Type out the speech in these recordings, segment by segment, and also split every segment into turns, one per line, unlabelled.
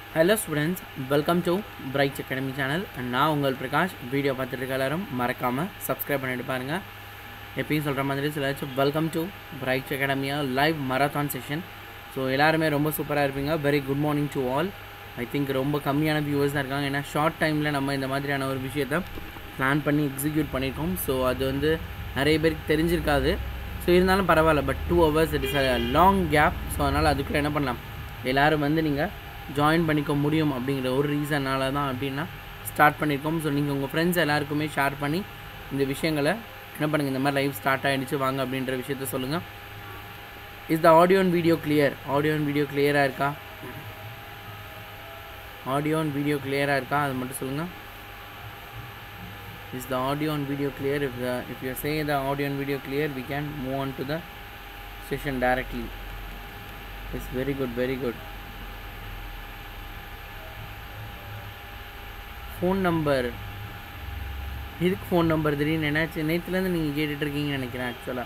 Hello students welcome to brights academy channel நான் உங்கள் Prakash video பார்த்துட்டு இருக்க எல்லாரும் மறக்காமல் சப்ஸ்கிரைப் பண்ணிட்டு பாருங்கள் எப்பயும் சொல்கிற மாதிரி சிலாச்சும் வெல்கம் டு பிரைட்ஸ் அகாடமியா லைவ் மராத்தான் செஷன் ஸோ எல்லாருமே ரொம்ப சூப்பராக இருப்பீங்க very good morning to all I think ரொம்ப கம்மியான வியூவர்ஸ் தான் இருக்காங்க ஏன்னா ஷார்ட் டைமில் நம்ம இந்த மாதிரியான ஒரு விஷயத்தை பிளான் பண்ணி எக்ஸிக்யூட் பண்ணியிருக்கோம் ஸோ அது வந்து நிறைய பேருக்கு தெரிஞ்சிருக்காது ஸோ இருந்தாலும் பரவாயில்ல but two hours it is a long gap so அதனால் அதுக்குள்ளே என்ன பண்ணலாம் எல்லோரும் வந்து நீங்கள் ஜாயின் பண்ணிக்க முடியும் அப்படிங்கிற ஒரு ரீசனால தான் அப்படின்னா ஸ்டார்ட் பண்ணியிருக்கோம் ஸோ நீங்கள் உங்கள் ஃப்ரெண்ட்ஸ் எல்லாருக்குமே ஷேர் பண்ணி இந்த விஷயங்களை என்ன பண்ணுங்கள் இந்த மாதிரி லைவ் ஸ்டார்ட் ஆகிடுச்சு வாங்க அப்படின்ற விஷயத்த சொல்லுங்கள் is the audio and video clear audio and video கிளியராக இருக்கா ஆடியோ அண்ட் வீடியோ கிளியராக இருக்கா அது மட்டும் சொல்லுங்கள் is the audio and video clear if the if you say the audio and video clear we can move on to the session directly it's very good very good phone number எதுக்கு phone number திடீர்னு என்னாச்சு நேற்றுலேருந்து நீங்கள் கேட்டுட்ருக்கீங்கன்னு நினைக்கிறேன் ஆக்சுவலாக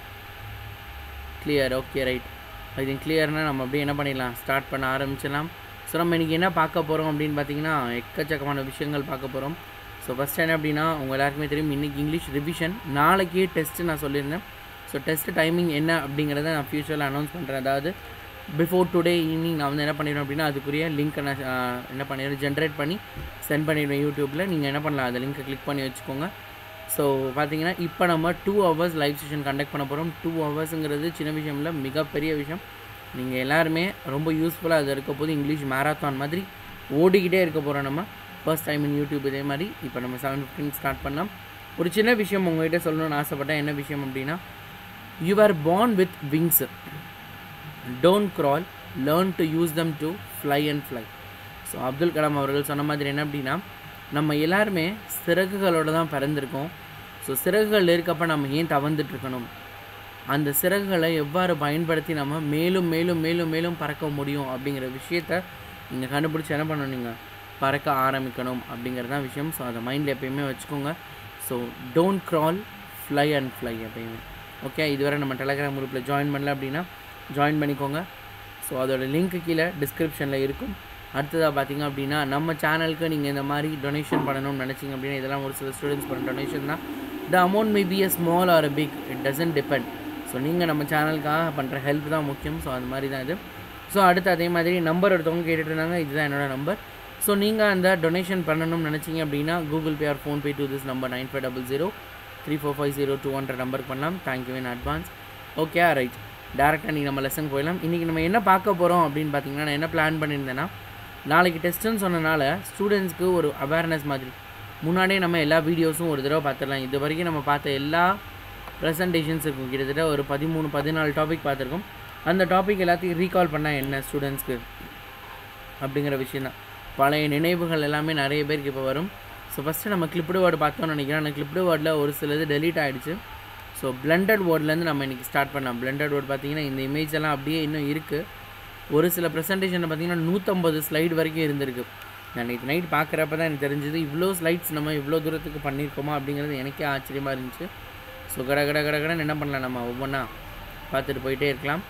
clear okay right I think கிளியர்னால் நம்ம அப்படியே என்ன பண்ணிடலாம் ஸ்டார்ட் பண்ண ஆரம்பிச்சிடலாம் ஸோ நம்ம இன்றைக்கி என்ன பார்க்க போகிறோம் அப்படின்னு பார்த்தீங்கன்னா எக்கச்சக்கமான விஷயங்கள் பார்க்க போகிறோம் ஸோ ஃபஸ்ட் என்ன அப்படின்னா உங்கள் எல்லாருக்குமே தெரியும் இன்றைக்கி இங்கிலீஷ் ரிவிஷன் நாளைக்கே டெஸ்ட்டு நான் சொல்லியிருந்தேன் ஸோ டெஸ்ட் டைமிங் என்ன அப்படிங்கிறத நான் ஃபியூச்சரில் அனௌன்ஸ் பண்ணுறேன் அதாவது பிஃபோர் டுடே ஈவினிங் நான் வந்து என்ன பண்ணிடுவேன் அப்படின்னா அதுக்குரிய லிங்க்கை நான் ஆஹ், என்ன பண்ணிடுவேன் ஜென்ரேட் பண்ணி சென்ட் பண்ணிடுவேன் யூடியூப்பில் நீங்கள் என்ன பண்ணலாம் அந்த லிங்க்கை கிளிக் பண்ணி வச்சுக்கோங்க ஸோ பார்த்தீங்கன்னா இப்போ நம்ம two hours live session conduct பண்ண போகிறோம் டூ ஹவர்ஸுங்கிறது சின்ன விஷயம் இல்லை மிகப்பெரிய விஷயம் நீங்கள் எல்லாருமே ரொம்ப யூஸ்ஃபுல்லாக அது இருக்க போது இங்கிலீஷ் மேராத்தான் மாதிரி ஓடிக்கிட்டே இருக்க போகிறோம் நம்ம ஃபர்ஸ்ட் டைம் இன் யூடியூப் இதே மாதிரி இப்போ நம்ம செவன் ஃபிஃப்டின் ஸ்டார்ட் பண்ணலாம் ஒரு சின்ன விஷயம் உங்கள்கிட்ட சொல்லணும்னு ஆசைப்பட்டேன் என்ன விஷயம் அப்படின்னா you are born with wings don't crawl learn to use them to fly and fly so Abdul Kalam அவர்கள் சொன்ன மாதிரி என்ன அப்படின்னா நம்ம எல்லாருமே சிறகுகளோடு தான் பிறந்திருக்கோம் ஸோ சிறகுகள் இருக்கப்ப நம்ம ஏன் தவந்துட்டு இருக்கணும் அந்த சிறகுகளை எவ்வாறு பயன்படுத்தி நம்ம மேலும் மேலும் மேலும் மேலும் பறக்க முடியும் அப்படிங்கிற விஷயத்த நீங்கள் கண்டுபிடிச்சி என்ன பண்ணணும் நீங்கள் பறக்க ஆரம்பிக்கணும் அப்படிங்கிறது தான் விஷயம் ஸோ அதை மைண்டில் எப்பயுமே வச்சுக்கோங்க so don't crawl fly and fly எப்பயுமே ஓகே இதுவரை நம்ம டெலகிராம் குரூப்பில் ஜாயின் பண்ணல அப்படின்னா ஜாயின் பண்ணிக்கோங்க ஸோ அதோட லிங்க் கீழே டிஸ்கிரிப்ஷனில் இருக்கும் அடுத்ததாக பார்த்தீங்க அப்படின்னா நம்ம சேனலுக்கு நீங்கள் இந்த மாதிரி டொனேஷன் பண்ணணும்னு நினச்சிங்க அப்படின்னா இதெல்லாம் ஒரு சில ஸ்டூடெண்ட்ஸ் பண்ண டொனேஷன் தான் the amount may be a small or a big it doesn't depend so நீங்கள் நம்ம சேனலுக்காக பண்ணுற ஹெல்ப் தான் முக்கியம் ஸோ அது மாதிரி தான் இது ஸோ அடுத்து அதே மாதிரி நம்பர் ஒருத்தவங்க கேட்டுட்டு இருந்தாங்க இதுதான் என்னோட நம்பர் ஸோ நீங்கள் அந்த டொனேஷன் பண்ணணும்னு நினச்சிங்க அப்படின்னா Google Pay or PhonePe to this number nine five double zero three four five zero two hundred நம்பருக்கு பண்ணலாம் thank you in advance okay right டேரெக்டாக நீங்கள் நம்ம லெசன் போயிடலாம் இன்றைக்கி நம்ம என்ன பார்க்க போகிறோம் அப்படின்னு பார்த்தீங்கன்னா நான் என்ன பிளான் பண்ணியிருந்தேன்னா நாளைக்கு டெஸ்ட்டுன்னு சொன்னனால ஸ்டூடெண்ட்ஸ்க்கு ஒரு அவேர்னஸ் மாதிரி முன்னாடியே நம்ம எல்லா வீடியோஸும் ஒரு தடவை பார்த்துடலாம் இது வரைக்கும் நம்ம பார்த்த எல்லா ப்ரெசன்டேஷன்ஸ் இருக்கும் கிட்டத்தட்ட ஒரு பதிமூணு பதினாலு டாபிக் பார்த்துருக்கோம் அந்த டாபிக் எல்லாத்தையும் ரீகால் பண்ணால் என்ன ஸ்டூடெண்ட்ஸ்க்கு அப்படிங்கிற விஷயம் தான் பழைய நினைவுகள் எல்லாமே நிறைய பேருக்கு இப்போ வரும் ஸோ ஃபஸ்ட்டு நம்ம கிளிப்டு வேர்டு பார்த்தோம்னு நினைக்கிறேன் அந்த கிளிப்டு வேர்டில் ஒரு சிலது டெலீட் ஆகிடுச்சு ஸோ பிளண்டட் வேர்ட்லேருந்து நம்ம இன்றைக்கி ஸ்டார்ட் பண்ணலாம் பிளண்டட் வேர்ட் பார்த்தீங்கன்னா இந்த இமேஜ் எல்லாம் அப்படியே இன்னும் இருக்குது ஒரு சில ப்ரெசன்டேஷனில் பார்த்தீங்கன்னா நூற்றம்பது ஸ்லைடு வரைக்கும் இருந்திருக்கு நான் நேற்று நைட் பார்க்குறப்ப தான் எனக்கு தெரிஞ்சது இவ்வளோ ஸ்லைட்ஸ் நம்ம இவ்வளோ தூரத்துக்கு பண்ணியிருக்கோமா அப்படிங்கிறது எனக்கே ஆச்சரியமாக இருந்துச்சு ஸோ கட கட கட கடன்னு என்ன பண்ணலாம் நம்ம ஒவ்வொன்றா பார்த்துட்டு போயிட்டே இருக்கலாம்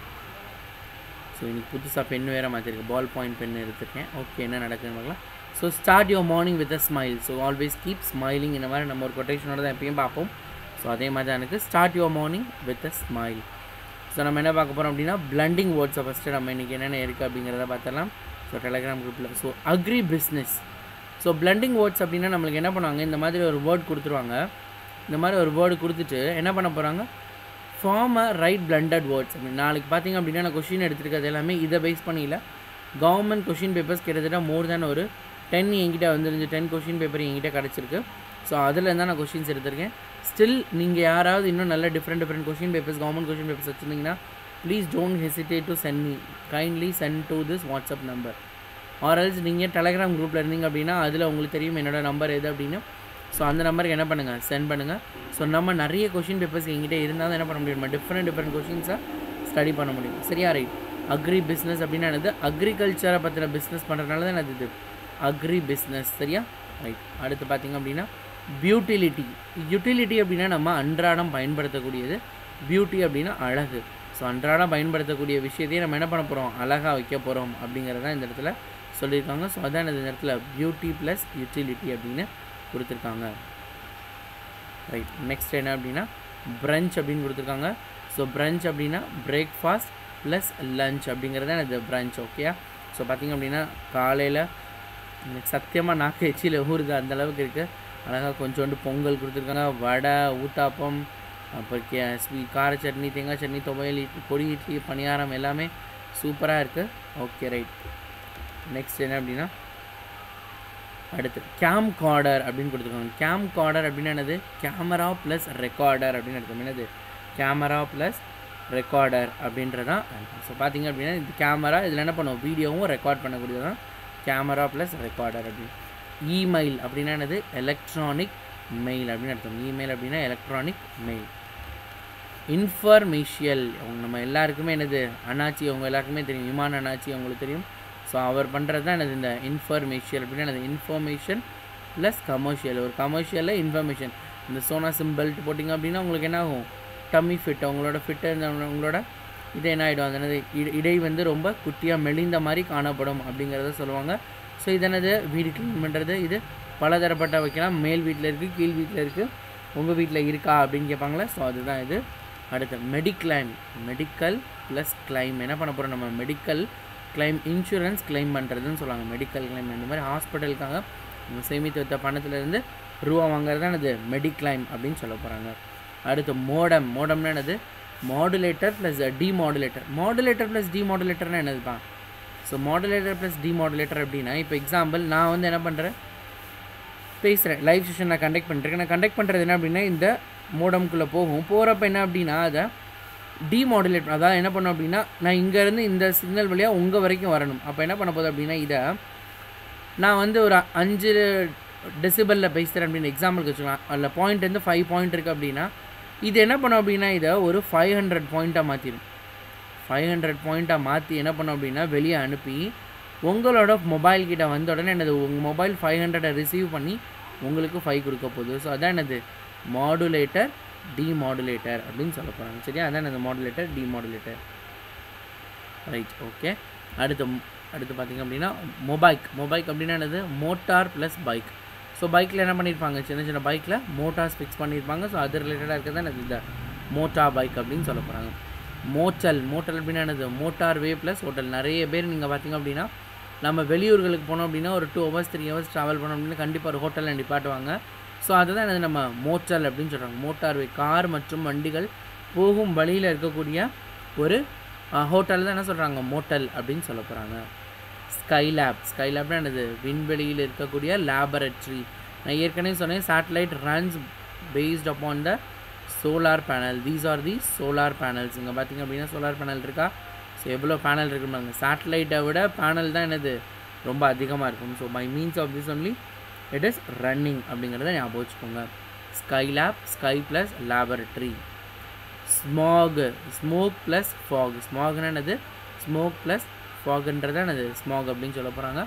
ஸோ இன்னைக்கு புதுசாக பென் வேறு மாற்றிருக்கு பால் பாயிண்ட் பென் எடுத்துருக்கேன் ஓகே என்ன நடக்குதுன்னு பார்க்கலாம் so start your morning with a smile so always keep smiling இந்த மாதிரி நம்ம ஒரு கொட்டேஷனோட தான் எப்பயும் பார்ப்போம் ஸோ அதே மாதிரி தான் எனக்கு start your morning with a smile so நம்ம என்ன பார்க்க போகிறோம் அப்படின்னா பிளண்டிங் வேர்ட்ஸை ஃபஸ்ட்டு நம்ம இன்றைக்கி என்னென்ன இருக்குது அப்படிங்கிறத பார்த்தலாம் ஸோ டெலகிராம் குரூப்பில் so agri business so blending words அப்படின்னா நம்மளுக்கு என்ன பண்ணுவாங்க இந்த மாதிரி ஒரு வேர்ட் கொடுத்துருவாங்க இந்த மாதிரி ஒரு வேர்டு கொடுத்துட்டு என்ன பண்ண போகிறாங்க form a right blended words அப்படின்னு நாளைக்கு பார்த்தீங்க அப்படின்னா நான் கொஷின் எடுத்துருக்கிறது எல்லாமே இதை பேஸ் பண்ணியில் கவர்மெண்ட் கொஷின் பேப்பர்ஸ் கிட்டத்தட்ட மோர் தேன் ஒரு டென் என்கிட்ட வந்துருந்து டென் கொஷின் பேப்பர் என்கிட்ட கிடச்சிருக்கு ஸோ அதில் தான் நான் கொஷின்ஸ் எடுத்திருக்கேன் ஸ்டில் நீங்கள் யாராவது இன்னும் நல்ல different different question papers government question papers வச்சுருந்தீங்கன்னா please don't hesitate to send me kindly send to this WhatsApp number or else நீங்கள் டெலகிராம் குரூப்பில் இருந்தீங்க அப்படின்னா அதில் உங்களுக்கு தெரியும் என்னோட நம்பர் எது அப்படின்னு ஸோ அந்த நம்பருக்கு என்ன பண்ணுங்கள் சென்ட் பண்ணுங்கள் ஸோ நம்ம நிறைய கொஷின் பேப்பர்ஸ் எங்கிட்ட இருந்தால் தான் என்ன பண்ண முடியும் நம்ம டிஃப்ரெண்ட் டிஃப்ரெண்ட் கொஷின்ஸை ஸ்டடி பண்ண முடியும் சரியா ரைட் அக்ரி பிஸ்னஸ் அப்படின்னா என்னது அக்ரிகல்ச்சரை பற்றின பிஸ்னஸ் பண்ணுறதுனால தான் என்னது இது அக்ரி பிஸ்னஸ் சரியா ரைட் அடுத்து பார்த்தீங்க அப்படின்னா பியூட்டிலிட்டி யூட்டிலிட்டி அப்படின்னா நம்ம அன்றாடம் பயன்படுத்தக்கூடியது பியூட்டி அப்படின்னா அழகு ஸோ அன்றாடம் பயன்படுத்தக்கூடிய விஷயத்தையே நம்ம என்ன பண்ண போகிறோம் அழகாக வைக்க போகிறோம் அப்படிங்கிறது தான் இந்த இடத்துல சொல்லியிருக்காங்க ஸோ அதான் இந்த இடத்துல பியூட்டி ப்ளஸ் யூட்டிலிட்டி அப்படின்னு கொடுத்துருக்காங்க ரைட் நெக்ஸ்ட் என்ன அப்படின்னா பிரஞ்ச் அப்படின்னு கொடுத்துருக்காங்க ஸோ பிரஞ்ச் அப்படின்னா பிரேக்ஃபாஸ்ட் ப்ளஸ் லஞ்ச் அப்படிங்கிறது தான் இது பிரஞ்ச் ஓகேயா ஸோ பார்த்திங்க அப்படின்னா காலையில் எனக்கு சத்தியமாக நாக்கு எச்சியில் ஊறுது அந்த அளவுக்கு இருக்குது அழகாக கொஞ்சோண்டு பொங்கல் கொடுத்துருக்காங்க வடை ஊத்தாப்பம் அப்புறம் கே ஸ்வீ கார சட்னி தேங்காய் சட்னி துவையல் இட்லி பொடி இட்லி பணியாரம் எல்லாமே சூப்பராக இருக்குது ஓகே ரைட் நெக்ஸ்ட் என்ன அப்படின்னா அடுத்து கேம் கார்டர் அப்படின்னு கொடுத்துருக்காங்க கேம் கார்டர் அப்படின்னு என்னது கேமரா ப்ளஸ் ரெக்கார்டர் அப்படின்னு அர்த்தம் என்னது கேமரா ப்ளஸ் ரெக்கார்டர் அப்படின்றதான் ஸோ பார்த்தீங்க அப்படின்னா இது கேமரா இதில் என்ன பண்ணுவோம் வீடியோவும் ரெக்கார்ட் பண்ணக்கூடியதான் கேமரா ப்ளஸ் ரெக்கார்டர் அப்படின்னு இமெயில் அப்படின்னா என்னது எலக்ட்ரானிக் மெயில் அப்படின்னு அர்த்தம் இமெயில் அப்படின்னா எலக்ட்ரானிக் மெயில் இன்ஃபர்மேஷியல் அவங்க நம்ம எல்லாருக்குமே என்னது அண்ணாச்சி அவங்க எல்லாருக்குமே தெரியும் விமான அண்ணாச்சி அவங்களுக்கு தெரியும் ஸோ அவர் பண்ணுறது தான் என்னது இந்த இன்ஃபர்மேஷியல் அப்படின்னா என்னது இன்ஃபர்மேஷன் ப்ளஸ் கமர்ஷியல் ஒரு கமர்ஷியலில் இன்ஃபர்மேஷன் இந்த சோனா சிம் பெல்ட் போட்டிங்க அப்படின்னா உங்களுக்கு என்ன ஆகும் டம்மி ஃபிட் உங்களோட ஃபிட்டு உங்களோட இது என்ன ஆகிடும் அது என்னது இட- இடை வந்து ரொம்ப குட்டியாக மெலிந்த மாதிரி காணப்படும் அப்படிங்கிறத சொல்லுவாங்க ஸோ இது என்னது வீடு க்ளீன் பண்ணுறது இது பலதரப்பட்ட வைக்கலாம் மேல் வீட்டில் இருக்குது கீழ் வீட்டில் இருக்குது உங்கள் வீட்டில் இருக்கா அப்படின்னு கேட்பாங்களே ஸோ அதுதான் இது அடுத்து மெடிக்ளைம் மெடிக்கல் ப்ளஸ் கிளைம் என்ன பண்ண போகிறோம் நம்ம மெடிக்கல் கிளைம் இன்சூரன்ஸ் கிளைம் பண்ணுறதுன்னு சொல்லுவாங்க மெடிக்கல் கிளைம் இந்த மாதிரி ஹாஸ்பிட்டலுக்காக நம்ம சேமித்து வைத்த பணத்துலேருந்து ரூபா வாங்குறது தான் இது மெடிக்ளைம் அப்படின்னு சொல்ல போகிறாங்க அடுத்து மோடம் மோடம்னா என்னது modulator plus demodulator modulator plus டிமாடுலேட்டர்னா என்னதுப்பா ஸோ மாடுலேட்டர் ப்ளஸ் டிமாடுலேட்டர் அப்படின்னா இப்போ எக்ஸாம்பிள் நான் வந்து என்ன பண்ணுறேன் பேசுகிறேன் லைவ் செஷன் நான் கண்டக்ட் பண்ணிருக்கேன் நான் கண்டக்ட் பண்ணுறது என்ன அப்படின்னா இந்த மோடம்குள்ளே போகும் போகிறப்ப என்ன அப்படின்னா அதை டிமாடுலேட் அதாவது என்ன பண்ணும் அப்படின்னா நான் இங்கேருந்து இந்த சிக்னல் வழியாக உங்கள் வரைக்கும் வரணும் அப்போ என்ன பண்ண போகுது அப்படின்னா இதை நான் வந்து ஒரு அஞ்சு டெசிபலில் பேசுகிறேன் அப்படின்னு எக்ஸாம்பிளுக்கு வச்சுக்கலாம் அதில் பாயிண்ட் வந்து ஃபைவ் பாயிண்ட் இருக்குது அப்படின்னா இது என்ன பண்ணும் அப்படின்னா இதை ஒரு ஃபைவ் ஹண்ட்ரட் பாயிண்ட்டாக மாற்றிடும் ஃபைவ் ஹண்ட்ரட் பாயிண்ட்டாக மாற்றி என்ன பண்ணும் அப்படின்னா வெளியே அனுப்பி உங்களோட மொபைல் கிட்ட வந்த உடனே என்னது உங்கள் மொபைல் ஃபைவ் ஹண்ட்ரடை ரிசீவ் பண்ணி உங்களுக்கு ஃபைவ் கொடுக்க போகுது ஸோ அதான் என்னது மாடுலேட்டர் டிமாடுலேட்டர் அப்படின்னு சொல்ல போகிறாங்க சரியா அதான் என்னது மாடுலேட்டர் டிமாடுலேட்டர் ரைட் ஓகே அடுத்து ம்- அடுத்து பார்த்திங்க அப்படின்னா மொபைக் மொபைக் அப்படின்னா என்னது மோட்டார் ப்ளஸ் பைக் ஸோ பைக்கில் என்ன பண்ணியிருப்பாங்க சின்ன சின்ன பைக்கில் மோட்டார்ஸ் ஃபிக்ஸ் பண்ணியிருப்பாங்க ஸோ அது ரிலேட்டடாக இருக்கிறது தான் இந்த மோட்டா பைக் அப்படின்னு சொல்ல போகிறாங்க மோட்டல் மோட்டல் அப்படின்னா என்னது மோட்டார் வே ப்ளஸ் ஹோட்டல் நிறைய பேர் நீங்கள் பார்த்தீங்க அப்படின்னா நம்ம வெளியூர்களுக்கு போனோம் அப்படின்னா ஒரு two hours three hours travel பண்ணோம் அப்படின்னா கண்டிப்பாக ஒரு ஹோட்டலில் நிப்பாட்டுவாங்க ஸோ அதுதான் என்னது நம்ம மோட்டல் அப்படின்னு சொல்கிறாங்க மோட்டார் வே கார் மற்றும் வண்டிகள் போகும் வழியில் இருக்கக்கூடிய ஒரு ஹோட்டல் தான் என்ன சொல்கிறாங்க மோட்டல் அப்படின்னு சொல்ல போகிறாங்க ஸ்கைலேப் ஸ்கைலேப்னா என்னது விண்வெளியில் இருக்கக்கூடிய லேபரட்டரி நான் ஏற்கனவே சொன்னேன் satellite runs based upon the solar panel these are the solar panels இங்கே பார்த்தீங்க அப்படின்னா சோலார் பேனல் இருக்கா ஸோ எவ்வளோ பேனல் இருக்குன்னு சேட்டலைட்டை விட பேனல் தான் என்னது ரொம்ப அதிகமாக இருக்கும் so by means of this only it is running அப்படிங்கிறத ஞாபகம் வச்சுக்கோங்க skylab sky plus laboratory smog smoke plus fog ஸ்மாக்னா என்னது ஸ்மோக் ப்ளஸ் ஃபாக்ன்றது என்னது ஸ்மாக் அப்படின்னு சொல்ல போகிறாங்க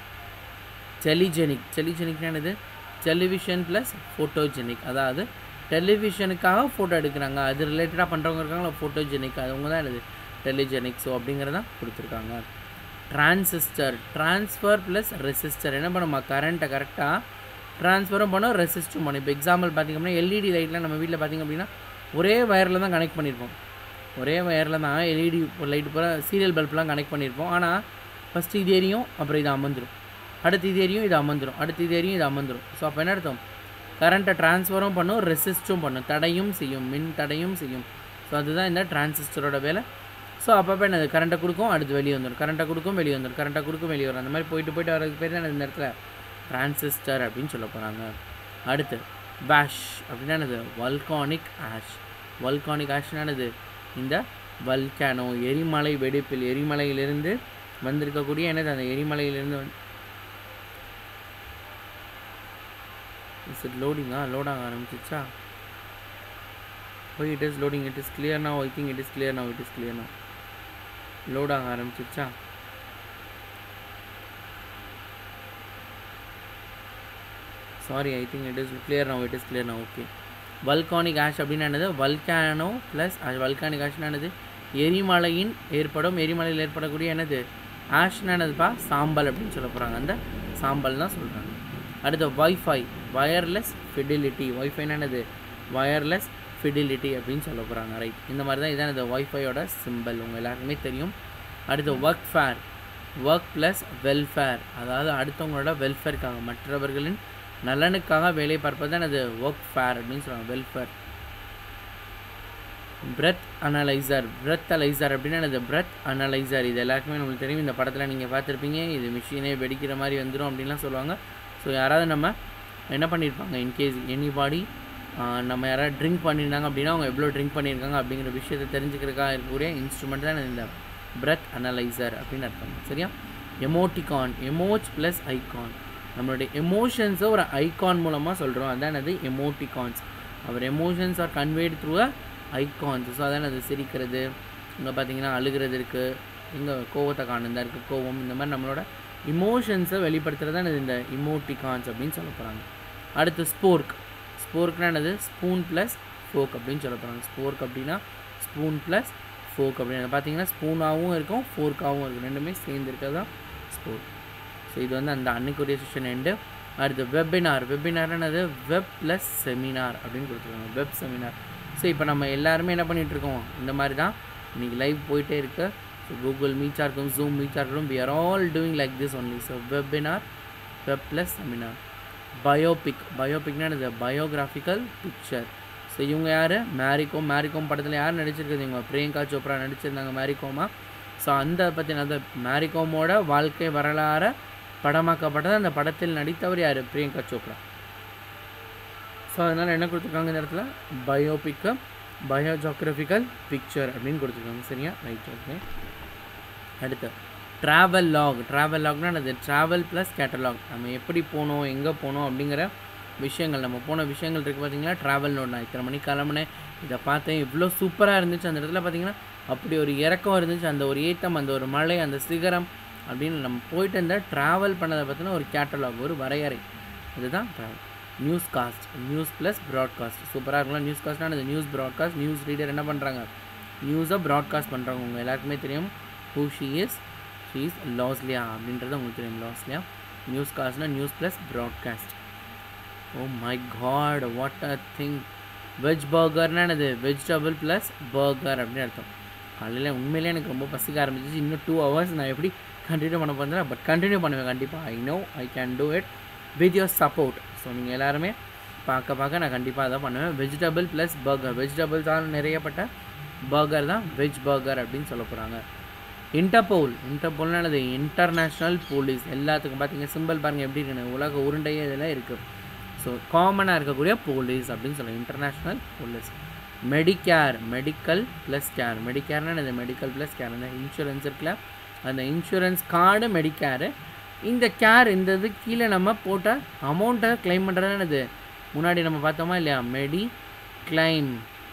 டெலிஜெனிக் டெலிஜெனிக்னா என்னது டெலிவிஷன் ப்ளஸ் ஃபோட்டோஜெனிக் அதாவது டெலிவிஷனுக்காக ஃபோட்டோ எடுக்கிறாங்க அது ரிலேட்டடாக பண்ணுறவங்க இருக்காங்களா ஃபோட்டோஜெனிக் அவங்க தான் என்னது டெலிஜெனிக் ஸோ அப்படிங்கிறதான் கொடுத்துருக்காங்க டிரான்சிஸ்டர் ட்ரான்ஸ்ஃபர் ப்ளஸ் ரெசிஸ்டர் என்ன பண்ணுமா கரண்ட்டை கரெக்டாக ட்ரான்ஸ்ஃபரும் பண்ணோம் ரெசிஸ்டும் பண்ணும் இப்போ எக்ஸாம்பிள் பார்த்திங்க அப்படின்னா எல்இடி லைட்லாம் நம்ம வீட்டில் பார்த்திங்க அப்படின்னா ஒரே வயரில் தான் கனெக்ட் பண்ணியிருப்போம் ஒரே வயரில் தான் எல்இடி லைட் பூரா சீரியல் பல்ப்லாம் கனெக்ட் பண்ணியிருப்போம் ஆனால் ஃபஸ்ட்டு இது எரியும் அப்புறம் இது அமர்ந்துடும் அடுத்து இது எரியும் இது அமர்ந்துடும் அடுத்து இது எரியும் இது அமர்ந்துடும் ஸோ அப்போ என்ன அர்த்தம் கரண்ட்டை ட்ரான்ஸ்ஃபரும் பண்ணும் ரெசிஸ்ட்டும் பண்ணும் தடையும் செய்யும் மின் தடையும் செய்யும் ஸோ அதுதான் இந்த டிரான்சிஸ்டரோட வேலை ஸோ அப்பப்போ என்னது கரண்ட்டை கொடுக்கும் அடுத்து வெளியே வந்துடும் கரண்ட்டை கொடுக்கும் வெளியே வந்துடும் கரண்ட்டை கொடுக்கும் வெளியே வரும் அந்த மாதிரி போயிட்டு போயிட்டு வரதுக்கு பேர் தான் இந்த இடத்துல டிரான்சிஸ்டர் அப்படின்னு சொல்ல போகிறாங்க அடுத்து வேஷ் அப்படின்னா என்னது வல்கானிக் ஆஷ் வல்கானிக் ஆஷ்னா என்னது இந்த வல்கானோ எரிமலை வெடிப்பில் எரிமலையிலிருந்து வந்திருக்கக்கூடிய என்னது அந்த எரிமலையிலிருந்து வந்து இஸ் இட் லோடிங்கா லோட் ஆக ஆரம்பிச்சிச்சா why it is loading it is clear now I think it is clear now it is clear now load ஆக ஆரம்பிச்சிச்சா sorry I think it is clear now it is clear now okay volcanic ash அப்படின்னா என்னது volcano plus volcanic ஆஷ்னா என்னது எரிமலையின் ஏற்படும் எரிமலையில் ஏற்படக்கூடிய என்னது ஆஷ்னா என்னதுப்பா சாம்பல் அப்படின்னு சொல்ல போகிறாங்க அந்த சாம்பல் தான் சொல்கிறாங்க அடுத்து வைஃபை வயர்லெஸ் ஃபிடிலிட்டி வைஃபைனா என்னது வயர்லெஸ் ஃபிடிலிட்டி அப்படின்னு சொல்ல போகிறாங்க ரைட் இந்த மாதிரி தான் இதான் இந்த வைஃபையோட சிம்பிள் உங்கள் எல்லாருக்குமே தெரியும் அடுத்து workfare work plus welfare அதாவது அடுத்தவங்களோட வெல்ஃபேருக்காக மற்றவர்களின் நலனுக்காக வேலை பார்ப்பது தான் அது ஒர்க் ஃபேர் அப்படின்னு சொல்லுவாங்க welfare breath analyser breathalyser அப்படின்னா என்னது பிரெத் அனலைசர் இது எல்லாருக்குமே நம்மளுக்கு தெரியும் இந்த படத்தில் நீங்கள் பார்த்துருப்பீங்க இது மிஷினே வெடிக்கிற மாதிரி வந்துடும் அப்படின்லாம் சொல்லுவாங்க ஸோ யாராவது நம்ம என்ன பண்ணியிருப்பாங்க இன்கேஸ் எனிபாடி நம்ம யாராவது ட்ரிங்க் பண்ணியிருந்தாங்க அப்படின்னா அவங்க எவ்வளோ ட்ரிங்க் பண்ணியிருக்காங்க அப்படிங்கிற விஷயத்தை தெரிஞ்சுக்கிறதுக்காக இருக்கக்கூடிய இன்ஸ்ட்ருமெண்ட் தான் இந்த பிரெத் அனலைசர் அப்படின்னு அர்த்தம் சரியா எமோட்டிகான் எமோச் ப்ளஸ் ஐகான் நம்மளுடைய எமோஷன்ஸை ஒரு ஐகான் மூலமாக சொல்கிறோம் அதான் அது emoticons our emotions are conveyed through a icons so அதான் அது சிரிக்கிறது இங்கே பார்த்தீங்கன்னா அழுகிறது இருக்குது இங்கே கோவத்தை காணுந்தா இருக்குது கோவம் இந்த மாதிரி நம்மளோட இமோஷன்ஸை வெளிப்படுத்துறது தான் இந்த இமோட்டிகான்ஸ் அப்படின்னு சொல்ல போகிறாங்க அடுத்து ஸ்போர்க் ஸ்போர்க்னா என்னது ஸ்பூன் ப்ளஸ் ஃபோக் அப்படின்னு சொல்ல போகிறாங்க ஸ்போர்க் அப்படின்னா ஸ்பூன் ப்ளஸ் ஃபோக் அப்படின்னு பார்த்தீங்கன்னா ஸ்பூனாகவும் இருக்கும் ஃபோர்க்காகவும் இருக்கும் ரெண்டுமே சேர்ந்து இருக்கிறது தான் ஸ்போர்க் ஸோ இது வந்து அந்த அன்னைக்குரிய செஷன் எண்டு அடுத்து வெபினார் வெபினார் என்னது வெப் ப்ளஸ் செமினார் அப்படின்னு கொடுத்துருக்காங்க வெப் செமினார் ஸோ இப்போ நம்ம எல்லாருமே என்ன பண்ணிகிட்ருக்கோம் இந்த மாதிரி தான் இன்றைக்கி லைவ் போயிட்டே இருக்கு ஸோ கூகுள் மீட்ஸாக இருக்கும் ஜூம் மீட்ஸாக இருக்கட்டும் we are all doing like this only so webinar web plus seminar biopic பயோபிக்னா என்னது பயோகிராஃபிக்கல் பிக்சர் ஸோ இவங்க யார் மேரிகோம் மேரிகோம் படத்தில் யார் நடிச்சிருக்குது இவங்க பிரியங்கா சோப்ரா நடிச்சிருந்தாங்க மேரிகோமா ஸோ அந்த பற்றின அந்த மேரிகோமோட வாழ்க்கை வரலாறை படமாக்கப்பட்டது அந்த படத்தில் நடித்தவர் யார் பிரியங்கா சோப்ரா ஸோ அதனால் என்ன கொடுத்துருக்காங்க இந்த இடத்துல பயோபிக்கு பயோஜாக்ரபிக்கல் பிக்சர் அப்படின்னு கொடுத்துருக்காங்க சரியா ரைட் ஓகே அடுத்து ட்ராவல் லாக் ட்ராவல் லாக்னா என்னது ட்ராவல் ப்ளஸ் கேட்டலாக் நம்ம எப்படி போனோம் எங்கே போனோம் அப்படிங்கிற விஷயங்கள் நம்ம போன விஷயங்கள் இருக்குது பார்த்தீங்களா ட்ராவல் நோட் நான் இத்தனை மணிக்கு கிளம்புனேன் இதை பார்த்தேன் இவ்வளோ சூப்பராக இருந்துச்சு அந்த இடத்துல பார்த்தீங்கன்னா அப்படி ஒரு இறக்கம் இருந்துச்சு அந்த ஒரு ஏத்தம் அந்த ஒரு மலை அந்த சிகரம் அப்படின்னு நம்ம போயிட்டு இருந்தால் ட்ராவல் பண்ணதை பற்றின ஒரு கேட்டலாக் ஒரு வரையறை இதுதான் travel newscast news plus broadcast சூப்பராக இருக்கலாம் நியூஸ் காஸ்ட்னா அந்த நியூஸ் ப்ராட்காஸ்ட் நியூஸ் ரீடர் என்ன பண்ணுறாங்க நியூஸை ப்ராட்காஸ்ட் பண்ணுறாங்க உங்கள் எல்லாருக்குமே தெரியும் who she is she is Losliya அப்படின்றது உங்களுக்கு தெரியும் லாஸ்லியா நியூஸ் காஸ்ட்னா news plus broadcast oh my god what a thing veg பர்கர்னா என்னது வெஜிடபிள் ப்ளஸ் பர்கர் அப்படின்னு அர்த்தம் காலையில் உண்மையிலே எனக்கு ரொம்ப பசிக்க ஆரம்பிச்சிச்சு இன்னும் டூ ஹவர்ஸ் நான் எப்படி கண்டினியூ பண்ண போகிறேன் பட் கண்டினியூ பண்ணுவேன் கண்டிப்பாக I know I can do it with your support so நீங்கள் எல்லாருமே பார்க்க பார்க்க நான் கண்டிப்பாக அதை பண்ணுவேன் வெஜிடபிள் ப்ளஸ் பர்கர் வெஜிடபிள்ஸால் நிறையப்பட்ட பர்கர் தான் வெஜ் பர்கர் அப்படின்னு சொல்ல போகிறாங்க இன்டர்போல் இன்டர்போல்னா என்னது இன்டர்நேஷ்னல் போலீஸ் எல்லாத்துக்கும் பார்த்தீங்க சிம்பிள் பாருங்கள் எப்படி இருக்குன்னு உலக உருண்டையே இதெல்லாம் இருக்குது ஸோ காமனாக இருக்கக்கூடிய போலீஸ் அப்படின்னு சொல்லுவாங்க international police medicare medical plus care மெடிக்கேர்னா என்னது மெடிக்கல் ப்ளஸ் கேர் அந்த இன்சூரன்ஸ் இருக்குல்ல அந்த இன்சூரன்ஸ் கார்டு மெடிக்கேரு இந்த கேர் இந்த இது கீழே நம்ம போட்ட அமௌண்ட்டை க்ளைம் பண்ணுறது என்னது முன்னாடி நம்ம பார்த்தோமா இல்லையா மெடி கிளைம்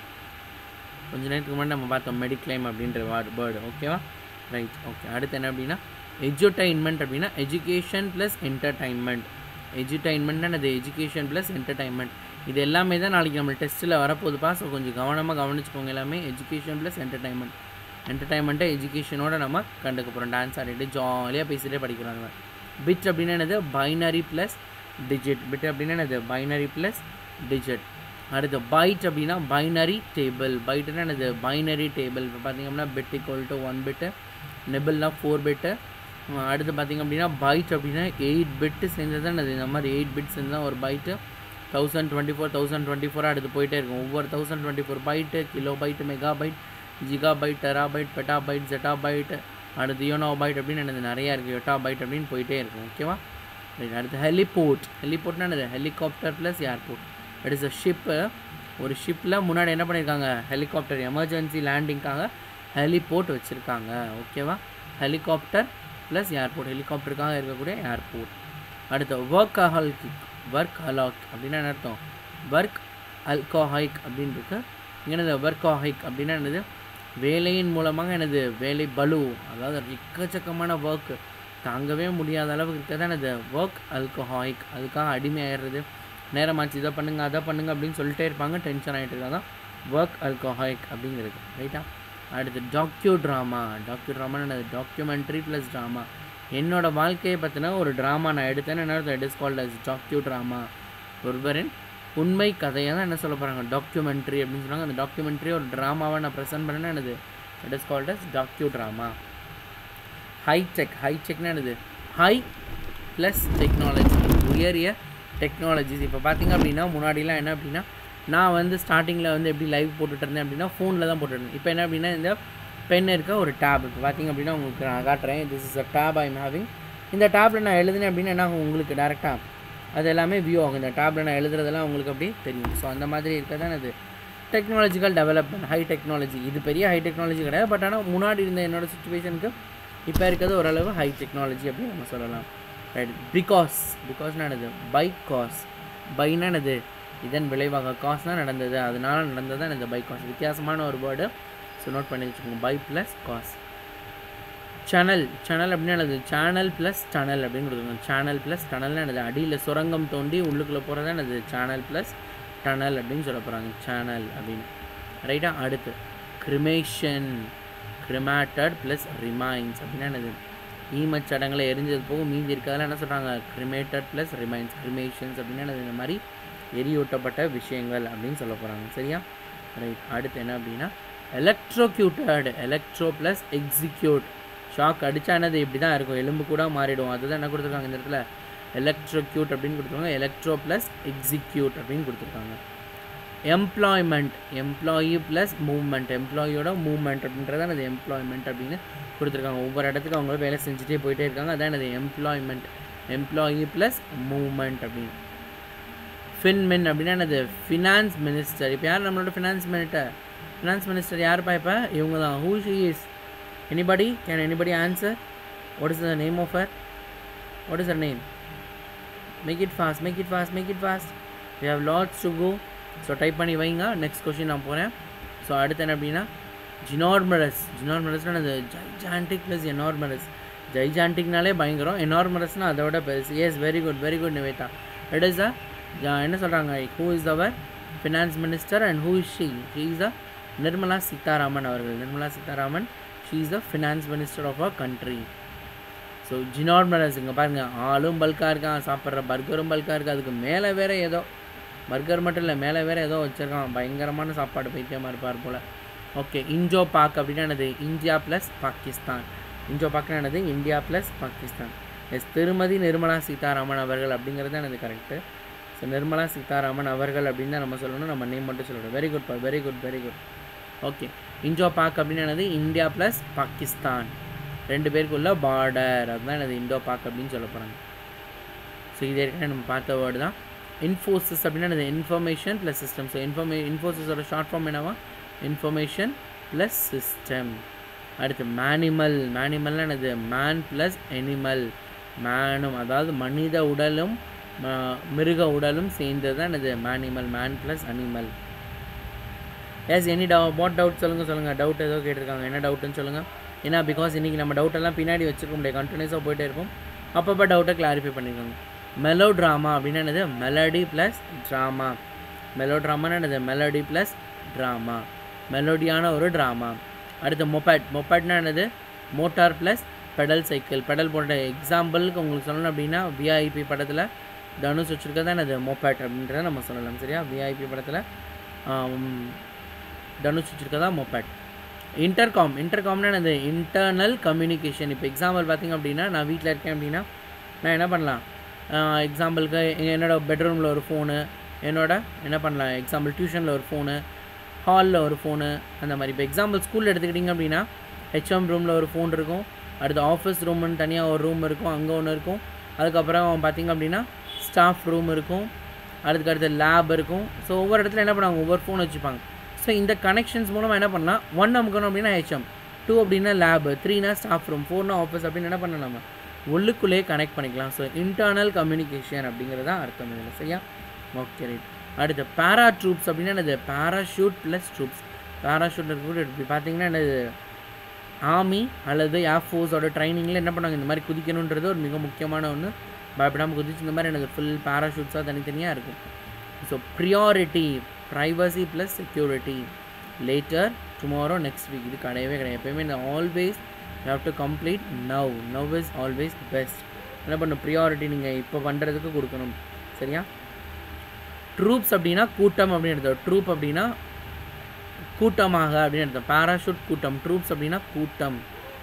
கொஞ்ச நேரத்துக்கு முன்னாடி நம்ம பார்த்தோம் மெடி கிளைம் அப்படின்ற வார்டு வேர்டு ஓகேவா ரைட் ஓகே அடுத்து என்ன அப்படின்னா எஜுடைன்மெண்ட் அப்படின்னா எஜுகேஷன் ப்ளஸ் என்டர்டைன்மெண்ட் எஜுடைன்மெண்ட்னா அது எஜுகேஷன் ப்ளஸ் என்டர்டைன்மெண்ட் இது எல்லாமே தான் நாளைக்கு நம்ம டெஸ்ட்டில் வரப்போகுதுப்பா ஸோ கொஞ்சம் கவனமாக கவனிச்சுக்கோங்க எல்லாமே எஜுகேஷன் ப்ளஸ் என்டர்டைன்மெண்ட் என்டர்டைன்மெண்ட்டை எஜுகேஷனோட நம்ம கண்டுக்க போகிறோம் டான்ஸ் ஆடிட்டு ஜாலியாக பேசிகிட்டே படிக்கிறாங்க பிட் அப்படின்னா என்னது பைனரி ப்ளஸ் டிஜிட் பிட் அப்படின்னா என்னது பைனரி ப்ளஸ் டிஜிட் அடுத்து பைட் அப்படின்னா பைனரி டேபிள் பைட்டுனா என்னது பைனரி டேபிள் இப்போ பார்த்திங்க அப்படின்னா bit equal to one bit நெபிள்னா ஃபோர் பிட்டு அடுத்து பார்த்திங்க அப்படின்னா பைட் அப்படின்னா எயிட் பிட்டு சேர்ந்தது தான் என்னது இந்த மாதிரி எயிட் பிட் சேர்ந்து தான் ஒரு byte thousand twenty four thousand twenty ஃபோராக அடுத்து போயிட்டே இருக்கும் ஒவ்வொரு thousand twenty four byte kilobyte megabyte gigabyte terabyte petabyte zettabyte அடுத்து யோனோ பைட் அப்படின்னு என்னது நிறையா இருக்குது எட்டா பைட் அப்படின்னு போயிட்டே இருக்கும் ஓகேவா ரைட் அடுத்து ஹெலிபோர்ட் ஹெலிபோர்ட்னா என்னது helicopter plus airport it is a ship ஒரு ஷிப்பில் முன்னாடி என்ன பண்ணியிருக்காங்க ஹெலிகாப்டர் எமர்ஜென்சி லேண்டிங்காக ஹெலிபோர்ட் வச்சுருக்காங்க ஓகேவா ஹெலிகாப்டர் ப்ளஸ் ஏர்போர்ட் ஹெலிகாப்டருக்காக இருக்கக்கூடிய ஏர்போர்ட் அடுத்து ஒர்க் அஹால்கிக் ஒர்க் அலாக் அப்படின்னா என்ன அர்த்தம் ஒர்க் அல்கோஹைக் அப்படின்னு இருக்கு என்னது ஒர்க் ஆஹைக் அப்படின்னா என்னது வேலையின் மூலமாக எனது வேலை பலு அதாவது எக்கச்சக்கமான ஒர்க் தாங்கவே முடியாத அளவுக்கு இருக்கிறது எனது ஒர்க் அல்கோஹாய்க் அதுக்காக அடிமையாயிடுறது நேரமாச்சு இதை பண்ணுங்க அதை பண்ணுங்க அப்படின்னு சொல்லிட்டே இருப்பாங்க டென்ஷன் ஆகிட்டு இருக்கா தான் ஒர்க் அல்கோஹாய்க் அப்படிங்கிறது ரைட்டா அடுத்து டாக்யூ ட்ராமா டாக்யூ ட்ராமா என்னது டாக்குமெண்ட்ரி ப்ளஸ் ட்ராமா என்னோட வாழ்க்கையை பற்றின ஒரு ட்ராமா நான் எடுத்தேன்னு என்ன it is called as docudrama ஒருவரின் உண்மை கதையை தான் என்ன சொல்ல போகிறாங்க டாக்குமெண்ட்ரி அப்படின்னு சொன்னாங்க அந்த டாக்குமெண்ட்ரி ஒரு ட்ராமாவை நான் ப்ரெசென்ட் பண்ணேன்னா என்னது it is called as docudrama hitech ஹைடெக்னா என்னது ஹை ப்ளஸ் டெக்னாலஜி உயரிய டெக்னாலஜிஸ் இப்போ பார்த்தீங்க அப்படின்னா முன்னாடிலாம் என்ன அப்படின்னா நான் வந்து ஸ்டார்டிங்கில் வந்து எப்படி லைவ் போட்டுட்டு இருந்தேன் அப்படின்னா ஃபோனில் தான் போட்டுருந்தேன் இப்போ என்ன அப்படின்னா இந்த பென் இருக்க ஒரு டேப் இப்போ பார்த்தீங்க அப்படின்னா உங்களுக்கு நான் காட்டுறேன் this is a tape I'm having இந்த டேப்பில் நான் எழுதுனேன் அப்படின்னா என்ன ஆகும் உங்களுக்கு டேரெக்டாக அது எல்லாமே வியூ ஆகும் இந்த டேப்பில் நான் எழுதுறதெல்லாம் உங்களுக்கு அப்படி தெரியும் ஸோ அந்த மாதிரி இருக்க தான் அது டெக்னாலஜிக்கல் டெவலப்மெண்ட் ஹை டெக்னாலஜி இது பெரிய ஹை டெக்னாலஜி கிடையாது பட் ஆனால் முன்னாடி இருந்த என்னோடய சுச்சுவேஷனுக்கு இப்போ இருக்கிறது ஓரளவு ஹை டெக்னாலஜி அப்படின்னு நம்ம சொல்லலாம் ரைட் பிகாஸ் பிகாஸ்னா என்னது பை காஸ் பைனா என்னது இதன் விளைவாக காஸ் தான் நடந்தது அதனால நடந்தது தான் இந்த பை காஸ் வித்தியாசமான ஒரு வேர்டு ஸோ நோட் பண்ணி வச்சுக்கோங்க பை ப்ளஸ் காஸ் சேனல் சேனல் அப்படின்னா என்னது சேனல் ப்ளஸ் டனல் அப்படின்னு கொடுத்துருக்கோம் சேனல் ப்ளஸ் டனல்னா என்னது அடியில் சுரங்கம் தோண்டி உள்ளுக்குள்ளே போகிறது என்னது சேனல் ப்ளஸ் டனல் அப்படின்னு சொல்ல போகிறாங்க சேனல் அப்படின்னு ரைட்டா அடுத்து கிரிமேஷன் கிரிமேட்டட் ப்ளஸ் ரிமைன்ஸ் அப்படின்னா என்னது ஈமச்சடங்களை எரிஞ்சது போக மீதி இருக்கிறதெல்லாம் என்ன சொல்கிறாங்க கிரிமேட்டட் ப்ளஸ் ரிமைன்ஸ் கிரிமேஷன்ஸ் அப்படின்னா என்னது இந்த மாதிரி எரியூட்டப்பட்ட விஷயங்கள் அப்படின்னு சொல்ல போகிறாங்க சரியா ரைட் அடுத்து என்ன அப்படின்னா electrocuted electro plus execute shock அடித்தா என்னது இப்படி தான் இருக்கும் எலும்பு கூட மாறிடும் அதுதான் என்ன கொடுத்துருக்காங்க இந்த இடத்துல எலக்ட்ரோக்யூட் அப்படின்னு கொடுத்துருக்காங்க எலக்ட்ரோ ப்ளஸ் எக்ஸிக்யூட் அப்படின்னு கொடுத்துருக்காங்க எம்ப்ளாய்மெண்ட் எம்ப்ளாயி ப்ளஸ் மூவ்மெண்ட் எம்ப்ளாயியோட மூவ்மெண்ட் அப்படின்றத அது எம்ப்ளாய்மெண்ட் அப்படின்னு கொடுத்துருக்காங்க ஒவ்வொரு இடத்துக்கு அவங்க வேலை செஞ்சுட்டே போயிட்டே இருக்காங்க அதான் என்னது எம்ப்ளாய்மெண்ட் எம்ப்ளாயி ப்ளஸ் மூவ்மெண்ட் அப்படின்னு ஃபின்மின் அப்படின்னா என்னது ஃபினான்ஸ் மினிஸ்டர் இப்போ யார் நம்மளோட ஃபினான்ஸ் மினிஸ்டர் ஃபினான்ஸ் மினிஸ்டர் யாருப்பா இப்போ இவங்க தான் who she is anybody can anybody answer what is the name of her what is her name make it fast make it fast make it fast we have lots to go so type பண்ணி வைங்க next question நான் போகிறேன் so அடுத்து என்ன அப்படின்னா ஜினார்மரஸ் ஜினார்மரஸ்னால் அது gigantic plus எனார்மரஸ் ஜைஜான்டிக்னாலே பயங்கரம் எனார்மரஸ்னால் அதோட பெருசு yes very good very good Nivetha it is a என்ன சொல்கிறாங்க who is our finance minister and who is she she is the Nirmala Sitharaman அவர்கள் Nirmala Sitharaman she is the finance minister of a country so ginormous இங்கே பாருங்கள் ஆளும் பல்காக இருக்கான் சாப்பிட்ற பர்கரும் பல்காக இருக்குது அதுக்கு மேலே வேறு ஏதோ பர்கர் மட்டும் இல்லை மேலே வேறு ஏதோ வச்சுருக்கான் பயங்கரமான சாப்பாடு பைத்தியமாக இருப்பார் போல் ஓகே இஞ்சோ பாக் அப்படின்னா என்னது இந்தியா ப்ளஸ் பாகிஸ்தான் இஞ்சோ பாக்னா என்னது இந்தியா ப்ளஸ் பாகிஸ்தான் எஸ் திருமதி நிர்மலா சீதாராமன் அவர்கள் அப்படிங்கிறது எனது கரெக்டு ஸோ நிர்மலா சீதாராமன் அவர்கள் அப்படின்னு தான் நம்ம சொல்லணும் நம்ம நேம் மட்டும் சொல்லணும் வெரி குட் பா very good very good okay Indo Pak அப்படின்னு என்னது இந்தியா ப்ளஸ் பாகிஸ்தான் ரெண்டு பேருக்குள்ள பார்டர் அதுதான் எனது இண்டோ பாக் அப்படின்னு சொல்ல போகிறாங்க ஸோ இது ஏற்கனவே நம்ம பார்த்த வேர்டு தான் இன்ஃபோசிஸ் அப்படின்னா என்னது இன்ஃபர்மேஷன் ப்ளஸ் சிஸ்டம் ஸோ இன்ஃபர்மே இன்ஃபோசிஸோட ஷார்ட் ஃபார்ம் என்னவா இன்ஃபர்மேஷன் ப்ளஸ் சிஸ்டம் அடுத்து மேனிமல் மேனிமல்னா என்னது மேன் ப்ளஸ் எனிமல் மேனும் அதாவது மனித உடலும் மிருக உடலும் சேர்ந்தது தான் என்னது manimal man plus animal yes any டவு வாட் டவுட் சொல்லுங்கள் சொல்லுங்கள் டவுட் ஏதோ கேட்டிருக்காங்க என்ன டவுட்டுன்னு சொல்லுங்கள் ஏன்னா பிகாஸ் இன்றைக்கி நம்ம டவுட்டெல்லாம் பின்னாடி வச்சுருக்க முடியாது கண்டினியூஸாக போயிட்டே இருக்கும் அப்பப்போ டவுட்டை கிளாரிஃபை பண்ணிக்கோங்க மெலோ ட்ராமா அப்படின்னா என்னது மெலடி ப்ளஸ் ட்ராமா மெலோ ட்ராமான்னு என்னது மெலடி ப்ளஸ் ட்ராமா மெலோடியான ஒரு ட்ராமா அடுத்து மொபேட் மொபேட்னா என்னது motor plus pedal cycle pedal போட்ட எக்ஸாம்பிளுக்கு உங்களுக்கு சொல்லணும் அப்படின்னா விஐபி படத்தில் தனுஷ் வச்சுருக்கதான் என்னது மொபேட் அப்படின்றத நம்ம சொல்லலாம் சரியா விஐபி படத்தில் தனுஷ் வச்சுருக்கதா மொபேட் இன்டர்காம் இன்டர்காம்னா என்னது இன்டர்னல் கம்யூனிகேஷன் இப்போ எக்ஸாம்பிள் பார்த்திங்க அப்படின்னா நான் வீட்டில் இருக்கேன் அப்படின்னா நான் என்ன பண்ணலாம் எக்ஸாம்பிளுக்கு என்னோடய பெட்ரூமில் ஒரு ஃபோனு என்னோட என்ன பண்ணலாம் எக்ஸாம்பிள் டியூஷனில் ஒரு ஃபோனு ஹாலில் ஒரு ஃபோனு அந்த மாதிரி இப்போ எக்ஸாம்பிள் ஸ்கூலில் எடுத்துக்கிட்டிங்க அப்படின்னா ஹெச்எம் ரூமில் ஒரு ஃபோன் இருக்கும் அடுத்து ஆஃபீஸ் ரூம்னு தனியாக ஒரு ரூம் இருக்கும் அங்கே ஒன்று இருக்கும் அதுக்கப்புறம் பார்த்திங்க அப்படின்னா ஸ்டாஃப் ரூம் இருக்கும் அதுக்கு அடுத்து லேப் இருக்கும் ஸோ ஒவ்வொரு இடத்துல என்ன பண்ணுவாங்க ஒவ்வொரு ஃபோன் வச்சுப்பாங்க ஸோ இந்த கனெக்ஷன்ஸ் மூலமாக என்ன பண்ணலாம் ஒன் அமுக்கணும் அப்படின்னா ஹெச்எம் டூ அப்படின்னா லேபு த்ரீனா ஸ்டாஃப் ரூம் ஃபோர்னா ஆஃபீஸ் அப்படின்னு என்ன பண்ணலாம் நம்ம உள்ளுக்குள்ளேயே கனெக்ட் பண்ணிக்கலாம் ஸோ இன்டர்னல் கம்யூனிகேஷன் அப்படிங்கிறது தான் அர்த்தம் இதில் சரியா ஓகே ரைட் அடுத்து பேரா ட்ரூப்ஸ் அப்படின்னா என்னது பேராஷூட் ப்ளஸ் ட்ரூப்ஸ் பேராஷூட் கூட இப்படி பார்த்தீங்கன்னா என்னது ஆர்மி அல்லது ஏர்ஃபோர்ஸோட ட்ரைனிங்கில் என்ன பண்ணாங்க இந்த மாதிரி குதிக்கணுன்றது ஒரு மிக முக்கியமான ஒன்று பயப்படாமல் குதிச்சு இந்த மாதிரி எனக்கு ஃபுல் பேராஷூட்ஸாக தனித்தனியாக இருக்கும் so priority privacy plus security later tomorrow next week இது கிடையவே கிடையாது எப்பயுமே இந்த always you have to complete now now is always best என்ன பண்ணணும் ப்ரியாரிட்டி நீங்கள் இப்போ பண்ணுறதுக்கு கொடுக்கணும் சரியா ட்ரூப்ஸ் அப்படின்னா கூட்டம் அப்படின்னு எடுத்தோம் ட்ரூப் அப்படின்னா கூட்டமாக அப்படின்னு எடுத்தோம் பேராஷூட் கூட்டம் ட்ரூப்ஸ் அப்படின்னா கூட்டம்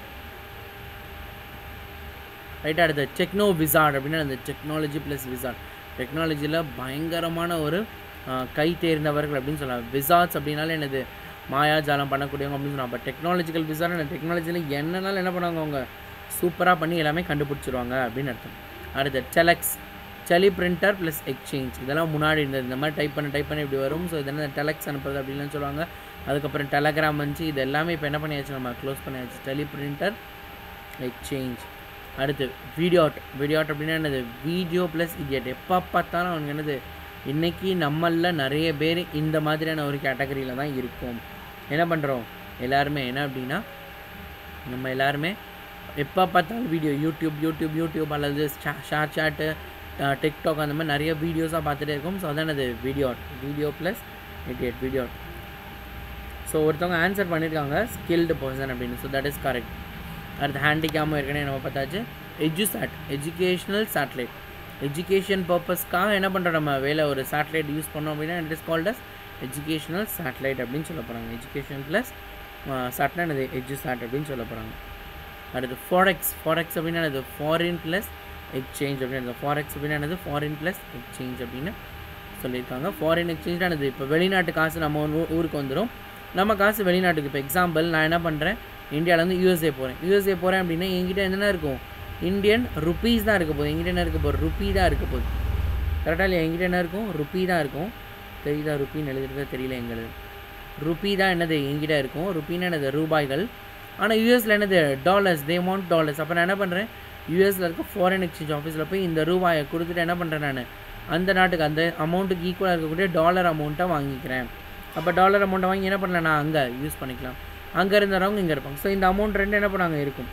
ரைட்டாக அடுத்து டெக்னோ விசார்ட் அப்படின்னா அந்த டெக்னாலஜி ப்ளஸ் விசார்ட் டெக்னாலஜியில் பயங்கரமான ஒரு ஆஹ், கை தேர்ந்தவர்கள் அப்படின்னு சொல்லலாம் விசார்ட்ஸ் அப்படின்னாலே என்னது மாயாஜாலம் பண்ணக்கூடியவங்க அப்படின்னு சொல்லலாம் அப்போ டெக்னாலஜிக்கல் விசார்ட் என்ன டெக்னாலஜியில் என்னனாலும் என்ன பண்ணுவாங்க அவங்க சூப்பராக பண்ணி எல்லாமே கண்டுபிடிச்சிருவாங்க அப்படின்னு அர்த்தம் அடுத்து telex teleprinter plus exchange இதெல்லாம் முன்னாடி இருந்தது இந்த மாதிரி டைப் பண்ண டைப் பண்ணி இப்படி வரும் ஸோ இதெல்லாம் டெலக்ஸ் அனுப்புறது அப்படின்னு சொல்லுவாங்க அதுக்கப்புறம் டெலகிராம் வந்துச்சு இது எல்லாமே இப்போ என்ன பண்ணியாச்சு நம்ம க்ளோஸ் பண்ணியாச்சு டெலி பிரிண்டர் எக்ஸ்சேஞ்ச் அடுத்து வீடியோட் வீடியோட் அப்படின்னா என்னது வீடியோ ப்ளஸ் இடியட் எப்போ பார்த்தாலும் அவனுக்கு என்னது இன்றைக்கி நம்மளில் நிறைய பேர் இந்த மாதிரியான ஒரு கேட்டகரியில் தான் இருக்கும் என்ன பண்ணுறோம் எல்லாருமே என்ன அப்படின்னா நம்ம எல்லாருமே எப்போ பார்த்தாலும் வீடியோ யூடியூப் யூடியூப் யூடியூப் அல்லது ஷேர் சாட்டு டிக்டாக் அந்த மாதிரி நிறைய வீடியோஸாக பார்த்துட்டே இருக்கும் ஸோ அதான் அது video video plus idiot video so ஒருத்தவங்க ஆன்சர் பண்ணியிருக்காங்க ஸ்கில்டு பர்சன் அப்படின்னு ஸோ தட் இஸ் கரெக்ட் அடுத்து ஹேண்டிகேமும் ஏற்கனவே நம்ம பார்த்தாச்சு எஜுசாட் எஜுகேஷ்னல் சேட்டலைட் எஜுகேஷன் பர்பஸ்க்காக என்ன பண்ணுறோம் நம்ம வேலை ஒரு சேட்டலைட் யூஸ் பண்ணோம் அப்படின்னா it is called as educational satellite அப்படின்னு சொல்ல போகிறாங்க எஜுகேஷன் ப்ளஸ் சாட்னா என்னது எஜுசாட் அப்படின்னு சொல்ல போகிறாங்க அடுத்து ஃபாரெக்ஸ் ஃபாரெக்ஸ் அப்படின்னா என்னது ஃபாரின் ப்ளஸ் எக்ஸ்சேஞ்ச் அப்படின்னு ஃபாரெக்ஸ் அப்படின்னா என்னது ஃபாரின் ப்ளஸ் எக்ஸ்சேஞ்ச் அப்படின்னு சொல்லியிருக்காங்க ஃபாரின் எக்ஸ்சேஞ்ச் ஆனது இப்போ வெளிநாட்டு காசு நம்ம ஊ- ஊருக்கு வந்துடும் நம்ம காசு வெளிநாட்டுக்கு இப்போ எக்ஸாம்பிள் நான் என்ன பண்ணுறேன் இந்தியாவிலேருந்து யூஎஸ்ஏ போகிறேன் யூஎஸ்ஏ போகிறேன் அப்படின்னா என்கிட்ட என்னென்ன இருக்கும் இந்தியன் ருபீஸ் தான் இருக்க போகுது என்கிட்ட என்ன இருக்க போகுது ருப்பி தான் இருக்க போகுது கரெக்டாக இல்லையா என்கிட்ட என்ன இருக்கும் ருப்பி தான் இருக்கும் தெரியுதா ருப்பின்னு எழுதுறதா தெரியல எங்களுக்கு ருப்பி தான் என்னது என்கிட்ட இருக்கும் ருப்பின்னு என்னது ரூபாய்கள் ஆனால் யூஎஸில் என்னது டாலர்ஸ் தே வாண்ட் டாலர்ஸ் அப்போ நான் என்ன பண்ணுறேன் யூஎஸில் இருக்க ஃபாரின் எக்ஸ்சேஞ்ச் ஆஃபீஸில் போய் இந்த ரூபாயை கொடுத்துட்டு என்ன பண்ணுறேன் நான் அந்த நாட்டுக்கு அந்த அமௌண்ட்டுக்கு ஈக்குவலாக இருக்கக்கூடிய டாலர் அமௌண்ட்டை வாங்கிக்கிறேன் அப்போ டாலர் அமௌண்ட்டை வாங்கி என்ன பண்ணலாம் நான் அங்கே யூஸ் பண்ணிக்கலாம் அங்கே இருந்தவங்க இங்கே இருப்பாங்க ஸோ இந்த அமௌண்ட் ரெண்டு என்ன பண்ணாங்க இருக்கும்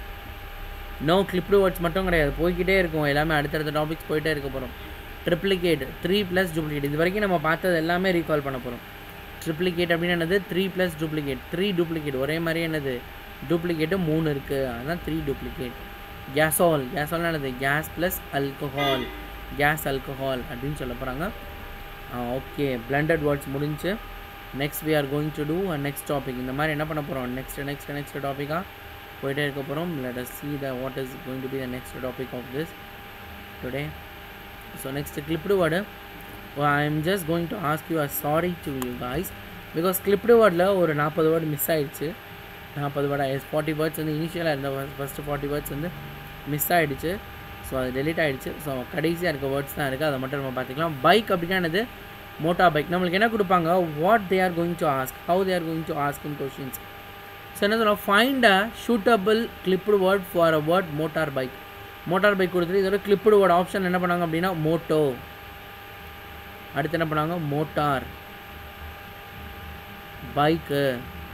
நோ கிளிப்டு வேர்ட்ஸ் மட்டும் கிடையாது போய்க்கிட்டே இருக்கும் எல்லாமே அடுத்தடுத்த டாபிக்ஸ் போயிட்டே இருக்க போகிறோம் ட்ரிப்ளிகேட் த்ரீ ப்ளஸ் டூப்ளிகேட் இது வரைக்கும் நம்ம பார்த்தது எல்லாமே ரீகால் பண்ண போகிறோம் ட்ரிப்ளிகேட் அப்படின்னு என்னது three plus duplicate three duplicate ஒரே மாதிரி என்னது டூப்ளிகேட்டு மூணு இருக்குது அதுதான் த்ரீ டூப்ளிகேட் கேஸால் கேஸால்னா என்னது gas plus alcohol gas alcohol அப்படின்னு சொல்ல போகிறாங்க ஓகே பிளண்டட் வேர்ட்ஸ் முடிஞ்சு next we are going to do a next topic இந்த மாதிரி என்ன பண்ண போகிறோம் நெக்ஸ்ட் நெக்ஸ்ட் நெக்ஸ்ட் டாப்பிக்காக போயிட்டே இருக்க போகிறோம் let us see the what is going to be the next topic of this today so next clipped word well, i am just going to ask you a sorry to you guys because clipped wordல ஒரு நாற்பது word miss ஆயிடுச்சு நாற்பது word forty words வந்து இனிஷியலாக இருந்த first forty words வந்து miss ஆயிடுச்சு so அது டெலிட் ஆயிடுச்சு ஸோ கடைசியாக இருக்க வேர்ட்ஸ் தான் இருக்குது அதை மட்டும் நம்ம பார்த்துக்கலாம் பைக் அப்படின்னா என்னது மோட்டார் பைக் நம்மளுக்கு என்ன கொடுப்பாங்க what they are going to ask how they are going to ask in questions so என்ன சொல்லுவோம் find a suitable clipped word for a word motor bike motor bike கொடுத்துட்டு இதோட கிளிப்டு வேர்ட் ஆப்ஷன் என்ன பண்ணாங்க அப்படின்னா மோட்டோ அடுத்து என்ன பண்ணாங்க மோட்டார் பைக்கு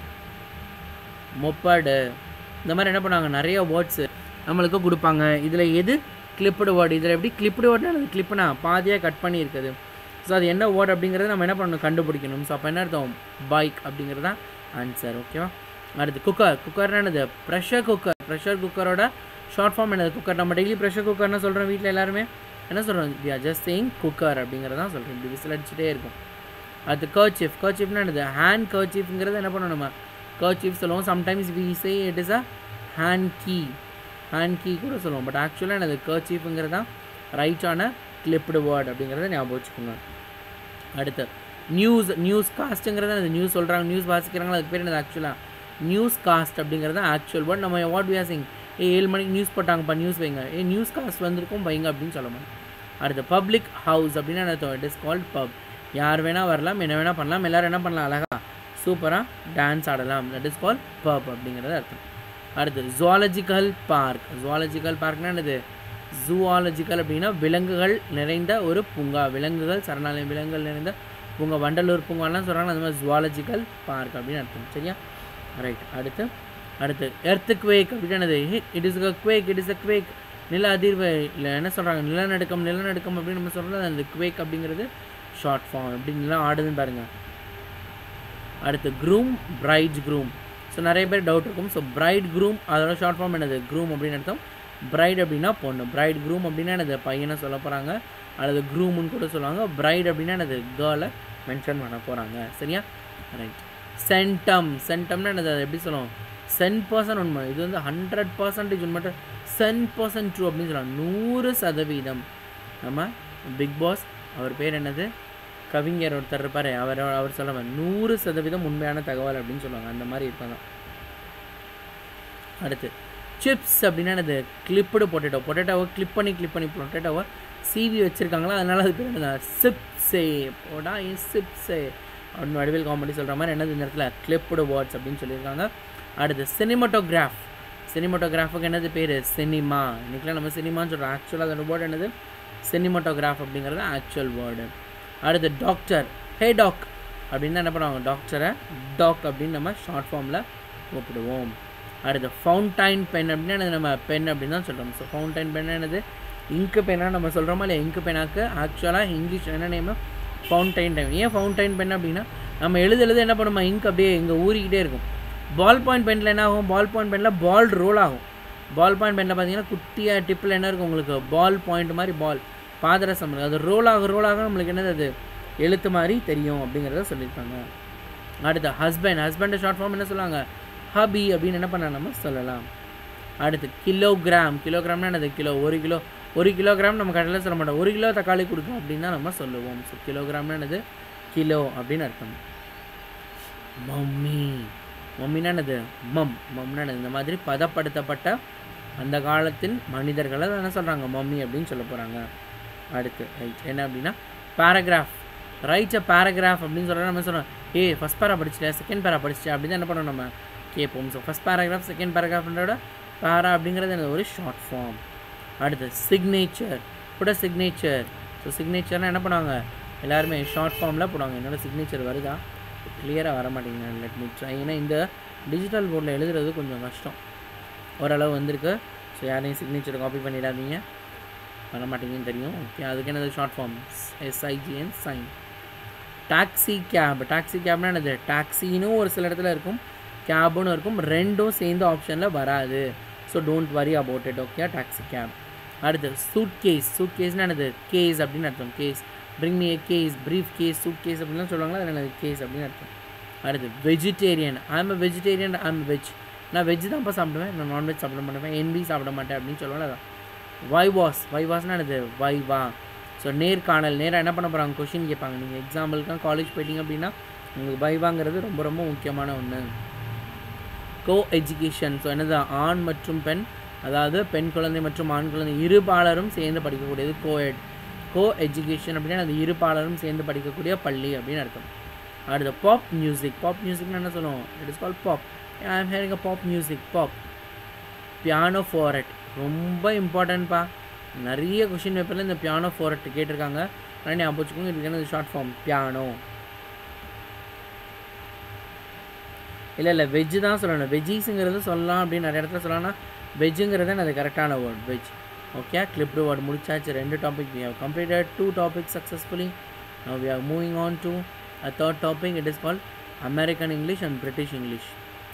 மொப்படு இந்த மாதிரி என்ன பண்ணுவாங்க நிறைய வேர்ட்ஸு நம்மளுக்கு கொடுப்பாங்க இதில் எது கிளிப்டு வேர்டு இதில் எப்படி கிளிப்டு வேர்ட்னா அது கிளிப்புனா பாதியாக கட் பண்ணி இருக்குது ஸோ அது என்ன வேர்ட் அப்படிங்கிறத நம்ம என்ன பண்ணணும் கண்டுபிடிக்கணும் ஸோ அப்போ என்ன அர்த்தம் பைக் அப்படிங்கிறது தான் ஆன்சர் ஓகேவா அடுத்து குக்கர் குக்கர்னா என்னது ப்ரெஷர் குக்கர் ப்ரெஷர் குக்கரோட ஷார்ட் ஃபார்ம் என்னது குக்கர் நம்ம டெய்லி ப்ரெஷர் குக்கர்னு சொல்கிறோம் வீட்டில் எல்லாருமே என்ன சொல்கிறோம் we are just saying cooker அப்படிங்கிறத தான் சொல்கிறோம் இப்படி விசில் அடிச்சுட்டே இருக்கும் அடுத்து கர்ச்சீஃப் கர்ச்சீஃப்னா என்னது ஹேண்ட் கர்ச்சீஃப்ங்கிறது என்ன பண்ணணும் நம்ம கர்ச்சீஃப் சொல்லுவோம் sometimes we say it is a hanky hanky கூட சொல்லுவோம் பட் ஆக்சுவலாக என்னது கர்ச்சீஃப்ங்கிறது தான் ரைட்டான கிளிப்டு வேர்ட் அப்படிங்கிறத ஞாபகம் வச்சுக்கோங்க அடுத்து நியூஸ் நியூஸ் காஸ்ட்டுங்கிறது அது நியூஸ் சொல்கிறாங்க நியூஸ் வாசிக்கிறாங்க அதுக்கு பேர் என்னது ஆக்சுவலாக நியூஸ் காஸ்ட் அப்படிங்கிறது தான் ஆக்சுவல் வேர்ட் நம்ம வாட் வியாசிங் ஏ ஏழு மணிக்கு நியூஸ் போட்டாங்கப்பா நியூஸ் வைங்க ஏ நியூஸ் காஸ்ட் வந்திருக்கும் வைங்க அப்படின்னு சொல்ல மாட்டோம் அடுத்து பப்ளிக் ஹவுஸ் அப்படின்னு என்ன அர்த்தம் இட் இஸ் கால்ட் பப் யார் வேணால் வரலாம் என்ன வேணால் பண்ணலாம் எல்லோரும் என்ன பண்ணலாம் அழகா சூப்பராக டான்ஸ் ஆடலாம் தட் இஸ் கால் பப் அப்படிங்கிறது அர்த்தம் அடுத்து ஜுவாலஜிக்கல் பார்க் ஜுவாலஜிக்கல் பார்க்னா என்னது ஜூவாலஜிக்கல் அப்படின்னா விலங்குகள் நிறைந்த ஒரு பூங்கா விலங்குகள் சரணாலயம் விலங்குகள் நிறைந்த பூங்கா வண்டலூர் பூங்காலாம் சொல்கிறாங்க அந்த மாதிரி ஜுவாலஜிக்கல் பார்க் அப்படின்னு அர்த்தம் சரியா ரைட் அடுத்து அடுத்து எர்த்து குவேக் அப்படின்னு என்னது it is a quake it is a quake நில அதிர்வு இல்லை என்ன சொல்கிறாங்க நிலநடுக்கம் நிலநடுக்கம் அப்படின்னு நம்ம சொல்கிறது அந்த குவேக் அப்படிங்கிறது ஷார்ட் ஃபார்ம் எப்படி நிலம் ஆடுதுன்னு பாருங்கள் அடுத்து க்ரூம் பிரைட் க்ரூம் ஸோ நிறைய பேர் டவுட் இருக்கும் ஸோ பிரைட் க்ரூம் அதோட ஷார்ட் ஃபார்ம் என்னது க்ரூம் அப்படின்னு அர்த்தம் பிரைட் அப்படின்னா பொண்ணு பிரைட் க்ரூம் அப்படின்னா என்னது பையனை சொல்ல போகிறாங்க அல்லது க்ரூம்னு கூட சொல்லுவாங்க பிரைட் அப்படின்னா என்னது கேர்ளை மென்ஷன் பண்ண போகிறாங்க சரியா ரைட் சென்டம் சென்டம்னா என்னது அது எப்படி சொல்லுவோம் சென் பர்சன்ட் உண்மை இது வந்து ஹண்ட்ரட் பர்சன்டேஜ் உண்மை சென் பர்சன்ட் ட்ரூ அப்படின்னு சொல்லலாம் நூறு சதவீதம் நம்ம பிக் பாஸ் அவர் பேர் என்னது கவிஞர் ஒருத்தர் இருப்பார் அவர் அவர் சொல்லுவாங்க நூறு சதவீதம் உண்மையான தகவல் அப்படின்னு சொல்லுவாங்க அந்த மாதிரி இருப்பாங்க அடுத்து சிப்ஸ் அப்படின்னா என்னது கிளிப்புடு பொட்டேட்டோ பொட்டேட்டோவை கிளிப் பண்ணி கிளிப் பண்ணி பொட்டேட்டோவை சீவி வச்சுருக்காங்களா அதனால அது பேர் என்னது சிப்ஸே போடா சிப்ஸே அப்படின்னு வடிவேல் காமெடி சொல்கிற மாதிரி என்னது இந்த இடத்துல கிளிப்புடு வேர்ட்ஸ் அப்படின்னு சொல்லியிருக்காங்க அடுத்து சினிமாட்டோகிராஃப் சினிமாட்டோகிராஃபுக்கு என்னது பேர் சினிமா இன்றைக்கெலாம் நம்ம சினிமான்னு சொல்கிறோம் ஆக்சுவலாக அதோட வேர்டு என்னது சினிமாட்டோகிராஃப் அப்படிங்கிறது ஆக்சுவல் வேர்டு அடுத்து டாக்டர் ஹே டாக் அப்படின்னு என்ன பண்ணுவாங்க டாக்டரை டாக் அப்படின்னு நம்ம ஷார்ட் ஃபார்மில் கூப்பிடுவோம் அடுத்து ஃபவுண்டைன் பென் அப்படின்னா என்னது நம்ம பென் அப்படின்னு தான் சொல்கிறோம் ஸோ ஃபவுண்டைன் பென் என்னது இங்கு பென்னாக நம்ம சொல்கிறோமா இல்லை இங்கு பெனாக்கு ஆக்சுவலாக இங்கிலீஷ் என்ன நேம் ஃபவுண்டைன் டைம் ஏன் ஃபவுண்டைன் பென் அப்படின்னா நம்ம எழுத எழுத என்ன பண்ணுமா இங்க் அப்படியே இங்கே ஊறிக்கிட்டே இருக்கும் பால் பாயிண்ட் பெனில் என்ன ஆகும் பால் பாயிண்ட் பெனில் பால் ரோல் ஆகும் பால் பாயிண்ட் பெனில் பார்த்தீங்கன்னா குட்டியாக டிப்பில் என்ன இருக்கும் உங்களுக்கு பால் பாயிண்ட் மாதிரி பால் பாதரசம் இருக்குது அது ரோல் ஆக ரோல் ஆக நம்மளுக்கு என்னது அது எழுத்து மாதிரி தெரியும் அப்படிங்கிறத சொல்லியிருக்காங்க அடுத்து ஹஸ்பண்ட் ஹஸ்பண்டை ஷார்ட் ஃபார்ம் என்ன சொல்லுவாங்க ஹபி அப்படின்னு என்ன பண்ண நம்ம சொல்லலாம் அடுத்து கிலோகிராம் கிலோகிராம்னா என்னது கிலோ ஒரு கிலோ ஒரு கிலோகிராம் நம்ம கடையில் சொல்ல மாட்டோம் ஒரு கிலோ தக்காளி கொடுக்கும் அப்படின்னு தான் நம்ம சொல்லுவோம் ஸோ கிலோகிராம்னா என்னது கிலோ அப்படின்னு அர்த்தம் மம்மி மம்மினா என்னது மம் மம்னா என்னது இந்த மாதிரி பதப்படுத்தப்பட்ட அந்த காலத்தின் மனிதர்களை என்ன சொல்கிறாங்க மம்மி அப்படின்னு சொல்ல போகிறாங்க அடுத்து ரைட் என்ன அப்படின்னா பேராகிராஃப் ரைட் அ பேராகிராஃப் அப்படின்னு சொல்கிறோம் நம்ம சொல்கிறோம் ஏ ஃபஸ்ட் பேரா படிச்சிட்டியா செகண்ட் பேரா படிச்சிட்டியா அப்படின்னு என்ன பண்ணோம் நம்ம கேட்போம் ஸோ ஃபஸ்ட் பேராகிராஃப் செகண்ட் பேராகிராஃப்ன்றோட பேரா அப்படிங்கிறது என்னது ஒரு ஷார்ட் ஃபார்ம் அடுத்து சிக்னேச்சர் கூட சிக்னேச்சர் ஸோ சிக்னேச்சர்னால் என்ன பண்ணுவாங்க எல்லாருமே ஷார்ட் ஃபார்மில் போடுவாங்க என்னோடய சிக்னேச்சர் வருதா கிளியராக வர மாட்டேங்குது லெட் மீ ட்ரை ஏன்னா இந்த டிஜிட்டல் போர்டில் எழுதுறது கொஞ்சம் கஷ்டம் ஓரளவு வந்திருக்கு ஸோ யாரையும் சிக்னேச்சர் காப்பி பண்ணிடாதீங்க பண்ண மாட்டீங்கன்னு தெரியும் ஓகே அதுக்கு என்னது short form SIGN sign taxi cab taxi கேப்னா என்னது டாக்ஸின்னு ஒரு சில இடத்துல இருக்கும் கேபுன்னு இருக்கும் ரெண்டும் சேர்ந்து ஆப்ஷனில் வராது so don't worry about it okay taxi cab அடுத்து சூட் கேஸ் சூட் கேஸ்னால் என்னது கேஸ் அப்படின்னு அர்த்தம் case bring me a case briefcase suitcase அப்படின்லாம் சொல்லுவாங்களா அது என்னது கேஸ் அப்படின்னு அர்த்தம் அடுத்து vegetarian I'm a vegetarian I'm veg non veg தான்ப்பா சாப்பிடுவேன் நான் நான்வெஜ் சாப்பிட மாட்டேன் என்பி சாப்பிட மாட்டேன் அப்படின்னு சொல்லுவாங்க அதான் வைவாஸ் வைவாஸ்னால் என்னது வைவா ஸோ நேர்காணல் நேராக என்ன பண்ண போகிறாங்க கொஷின் கேட்பாங்க நீங்கள் எக்ஸாம்பிளுக்கு காலேஜ் போயிட்டீங்க அப்படின்னா உங்களுக்கு வைவாங்கிறது ரொம்ப ரொம்ப முக்கியமான ஒன்று கோ எஜுகேஷன் ஸோ என்னது ஆண் மற்றும் பெண் அதாவது பெண் குழந்தை மற்றும் ஆண் குழந்தை இருபாலரும் சேர்ந்து படிக்கக்கூடியது கோஎட் கோ எஜுகேஷன் அப்படின்னா அது இருபாலரும் சேர்ந்து படிக்கக்கூடிய பள்ளி அப்படின்னு அர்த்தம் அடுத்து பாப் மியூசிக் பாப் மியூசிக்னு என்ன சொல்லுவோம் it is call pop I am hearing a pop music pop pianoforte ரொம்ப இம்பார்ட்டன்ட்ப்பா நிறைய கொஷின் பேப்பரில் இந்த பியானோ ஃபோரட் கேட்டிருக்காங்க ஆனால் ஞாபகம் வச்சுக்கோங்க இதுக்கு என்ன ஷார்ட் ஃபார்ம் பியானோ இல்லை இல்லை வெஜ்ஜு தான் சொல்லணும் வெஜ்ஜீஸுங்கிறது சொல்லலாம் அப்படின்னு நிறைய இடத்துல சொல்லலாம்னா வெஜ்ஜுங்கிறது அது கரெக்டான word veg okay clipped word முடிச்சாச்சு ரெண்டு topic we have completed two topic successfully we are moving on to a third topic it is call American English and British English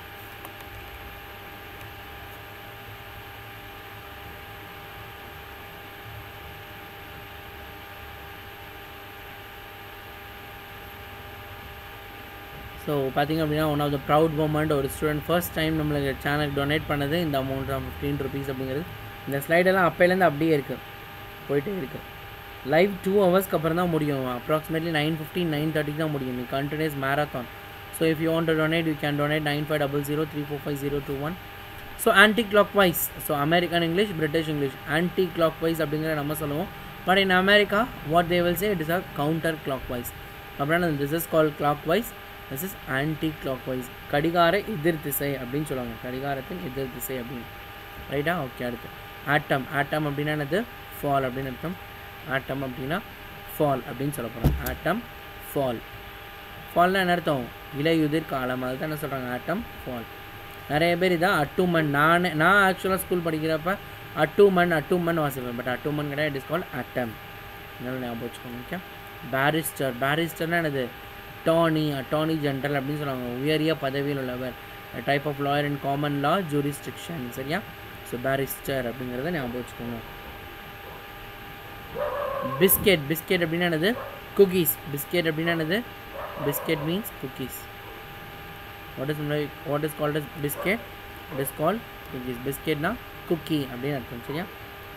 so பார்த்திங்க அப்படின்னா one of the proud moment ஒரு student first time நம்மளுக்கு சேனலுக்கு donate பண்ணது இந்த amount of fifteen rupees அப்படிங்கிறது இந்த ஸ்லைடெல்லாம் அப்போலேருந்து அப்படியே இருக்குது போயிட்டே இருக்குது லைவ் டூ ஹவர்ஸ்க்கு அப்புறம் தான் முடியும் அப்ராக்சிமேட்லி நைன் ஃபிஃப்டின் நைன் தேர்ட்டிக்கு தான் முடியும் நீ continuous marathon so if you want to donate you can donate nine five double zero three four five zero two one so anticlockwise so American English British English anticlockwise அப்படிங்கிற நம்ம சொல்லுவோம் but in America what they will say it is a counterclockwise அப்படின்னா this is call clockwise this is anticlockwise கடிகார எதிர் திசை அப்படின்னு சொல்லுவாங்க கடிகாரத்தின் எதிர் திசை அப்படின்னு ரைட்டா ஓகே அடுத்து ஆட்டம் ஆட்டம் அப்படின்னா என்னது ஃபால் அப்படின்னு அர்த்தம் ஆட்டம் அப்படின்னா ஃபால் அப்படின்னு சொல்ல போகிறோம் ஆட்டம் ஃபால் ஃபால்னா என்ன அர்த்தம் இலையுதிர் காலம் அதுதான் என்ன சொல்கிறாங்க ஆட்டம் ஃபால் நிறைய பேர் இதான் அட்டுமன் நான் நான் ஆக்சுவலாக ஸ்கூல் படிக்கிறப்ப அட்டுமன் அட்டுமன் வாசிப்பேன் பட் அட்டுமன் கிடையாது இட் இஸ் கால் ஆட்டம் அதனால ஞாபகம் வச்சுக்கோங்க ஓகே பேரிஸ்டர் பேரிஸ்டர்னா என்னது அட்டார்னி அட்டார்னி ஜென்ரல் அப்படின்னு சொல்லுவாங்க உயரிய பதவியில் உள்ளவர் type of lawyer in common law jurisdiction சரியா ஸோ பேரிஸ்டர் அப்படிங்கிறத ஞாபகம் வச்சுக்கோங்க பிஸ்கெட் பிஸ்கெட் அப்படின்னா என்னது குக்கீஸ் பிஸ்கெட் அப்படின்னா என்னது biscuit means cookies what is what is called as biscuit it is called cookies பிஸ்கெட்னா குக்கி அப்படின்னு அர்த்தம் சரியா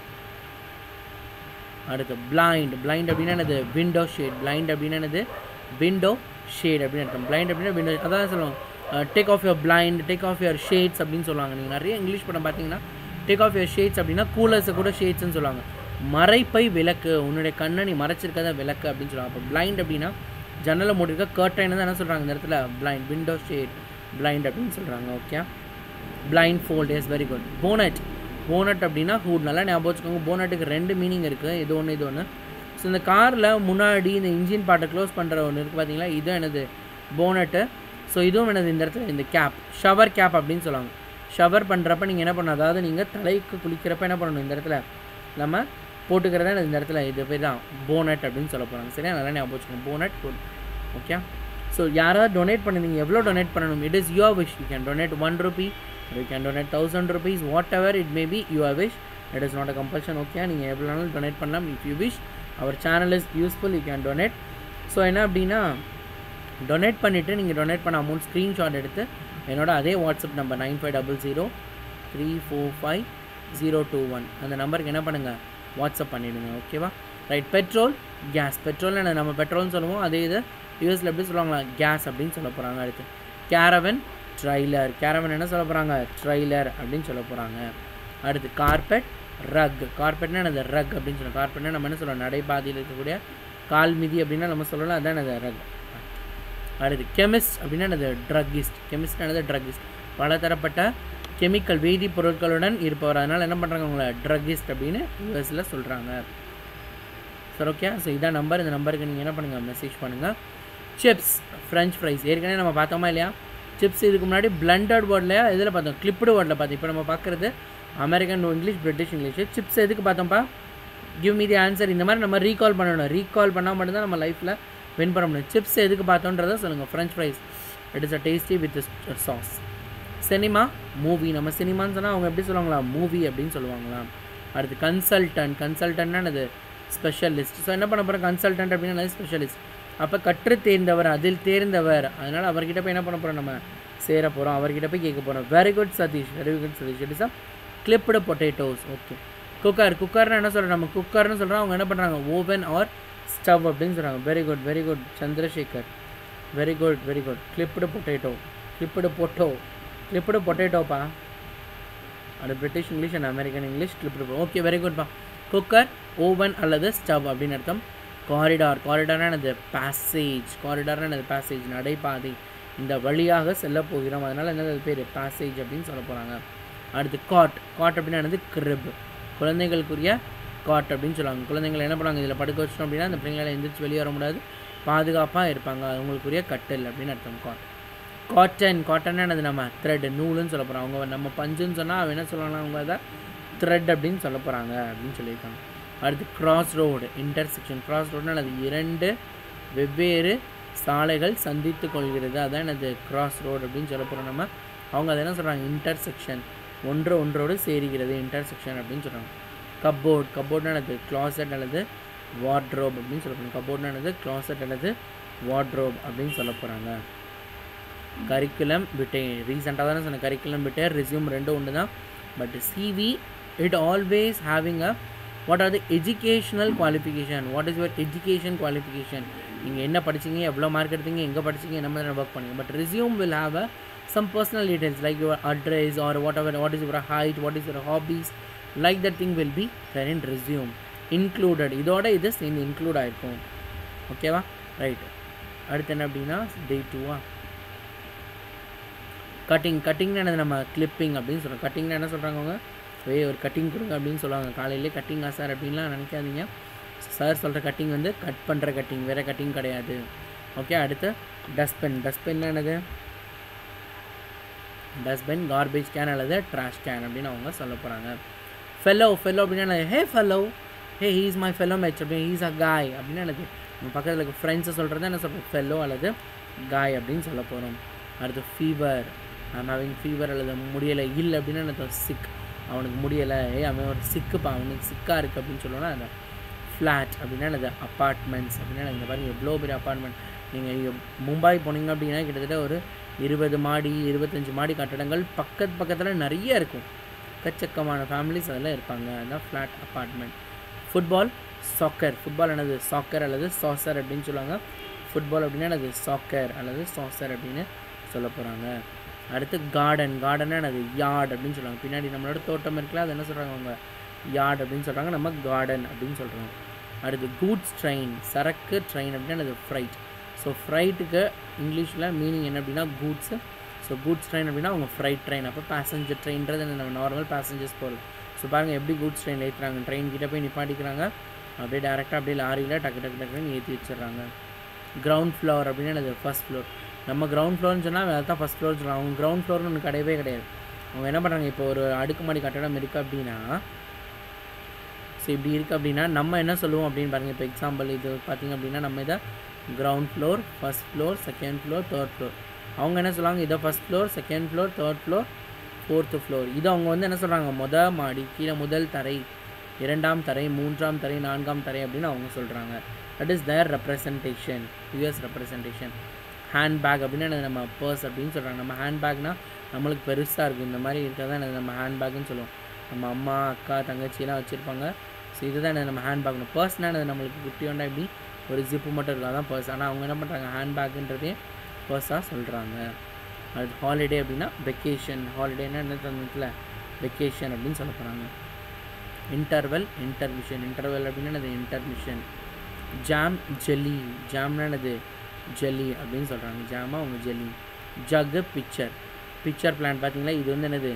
அடுத்து பிளைண்ட் பிளைண்ட் அப்படின்னா என்னது விண்டோ ஷேட் பிளைண்ட் அப்படின்னா என்னது விண்டோ ஷேட் அப்படின்னு அர்த்தம் பிளைண்ட் அப்படின்னா விண்டோ அதான் சொல்லுவாங்க take off your blind take off your shades அப்படின்னு சொல்லுவாங்க நீங்கள் நிறைய இங்கிலீஷ் படம் பார்த்தீங்கன்னா டேக் ஆஃப் யுவர் ஷேட்ஸ் அப்படின்னா கூலர்ஸை கூட ஷேட்ஸ்னு சொல்லுவாங்க மறைப்பை விளக்கு உன்னுடைய கண்ணை நீ மறைச்சிருக்கத விளக்கு அப்படின்னு சொல்லுவாங்க அப்போ பிளைண்ட் அப்படின்னா ஜன்னலை மூடிருக்க கர்டைன் தான் என்ன சொல்கிறாங்க இந்த இடத்துல பிளைண்ட் விண்டோ ஷேட் பிளைண்ட் அப்படின்னு சொல்கிறாங்க okay blind fold yes very good bonnet bonnet அப்படின்னா ஹூட் நல்லா ஞாபகம் வச்சுக்கோங்க போனட்டுக்கு ரெண்டு மீனிங் இருக்குது இது ஒன்று இது ஒன்று ஸோ இந்த காரில் முன்னாடி இந்த இன்ஜின் பாட்டை க்ளோஸ் பண்ணுற ஒன்று இருக்குது பார்த்தீங்களா இதுவும் எனது போனட்டு ஸோ இதுவும் எனது இந்த இடத்துல இந்த கேப் ஷவர் கேப் அப்படின்னு சொல்லுவாங்க ஷவர் பண்ணுறப்ப நீங்கள் என்ன பண்ணணும் அதாவது நீங்கள் தலைக்கு குளிக்கிறப்ப என்ன பண்ணணும் இந்த இடத்துல நம்ம போட்டுக்கிறதா இந்த இடத்துல இது பேர் தான் போனட் அப்படின்னு சொல்ல போகிறாங்க சரியா நல்லா ஞாபகம் வச்சுக்கோங்க போனட் ஓகே ஸோ யாராவது டொனேட் பண்ணுவீங்க எவ்வளோ டொனேட் பண்ணணும் it is your wish you can donate one rupee you can donate thousand rupees whatever it may be your wish it is not a compulsion okay நீங்கள் எவ்வளோ நாளும் donate பண்ணலாம் if you wish our channel is useful you can donate so என்ன அப்படின்னா donate பண்ணிவிட்டு நீங்கள் donate பண்ண amount screenshot எடுத்து என்னோட அதே WhatsApp number nine five double zero three four five zero two one அந்த நம்பருக்கு என்ன பண்ணுங்கள் வாட்ஸ்அப் பண்ணிவிடுங்க ஓகேவா ரைட் பெட்ரோல் கேஸ் பெட்ரோல் என்ன நம்ம பெட்ரோல்னு சொல்லுவோம் அதே இது யூஎஸில் எப்படி சொல்லுவாங்களா கேஸ் அப்படின்னு சொல்ல போகிறாங்க அடுத்து கேரவன் ட்ரைலர் கேரவன் என்ன சொல்ல போகிறாங்க ட்ரைலர் அப்படின்னு சொல்ல போகிறாங்க அடுத்து கார்பெட் ரக் கார்பெட்னா என்னது ரக் அப்படின்னு சொல்லுவோம் கார்பெட்னா நம்ம என்ன சொல்லுவோம் நடைபாதையில் இருக்கக்கூடிய கால் மிதி அப்படின்னா நம்ம சொல்லலாம் அதான் என்னது ரக் அடுத்து கெமிஸ்ட் அப்படின்னா என்னது ட்ரக்கிஸ்ட் கெமிஸ்ட் என்னது ட்ரக்கிஸ்ட் பலதரப்பட்ட கெமிக்கல் வேதிப்பொருட்களுடன் இருப்பவர் அதனால் என்ன பண்ணுறாங்க உங்களை ட்ரக்கிஸ்ட் அப்படின்னு யூஎஸில் சொல்கிறாங்க சார் ஓகே ஸோ இதான் நம்பர் இந்த நம்பருக்கு நீங்கள் என்ன பண்ணுங்கள் மெசேஜ் பண்ணுங்கள் சிப்ஸ் ஃப்ரெஞ்ச் ஃப்ரைஸ் ஏற்கனவே நம்ம பார்த்தோமா இல்லையா சிப்ஸ் இதுக்கு முன்னாடி பிளண்டட் வேர்டில் இதில் பார்த்தோம் கிளிப்டு வேர்டில் பார்த்தோம் இப்போ நம்ம பார்க்குறது American English British English chips எதுக்கு பார்த்தோம்ப்பா கிவ் மீ தி ஆன்சர் இந்த மாதிரி நம்ம ரீகால் பண்ணணும் ரீகால் பண்ணால் மட்டும்தான் நம்ம லைஃப்பில் வின் பண்ண முடியும் சிப்ஸ் எதுக்கு பார்த்தோன்றதை சொல்லுங்கள் French fries it is a tasty with sauce cinema movie நம்ம சினிமான்னு சொன்னால் அவங்க எப்படி சொல்லுவாங்களா மூவி அப்படின்னு சொல்லுவாங்களா அடுத்து கன்சல்டன்ட் கன்சல்டன்ட்னா அது ஸ்பெஷலிஸ்ட் ஸோ என்ன பண்ண போகிறோம் கன்சல்டன்ட் அப்படின்னா ஸ்பெஷலிஸ்ட் அப்போ கற்று தேர்ந்தவர் அதில் தேர்ந்தவர் அதனால் அவர்கிட்ட போய் என்ன பண்ண போகிறோம் நம்ம சேர போகிறோம் அவர்கிட்ட போய் கேட்க போகிறோம் very good Sathish very good Sathish it is a clipped potatoes okay cooker குக்கர்னு என்ன சொல்கிறோம் நம்ம குக்கர்னு சொல்கிறோம் அவங்க என்ன பண்ணுறாங்க ஓவன் ஆர் ஸ்டவ் அப்படின்னு சொல்கிறாங்க very good very good Chandrasekhar very good very good clipped potato clipped potato clipped பொட்டேட்டோப்பா அது British English and American English clipped okay very குட்ப்பா குக்கர் ஓவன் அல்லது ஸ்டவ் அப்படின்னு அர்த்தம் காரிடார் காரிடார்னா எனது பேசேஜ் காரிடார்னா எனது பேசேஜ் நடைபாதை இந்த வழியாக செல்ல போகிறோம் அதனால் என்னது பேர் பேசேஜ் அப்படின்னு சொல்ல போகிறாங்க அடுத்து காட் காட் அப்படின்னா என்னது கிரிப் குழந்தைகளுக்குரிய காட் அப்படின்னு சொல்லுவாங்க குழந்தைங்களை என்ன பண்ணுவாங்க இதில் படுக்க வச்சிட்டோம் அப்படின்னா அந்த பிள்ளைங்களை எந்திரிச்சு வெளியே வர முடியாது பாதுகாப்பாக இருப்பாங்க அவங்களுக்குரிய கட்டில் அப்படின்னு அர்த்தம் காட் காட்டன் காட்டன் என்னது நம்ம த்ரெட் நூலுன்னு சொல்ல போகிறோம் அவங்க நம்ம பஞ்சுன்னு சொன்னால் அவன் என்ன சொல்லலாம் அவங்க அதை த்ரெட் அப்படின்னு சொல்ல போகிறாங்க அப்படின்னு சொல்லியிருக்காங்க அடுத்து கிராஸ் ரோடு இன்டர்செக்ஷன் கிராஸ் ரோடுனா அது இரண்டு வெவ்வேறு சாலைகள் சந்தித்து கொள்கிறது அதான் எனது கிராஸ் ரோடு அப்படின்னு சொல்ல போகிறோம் நம்ம அவங்க அதை என்ன சொல்கிறாங்க இன்டர்செக்ஷன் ஒன்று ஒன்றோடு சேருகிறது இன்டர்செக்ஷன் அப்படின்னு சொல்கிறாங்க கப்போர்ட் கப்போர்ட்னா என்னது கிளாசட் அல்லது வார்ட்ரோப் அப்படின்னு சொல்ல போகிறாங்க கப்போர்ட்னா என்னது கிளாசட் அல்லது வார்ட்ரோப் அப்படின்னு சொல்ல போகிறாங்க கரிக்குலம் விட்டே ரீசெண்டாக தானே சொன்னேன் கரிக்குலம் விட்டே ரெசியூம் ரெண்டும் ஒன்று தான் but CV it always having a what are the educational qualification what is your education qualification நீங்கள் என்ன படிச்சீங்க எவ்வளோ மார்க் எடுத்தீங்க எங்கே படிச்சீங்க என்ன மாதிரி ஒர்க் பண்ணீங்க but resume will have a some personal details like your address or whatever what is your height what is your hobbies like that thing will be there in resume included இதோட இது சேர்ந்து include ஆயிருக்கும் ஓகேவா right அடுத்து என்ன அப்படின்னா டே டூவா cutting கட்டிங்னா என்னது நம்ம கிளிப்பிங் அப்படின்னு சொல்கிறோம் கட்டிங்னா என்ன சொல்கிறாங்க அவங்க வே ஒரு கட்டிங் கொடுங்க அப்படின்னு சொல்லுவாங்க காலையிலே கட்டிங்கா சார் அப்படின்லாம் நினைக்காதீங்க சார் சொல்கிற கட்டிங் வந்து கட் பண்ணுற கட்டிங் வேறு கட்டிங் கிடையாது ஓகே அடுத்து டஸ்ட்பின் டஸ்ட்பின் என்னது டஸ்ட்பின் கார்பேஜ் கேன் அல்லது ட்ராஷ் கேன் அப்படின்னு அவங்க சொல்ல போகிறாங்க ஃபெல்லோ ஃபெல்லோ அப்படின்னா hey fellow hey he's my fellow match அப்படி ஹீஸ் அ காய் அப்படின்னு எனக்கு நம்ம பக்கத்தில் இருக்க ஃப்ரெண்ட்ஸை சொல்கிறது என்ன சொல்கிறோம் ஃபெல்லோ அல்லது காய் அப்படின்னு சொல்ல போகிறோம் அடுத்து ஃபீவர் ஐம் ஹேவிங் ஃபீவர் அல்லது முடியலை இல்லை அப்படின்னு என்ன சிக் அவனுக்கு முடியலை ஏய் அவன் ஒரு சிக்குப்பா அவனுக்கு சிக்காக இருக்குது அப்படின்னு சொல்லணும்னா அந்த ஃப்ளாட் அப்படின்னா என்னது அப்பார்ட்மெண்ட்ஸ் அப்படின்னா இந்த பாருங்க எவ்வளோ பெரிய அப்பார்ட்மெண்ட் நீங்கள் மும்பை போனீங்க அப்படின்னா கிட்டத்தட்ட ஒரு இருபது மாடி இருபத்தஞ்சி மாடி கட்டடங்கள் பக்கத்து பக்கத்தில் நிறைய இருக்கும் எக்கச்சக்கமான ஃபேமிலிஸ் அதில் இருப்பாங்க அதுதான் flat apartment football soccer football என்னது சாக்கர் அல்லது சாசர் அப்படின்னு சொல்லுவாங்க ஃபுட்பால் அப்படின்னா என்னது சாக்கர் அல்லது சாசர் அப்படின்னு சொல்ல போகிறாங்க அடுத்து கார்டன் கார்டன்னா என்னது யார்ட் அப்படின்னு சொல்லுவாங்க பின்னாடி நம்மளோட தோட்டம் இருக்குல்ல அது என்ன சொல்கிறாங்க அவங்க யார்ட் அப்படின்னு சொல்கிறாங்க நம்ம கார்டன் அப்படின்னு சொல்கிறோம் அடுத்து கூட்ஸ் ட்ரெயின் சரக்கு ட்ரெயின் அப்படின்னா அது ஃப்ரைட் ஸோ ஃப்ரைட்டுக்கு இங்கிலீஷில் மீனிங் என்ன அப்படின்னா கூட்ஸு ஸோ கூட்ஸ் ட்ரெயின் அப்படின்னா அவங்க ஃப்ரைட் ட்ரெயின் அப்போ பேசஞ்சர் ட்ரெயின்றது நம்ம நார்மல் பேசஞ்சர்ஸ் போகிறது ஸோ பாருங்கள் எப்படி கூட்ஸ் ட்ரெயின் ஏற்றுறாங்க ட்ரெயின் கிட்ட போய் நிப்பாட்டிக்கிறாங்க அப்படியே டேரெக்டாக அப்படியே லாரியில் டக்கு டக்கு டக்குன்னு ஏற்றி வச்சிடுறாங்க கிரவுண்ட் ஃப்ளோர் அப்படின்னு அது ஃபஸ்ட் ஃப்ளோர் நம்ம கிரவுண்ட் ஃப்ளோர்னு சொன்னால் வேறு தான் ஃபஸ்ட் ஃப்ளோர் சொல்லுவாங்க அவங்க கிரவுண்ட் ஃப்ளோர்னு ஒன்று கிடையவே கிடையாது அவங்க என்ன பண்ணுறாங்க இப்போ ஒரு அடுக்குமாடி கட்டடம் இருக்குது அப்படின்னா ஸோ இப்படி இருக்குது அப்படின்னா நம்ம என்ன சொல்லுவோம் அப்படின்னு பாருங்கள் இப்போ எக்ஸாம்பிள் இது பார்த்திங்க அப்படின்னா நம்ம இதை ground floor first floor second floor third floor அவங்க என்ன சொல்லுவாங்க இதை first floor second floor third floor fourth floor இது அவங்க வந்து என்ன சொல்கிறாங்க மொதல் மாடி கீழே முதல் தரை இரண்டாம் தரை மூன்றாம் தரை நான்காம் தரை அப்படின்னு அவங்க சொல்கிறாங்க that is their representation US representation handbag அப்படின்னு என்னது நம்ம பர்ஸ் அப்படின்னு சொல்கிறாங்க நம்ம ஹேண்ட்பேக்னா நம்மளுக்கு பெருசாக இருக்கும் இந்த மாதிரி இருக்கிறது தான் என்னது நம்ம ஹேண்ட்பேக்குன்னு சொல்லுவோம் நம்ம அம்மா அக்கா தங்கச்சியெல்லாம் வச்சுருப்பாங்க ஸோ இதுதான் என்னது நம்ம ஹேண்ட்பேக்னு பர்ஸ்னால் என்னது நம்மளுக்கு குட்டியோண்டா இப்படி ஒரு ஜிப்பு மட்டும் இருக்கா தான் பர்ஸ் ஆனால் அவங்க என்ன பண்ணுறாங்க ஹேண்ட்பேக்குன்றதே பர்ஸாக சொல்கிறாங்க அது ஹாலிடே அப்படின்னா வெக்கேஷன் ஹாலிடேன்னா என்ன தமிழ்ல வெக்கேஷன் அப்படின்னு சொல்ல போகிறாங்க இன்டர்வெல் இன்டர்மிஷன் இன்டர்வெல் அப்படின்னா என்னது இன்டர்மிஷன் ஜாம் ஜெல்லி ஜாம்னா என்னது ஜெல்லி அப்படின்னு சொல்கிறாங்க ஜாமா அவங்க jelly jug pitcher pitcher plant பார்த்தீங்களா இது வந்து என்னது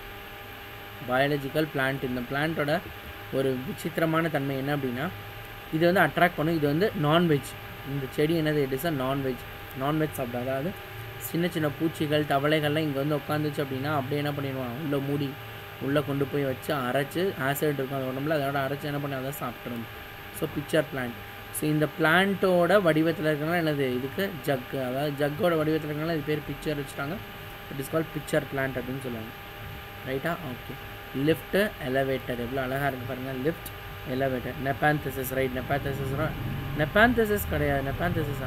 பயாலஜிக்கல் பிளான்ட் இந்த பிளான்ட்டோட ஒரு விசித்திரமான தன்மை என்ன அப்படின்னா இது வந்து அட்ராக்ட் பண்ணும் இது வந்து நான்வெஜ் இந்த செடி என்னது it is a nonveg nonveg சாப்பிடும் அதாவது சின்ன சின்ன பூச்சிகள் தவளைகள்லாம் இங்கே வந்து உட்காந்துச்சு அப்படின்னா அப்படியே என்ன பண்ணிடுவான் உள்ளே மூடி உள்ளே கொண்டு போய் வச்சு அரைச்சி ஆசிட் இருக்கும் அது உடம்புல அதோட அரைச்சி என்ன பண்ணி அதை சாப்பிட்றோம் ஸோ பிக்சர் பிளான்ட் ஸோ இந்த பிளான்ட்டோட வடிவத்தில் இருக்கிறனால என்னது இதுக்கு ஜக்கு அதாவது ஜக்கோட வடிவத்தில் இருக்கிறனால இது பேர் பிக்சர் வச்சுட்டாங்க it is call pitcher plant அப்படின்னு சொல்லுவாங்க ரைட்டா ஓகே லிஃப்ட்டு எலவேட்டர் எவ்வளோ அழகாக இருக்குது பாருங்கள் lift elevator nepenthes right nepenthes nepenthes கிடையாது நெப்பாந்தசிஸா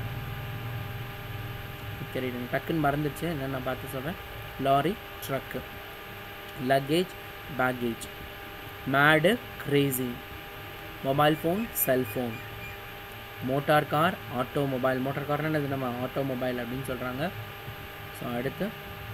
சரி எனக்கு டக்குன்னு மறந்துச்சு என்ன நான் பார்த்து சொல்கிறேன் lorry truck luggage baggage mad crazy mobile phone cellphone motor car automobile motor கார்னால் இது நம்ம ஆட்டோமொபைல் அப்படின்னு சொல்கிறாங்க ஸோ அடுத்து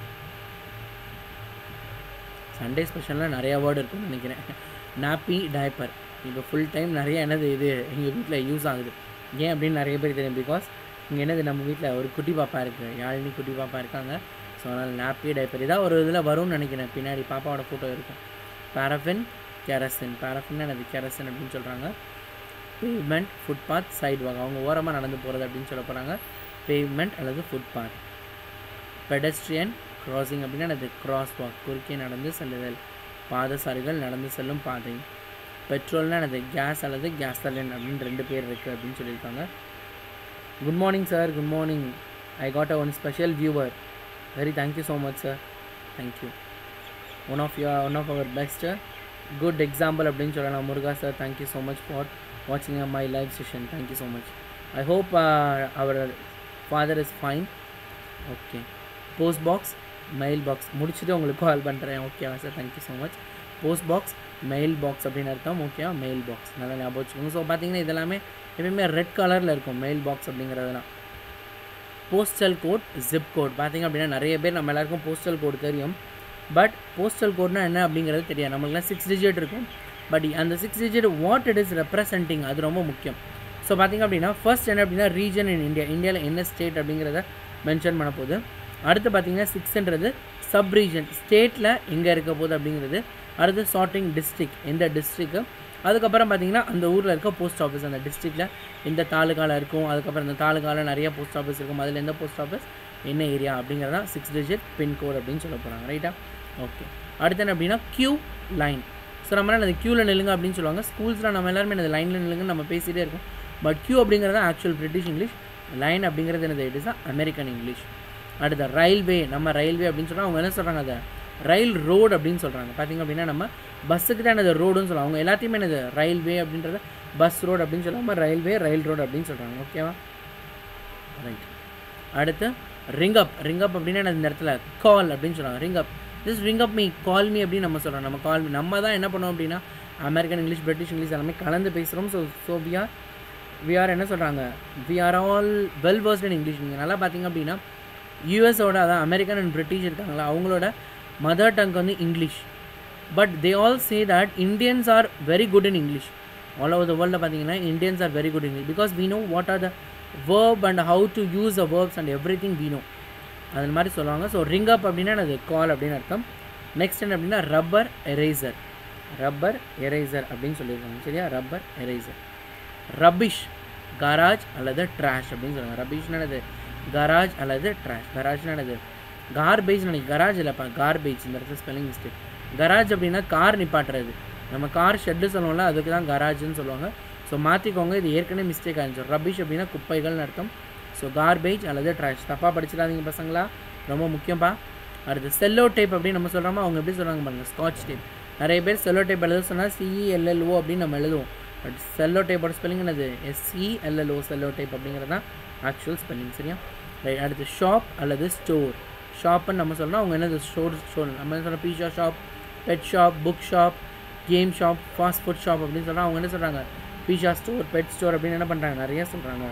சண்டே ஸ்பெஷலில் நிறையா வேர்டு இருக்குன்னு நினைக்கிறேன் நாப்பி டைப்பர் இப்போ ஃபுல் டைம் நிறைய என்னது இது எங்கள் வீட்டில் யூஸ் ஆகுது ஏன் அப்படின்னு நிறைய பேர் தெரியும் பிகாஸ் இங்கே என்னது நம்ம வீட்டில் ஒரு குட்டி பாப்பா இருக்குது யாழினி குட்டி பாப்பா இருக்காங்க ஸோ அதனால் நாப்பி டைப்பர் இதாக ஒரு இதில் வரும்னு நினைக்கிறேன் பின்னாடி பாப்பாவோட ஃபோட்டோ இருக்கும் பாரஃபின் கெரசின் பாரஃபின் என்னது கெரசின் அப்படின்னு சொல்கிறாங்க பேவ்மெண்ட் ஃபுட்பாத் சைட் வாக் அவங்க ஓரமாக நடந்து போகிறது அப்படின்னு சொல்ல போகிறாங்க பேவ்மெண்ட் அல்லது ஃபுட்பாத் பெடஸ்ட்ரியன் கிராசிங் அப்படின்னா அது கிராஸ் வாக் குறுக்கே நடந்து செல்லுதல் பாதசாரிகள் நடந்து செல்லும் பாதை பெட்ரோல்னா அது கேஸ் அல்லது கேசலின் அப்படின்னு ரெண்டு பேர் இருக்குது அப்படின்னு சொல்லியிருக்காங்க good morning sir good morning I got a one special viewer very thank you so much sir thank you one of you one of our best good example அப்படின்னு சொல்லலாம் முருகா sir thank you so much for வாட்சிங் my live session thank you so much I hope our father is fine okay post box mail box முடிச்சுட்டு உங்களுக்கு call பண்ணுறேன் ஓகேவா sir thank you so much post box mail box அப்படின்னு அர்த்தம் ஓகேவா mail box நல்லா ஞாபகம் வச்சுக்கோங்க ஸோ பார்த்தீங்கன்னா இதெல்லாமே எப்பயுமே ரெட் கலரில் இருக்கும் மெயில் பாக்ஸ் அப்படிங்கிறதுலாம் போஸ்டல் கோட் ஜிப் கோட் பார்த்தீங்க அப்படின்னா நிறைய பேர் நம்ம எல்லாருக்கும் போஸ்டல் கோட் தெரியும் பட் போஸ்டல் கோட்னா என்ன அப்படிங்கிறது தெரியாது நம்மளுக்குலாம் சிக்ஸ் டிஜிட் இருக்கும் பட் அந்த six digit what it is representing அது ரொம்ப முக்கியம் ஸோ பார்த்தீங்க அப்படின்னா ஃபர்ஸ்ட் என்ன அப்படின்னா ரீஜன் இன் இந்தியா இந்தியாவில் என்ன ஸ்டேட் அப்படிங்கிறத மென்ஷன் பண்ண போகுது அடுத்து பார்த்தீங்கன்னா சிக்ஸ்ன்றது சப் ரீஜன் ஸ்டேட்டில் எங்கே இருக்க போகுது அப்படிங்கிறது அடுத்து சார்ட்டிங் டிஸ்ட்ரிக் எந்த டிஸ்ட்ரிக்கு அதுக்கப்புறம் பார்த்தீங்கன்னா அந்த ஊரில் இருக்க போஸ்ட் ஆஃபீஸ் அந்த டிஸ்ட்ரிக்டில் எந்த தாலுக்காவில் இருக்கும் அதுக்கப்புறம் இந்த தாலுக்காவில் நிறைய போஸ்ட் ஆஃபீஸ் இருக்கும் அதில் எந்த போஸ்ட் ஆஃபீஸ் என்ன ஏரியா அப்படிங்கிறதா சிக்ஸ் டிஜிட் பின்கோட் அப்படின்னு சொல்ல போகிறாங்க ரைட்டா ஓகே அடுத்து என்ன அப்படின்னா க்யூ லைன் ஸோ நம்ம அந்த க்யூவில் நில்லுங்க அப்படின்னு சொல்லுவாங்க ஸ்கூல்ஸில் நம்ம எல்லாருமே அந்த லைனில் நில்லுங்க நம்ம பேசிகிட்டே இருக்கோம் பட் கியூ அப்படிங்கிறது ஆக்சுவல் பிரிட்டிஷ் இங்கிலீஷ் லைன் அப்படிங்கிறது என்னது இட் இஸ் அமெரிக்கன் இங்கிலீஷ் அடுத்த ரயில்வே நம்ம ரயில்வே அப்படின்னு சொன்னால் அவங்க என்ன சொல்கிறாங்க அதை ரயில் ரோடு அப்படின்னு சொல்கிறாங்க பார்த்தீங்க அப்படின்னா நம்ம பஸ்ஸுக்கு தான் என்னது ரோடுன்னு சொல்லுவாங்க அவங்க எல்லாத்தையுமே என்னது ரயில்வே அப்படின்றத பஸ் ரோடு அப்படின்னு சொல்லாமல் ரயில்வே ரயில் ரோடு அப்படின்னு சொல்கிறாங்க ஓகேவா ரைட் அடுத்து ரிங் அப் ரிங் அப் அப்படின்னா என்னது இந்த இடத்துல கால் அப்படின்னு சொல்கிறாங்க ring up this ring up me call me அப்படின்னு நம்ம சொல்கிறோம் நம்ம கால் மீ நம்ம தான் என்ன பண்ணோம் அப்படின்னா அமெரிக்கன் இங்கிலீஷ் பிரிட்டிஷ் இங்கிலீஷ் எல்லாமே கலந்து பேசுகிறோம் so so we are we are என்ன சொல்கிறாங்க we are all well versed in English நீங்கள் நல்லா பார்த்தீங்க அப்படின்னா யூஎஸோட அதான் அமெரிக்கன் அண்ட் பிரிட்டிஷ் இருக்காங்களா அவங்களோட மதர் டங் வந்து English but they all say that Indians are very good in English all over the வேர்ல்டில் பார்த்தீங்கன்னா Indians are very good in English because we know what are the verb and how to use the verbs and every thing we know அது மாதிரி சொல்லுவாங்க so ring அப் அப்படின்னா அது கால் அப்படின்னு அர்த்தம் next என்ன அப்படின்னா ரப்பர் எரேசர் ரப்பர் எரேசர் அப்படின்னு சொல்லியிருக்காங்க சரியா ரப்பர் எரேசர் ரபிஷ் கராஜ் அல்லது ட்ராஷ் அப்படின்னு சொல்லுவாங்க ரபிஷ்னா என்னது கராஜ் அல்லது ட்ராஷ் கராஜ்னா என்னது கார்பேஜ் நினைக்க கராஜ் இல்லைப்பா கார்பேஜ் இந்த இடத்துல ஸ்பெல்லிங் மிஸ்டேக் கராஜ் அப்படின்னா கார் நிப்பாட்டுறது நம்ம கார் ஷெட்டு சொல்லுவோம்ல அதுக்கு தான் கராஜ்னு சொல்லுவாங்க ஸோ மாற்றிக்கோங்க இது ஏற்கனவே மிஸ்டேக் ஆயிருச்சு ரபிஷ் அப்படின்னா குப்பைகள்னு அர்த்தம் ஸோ கார்பேஜ் அல்லது ட்ராஷ் தப்பாக படிச்சிடாதீங்க பசங்களா ரொம்ப முக்கியம்ப்பா அடுத்து செல்லோ டேப் அப்படின்னு நம்ம சொல்கிறோமா அவங்க எப்படி சொல்கிறாங்க பாருங்கள் ஸ்காட்ச் டேப் நிறைய பேர் செல்லோ டேப் எழுத சொன்னால் சிஇஎல்எல்ஓ அப்படின்னு நம்ம எழுதுவோம் பட் செல்லோ டேப்போட ஸ்பெல்லிங் என்னது எஸ்இஎல்எல்ஓ செல்லோ டேப் அப்படிங்கிறது தான் ஆக்சுவல் ஸ்பெல்லிங் சரியா ரைட் அடுத்து ஷாப் அல்லது ஸ்டோர் ஷாப்புன்னு நம்ம சொல்லணும் அவங்க என்னது ஸ்டோர் ஸ்டோர் நம்ம என்ன சொல்கிறோம் pizza shop pet shop book shop game shop fast food shop அப்படின்னு சொல்கிறாங்க அவங்க என்ன சொல்கிறாங்க பீஸா ஸ்டோர் பெட் ஸ்டோர் அப்படின்னு என்ன பண்ணுறாங்க நிறைய சொல்கிறாங்க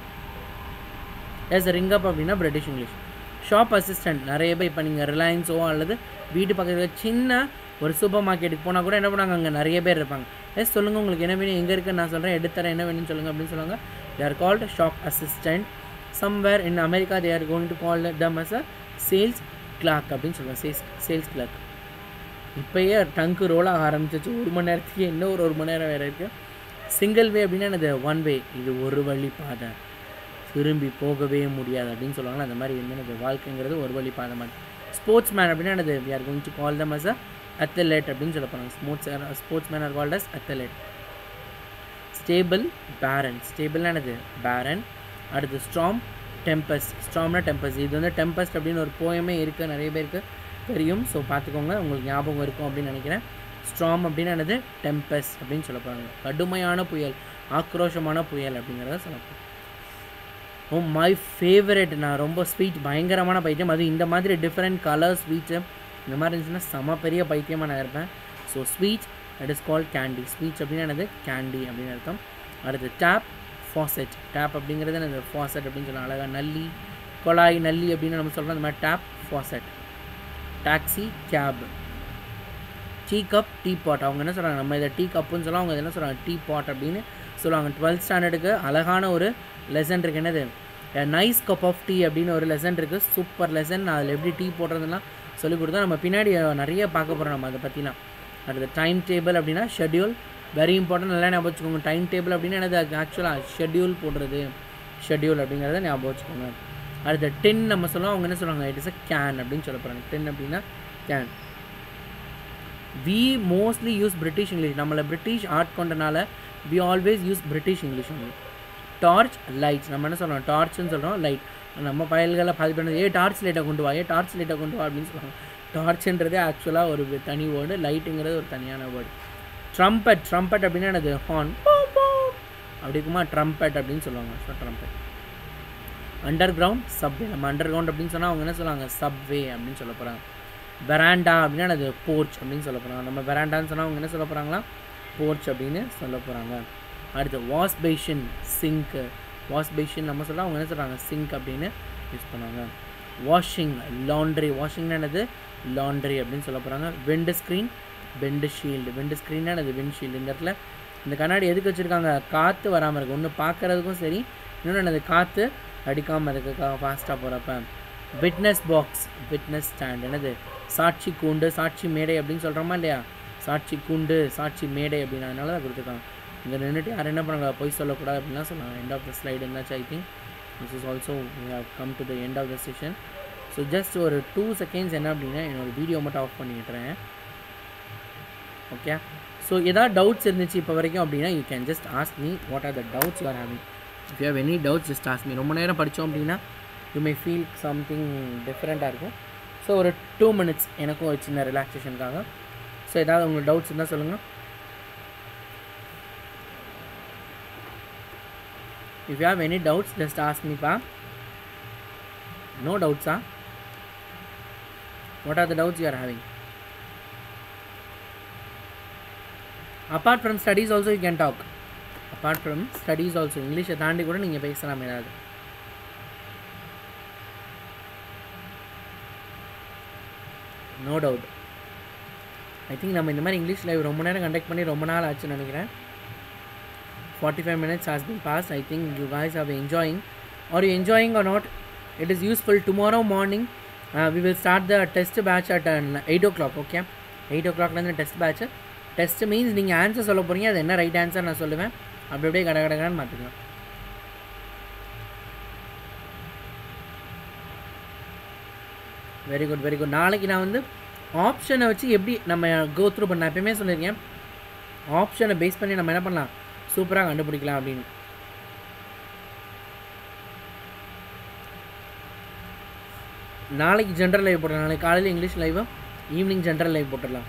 எஸ் ரிங்கப் அப்படின்னா பிரிட்டிஷ் இங்கிலீஷ் ஷாப் அசிஸ்டன்ட் நிறைய பேர் இப்போ நீங்கள் ரிலையன்ஸோ அல்லது வீட்டு பக்கத்தில் சின்ன ஒரு சூப்பர் மார்க்கெட்டுக்கு போனால் கூட என்ன பண்ணுவாங்க அங்கே நிறைய பேர் இருப்பாங்க எஸ் சொல்லுங்கள் உங்களுக்கு என்ன வேணும் எங்கே இருக்குன்னு நான் சொல்கிறேன் எடுத்துறேன் என்ன வேணும்னு சொல்லுங்கள் அப்படின்னு சொல்லுவாங்க they are called shop assistant somewhere in America they are going to call them as a sales clerk அப்படின்னு சொல்லுவாங்க சேல்ஸ் சேல்ஸ் கிளாக் இப்போயே டங்கு ரோல் ஆக ஆரம்பிச்சிச்சு ஒரு மணி நேரத்துக்கு இன்னும் ஒரு ஒரு மணி நேரம் வேறு இருக்குது சிங்கிள் வே அப்படின்னா என்னது ஒன் வே இது ஒரு வழி பாதை திரும்பி போகவே முடியாது அப்படின்னு சொல்லுவாங்க அந்த மாதிரி என்னது வாழ்க்கைங்கிறது ஒரு வழி பாதை மாதிரி ஸ்போர்ட்ஸ் மேன் அப்படின்னா என்னது we are going to call them as a athlete அப்படின்னு சொல்ல போகிறாங்க sports sportsman are called as athlete stable barn ஸ்டேபிள்னா என்னது பேரன் அடுத்து ஸ்ட்ராம் டெம்பஸ் ஸ்ட்ராம்னா டெம்பஸ் இது வந்து டெம்பஸ்ட் அப்படின்னு ஒரு போயமே இருக்குது நிறைய பேருக்கு தெரியும் ஸோ பார்த்துக்கோங்க உங்களுக்கு ஞாபகம் இருக்கும் அப்படின்னு நினைக்கிறேன் ஸ்ட்ராம் அப்படின்னு என்னது டெம்பஸ் அப்படின்னு சொல்ல போகிறாங்க கடுமையான புயல் ஆக்ரோஷமான புயல் அப்படிங்கிறத சொல்ல போகிறோம் ஓ மை ஃபேவரட் நான் ரொம்ப ஸ்வீட் பயங்கரமான பைத்தியம் அது இந்த மாதிரி டிஃப்ரெண்ட் கலர் ஸ்வீட்ஸு இந்த மாதிரி இருந்துச்சுன்னா செம பெரிய பைத்தியமாக நான் இருப்பேன் so sweet that is call candy sweets அப்படின்னு என்னது கேண்டி அப்படின்னு அர்த்தம் அடுத்து டேப் ஃபாசெட் டேப் அப்படிங்கிறது என்னது ஃபாசெட் அப்படின்னு சொல்லலாம் அழகாக நல்லி கொழாய் நல்லி அப்படின்னு நம்ம சொல்கிறோம் அந்த மாதிரி tap faucet taxi cab tea cup tea pot அவங்க என்ன சொல்கிறாங்க நம்ம இதை டீ கப்புன்னு சொல்லுவோம் அவங்க என்ன சொல்கிறாங்க டீ பாட் அப்படின்னு சொல்லுவாங்க டுவெல்த் ஸ்டாண்டர்டுக்கு அழகான ஒரு லெசன் இருக்குது என்னது நைஸ் கப் ஆஃப் டீ அப்படின்னு ஒரு லெசன் இருக்குது சூப்பர் லெசன் அதில் எப்படி டீ போடுறதுலாம் சொல்லிக் கொடுத்தா நம்ம பின்னாடி நிறைய பார்க்க போகிறோம் நம்ம அதை பற்றிலாம் அடுத்து டைம் டேபிள் அப்படின்னா ஷெட்யூல் வெரி இம்பார்ட்டன்ட் நல்லா ஞாபகம் வச்சுக்கோங்க டைம் டேபிள் அப்படின்னா என்னது ஆக்சுவலாக ஷெட்யூல் போடுறது ஷெட்யூல் அப்படிங்கிறத ஞாபகம் வச்சுக்கோங்க அடுத்து டென் நம்ம சொல்லுவோம் அவங்க என்ன சொல்லுவாங்க இட் இஸ் அ கேன் அப்படின்னு சொல்ல போகிறாங்க டென் அப்படின்னா can we mostly use British English நம்மளை பிரிட்டிஷ் ஆர்ட் கொண்டனால we always use British English only torch lights நம்ம என்ன சொல்கிறோம் டார்ச்னு சொல்கிறோம் லைட் நம்ம பயல்களை பாதி பண்ணது ஏ டார்ச் லைட்டை கொண்டு வா ஏ டார்ச் லைட்டை கொண்டு வா அப்படின்னு சொல்லுவாங்க டார்ச்ன்றதே ஆக்சுவலாக ஒரு தனி வேர்டு லைட்டுங்கிறது ஒரு தனியான வேர்டு ட்ரம்பட் ட்ரம்பட் அப்படின்னா என்னது ஹார்ன் அப்படி இருக்குமா ட்ரம்பட் அப்படின்னு சொல்லுவாங்க so trumpet underground subway நம்ம அண்டர் கிரவுண்ட் அப்படின்னு சொன்னால் அவங்க என்ன சொல்லுவாங்க சப்வே அப்படின்னு சொல்ல போகிறாங்க வெராண்டா அப்படின்னா அது போர்ச் அப்படின்னு சொல்ல போகிறாங்க நம்ம வெராண்டான்னு சொன்னால் அவங்க என்ன சொல்ல போகிறாங்களா போர்ச் அப்படின்னு சொல்ல போகிறாங்க அடுத்து wash basin sink wash basin நம்ம சொல்ல அவங்க என்ன சொல்கிறாங்க சிங்க் அப்படின்னு யூஸ் பண்ணுவாங்க வாஷிங் லாண்ட்ரி வாஷிங்னா என்னது லாண்ட்ரி அப்படின்னு சொல்ல போகிறாங்க விண்டு ஸ்க்ரீன் விண்டு ஷீல்டு விண்டு ஸ்க்ரீன்னா அது விண்ட் ஷீல்டு இந்த இடத்துல இந்த கண்ணாடி எதுக்கு வச்சுருக்காங்க காற்று வராமல் இருக்குது ஒன்று பார்க்குறதுக்கும் சரி இன்னொன்று என்னது காற்று அடிக்காமல் இருக்குக்கா ஃபாஸ்ட்டாக போகிறப்ப விட்னஸ் பாக்ஸ் விட்னஸ் ஸ்டாண்ட் என்னது சாட்சி கூண்டு சாட்சி மேடை அப்படின்னு சொல்கிறோமா இல்லையா சாட்சி கூண்டு சாட்சி மேடை அப்படின்னு அதனால தான் கொடுத்துருக்காங்க இங்கே நின்றுட்டு யாரும் என்ன பண்ணுறாங்க பொய் சொல்லக்கூடாது அப்படின்லாம் சொன்னாங்க எண்ட் ஆஃப் த ஸ்லைடு இருந்தாச்சு I think this is also have come to the end of the session so just ஒரு டூ செகண்ட்ஸ் என்ன அப்படின்னா என்னோட வீடியோ மட்டும் ஆஃப் பண்ணிட்டுறேன் ஓகே ஸோ ஏதாவது டவுட்ஸ் இருந்துச்சு இப்போ வரைக்கும் அப்படின்னா you can just ask me what are the doubts you are having if you have any doubts just ask me ரொம்ப நேரம் படித்தோம் அப்படின்னா யூ மே ஃபீல் சம்திங் டிஃப்ரெண்ட்டாக இருக்கும் ஸோ ஒரு டூ மினிட்ஸ் எனக்கும் ஒரு சின்ன ரிலாக்ஸேஷனுக்காக ஸோ ஏதாவது உங்களுக்கு டவுட்ஸ் இருந்தால் சொல்லுங்கள் if you have any doubts just ask மீப்பா நோ டவுட்ஸா what are the doubts you are having apart from studies also you can talk apart from studies also இங்கிலீஷை தாண்டி கூட நீங்கள் பேசலாம் ஏதாவது நோ டவுட் ஐ திங்க் நம்ம இந்த மாதிரி இங்கிலீஷ் லைவ் ரொம்ப நேரம் கண்டக்ட் பண்ணி ரொம்ப நாள் ஆச்சுன்னு நினைக்கிறேன் forty five minutes has been pass I think you guys are enjoying are you enjoying or not it is useful tomorrow morning we will start the test batch at eight o'clock okay eight ஓ கிளாக்லேருந்து test batch test means நீங்கள் answer சொல்ல போகிறீங்க அது என்ன right answer நான் சொல்லுவேன் அப்படி அப்படியே கட கடகடன்னு மாற்றிக்கலாம் வெரி குட் வெரி குட் நாளைக்கு நான் வந்து ஆப்ஷனை வச்சு எப்படி நம்ம கோ த்ரூ பண்ண எப்பயுமே சொல்லியிருக்கேன் ஆப்ஷனை பேஸ் பண்ணி நம்ம என்ன பண்ணலாம் சூப்பராக கண்டுபிடிக்கலாம் அப்படின்னு நாளைக்கு ஜென்ரல் லைவ் போட்டுடலாம் நாளைக்கு காலையில் English live evening general live போட்டுடலாம்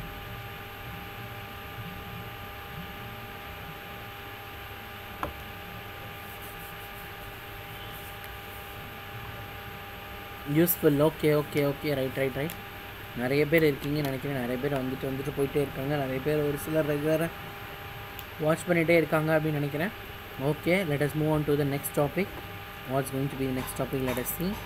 useful okay okay okay right right right நிறைய பேர் இருக்கீங்கன்னு நினைக்கிறேன் நிறைய பேர் வந்துட்டு வந்துட்டு போயிட்டே இருக்காங்க நிறைய பேர் ஒரு சிலர் ரெகுலராக வாட்ச் பண்ணிகிட்டே இருக்காங்க அப்படின்னு நினைக்கிறேன் okay let us move on to the next topic what's going to be next topic let us see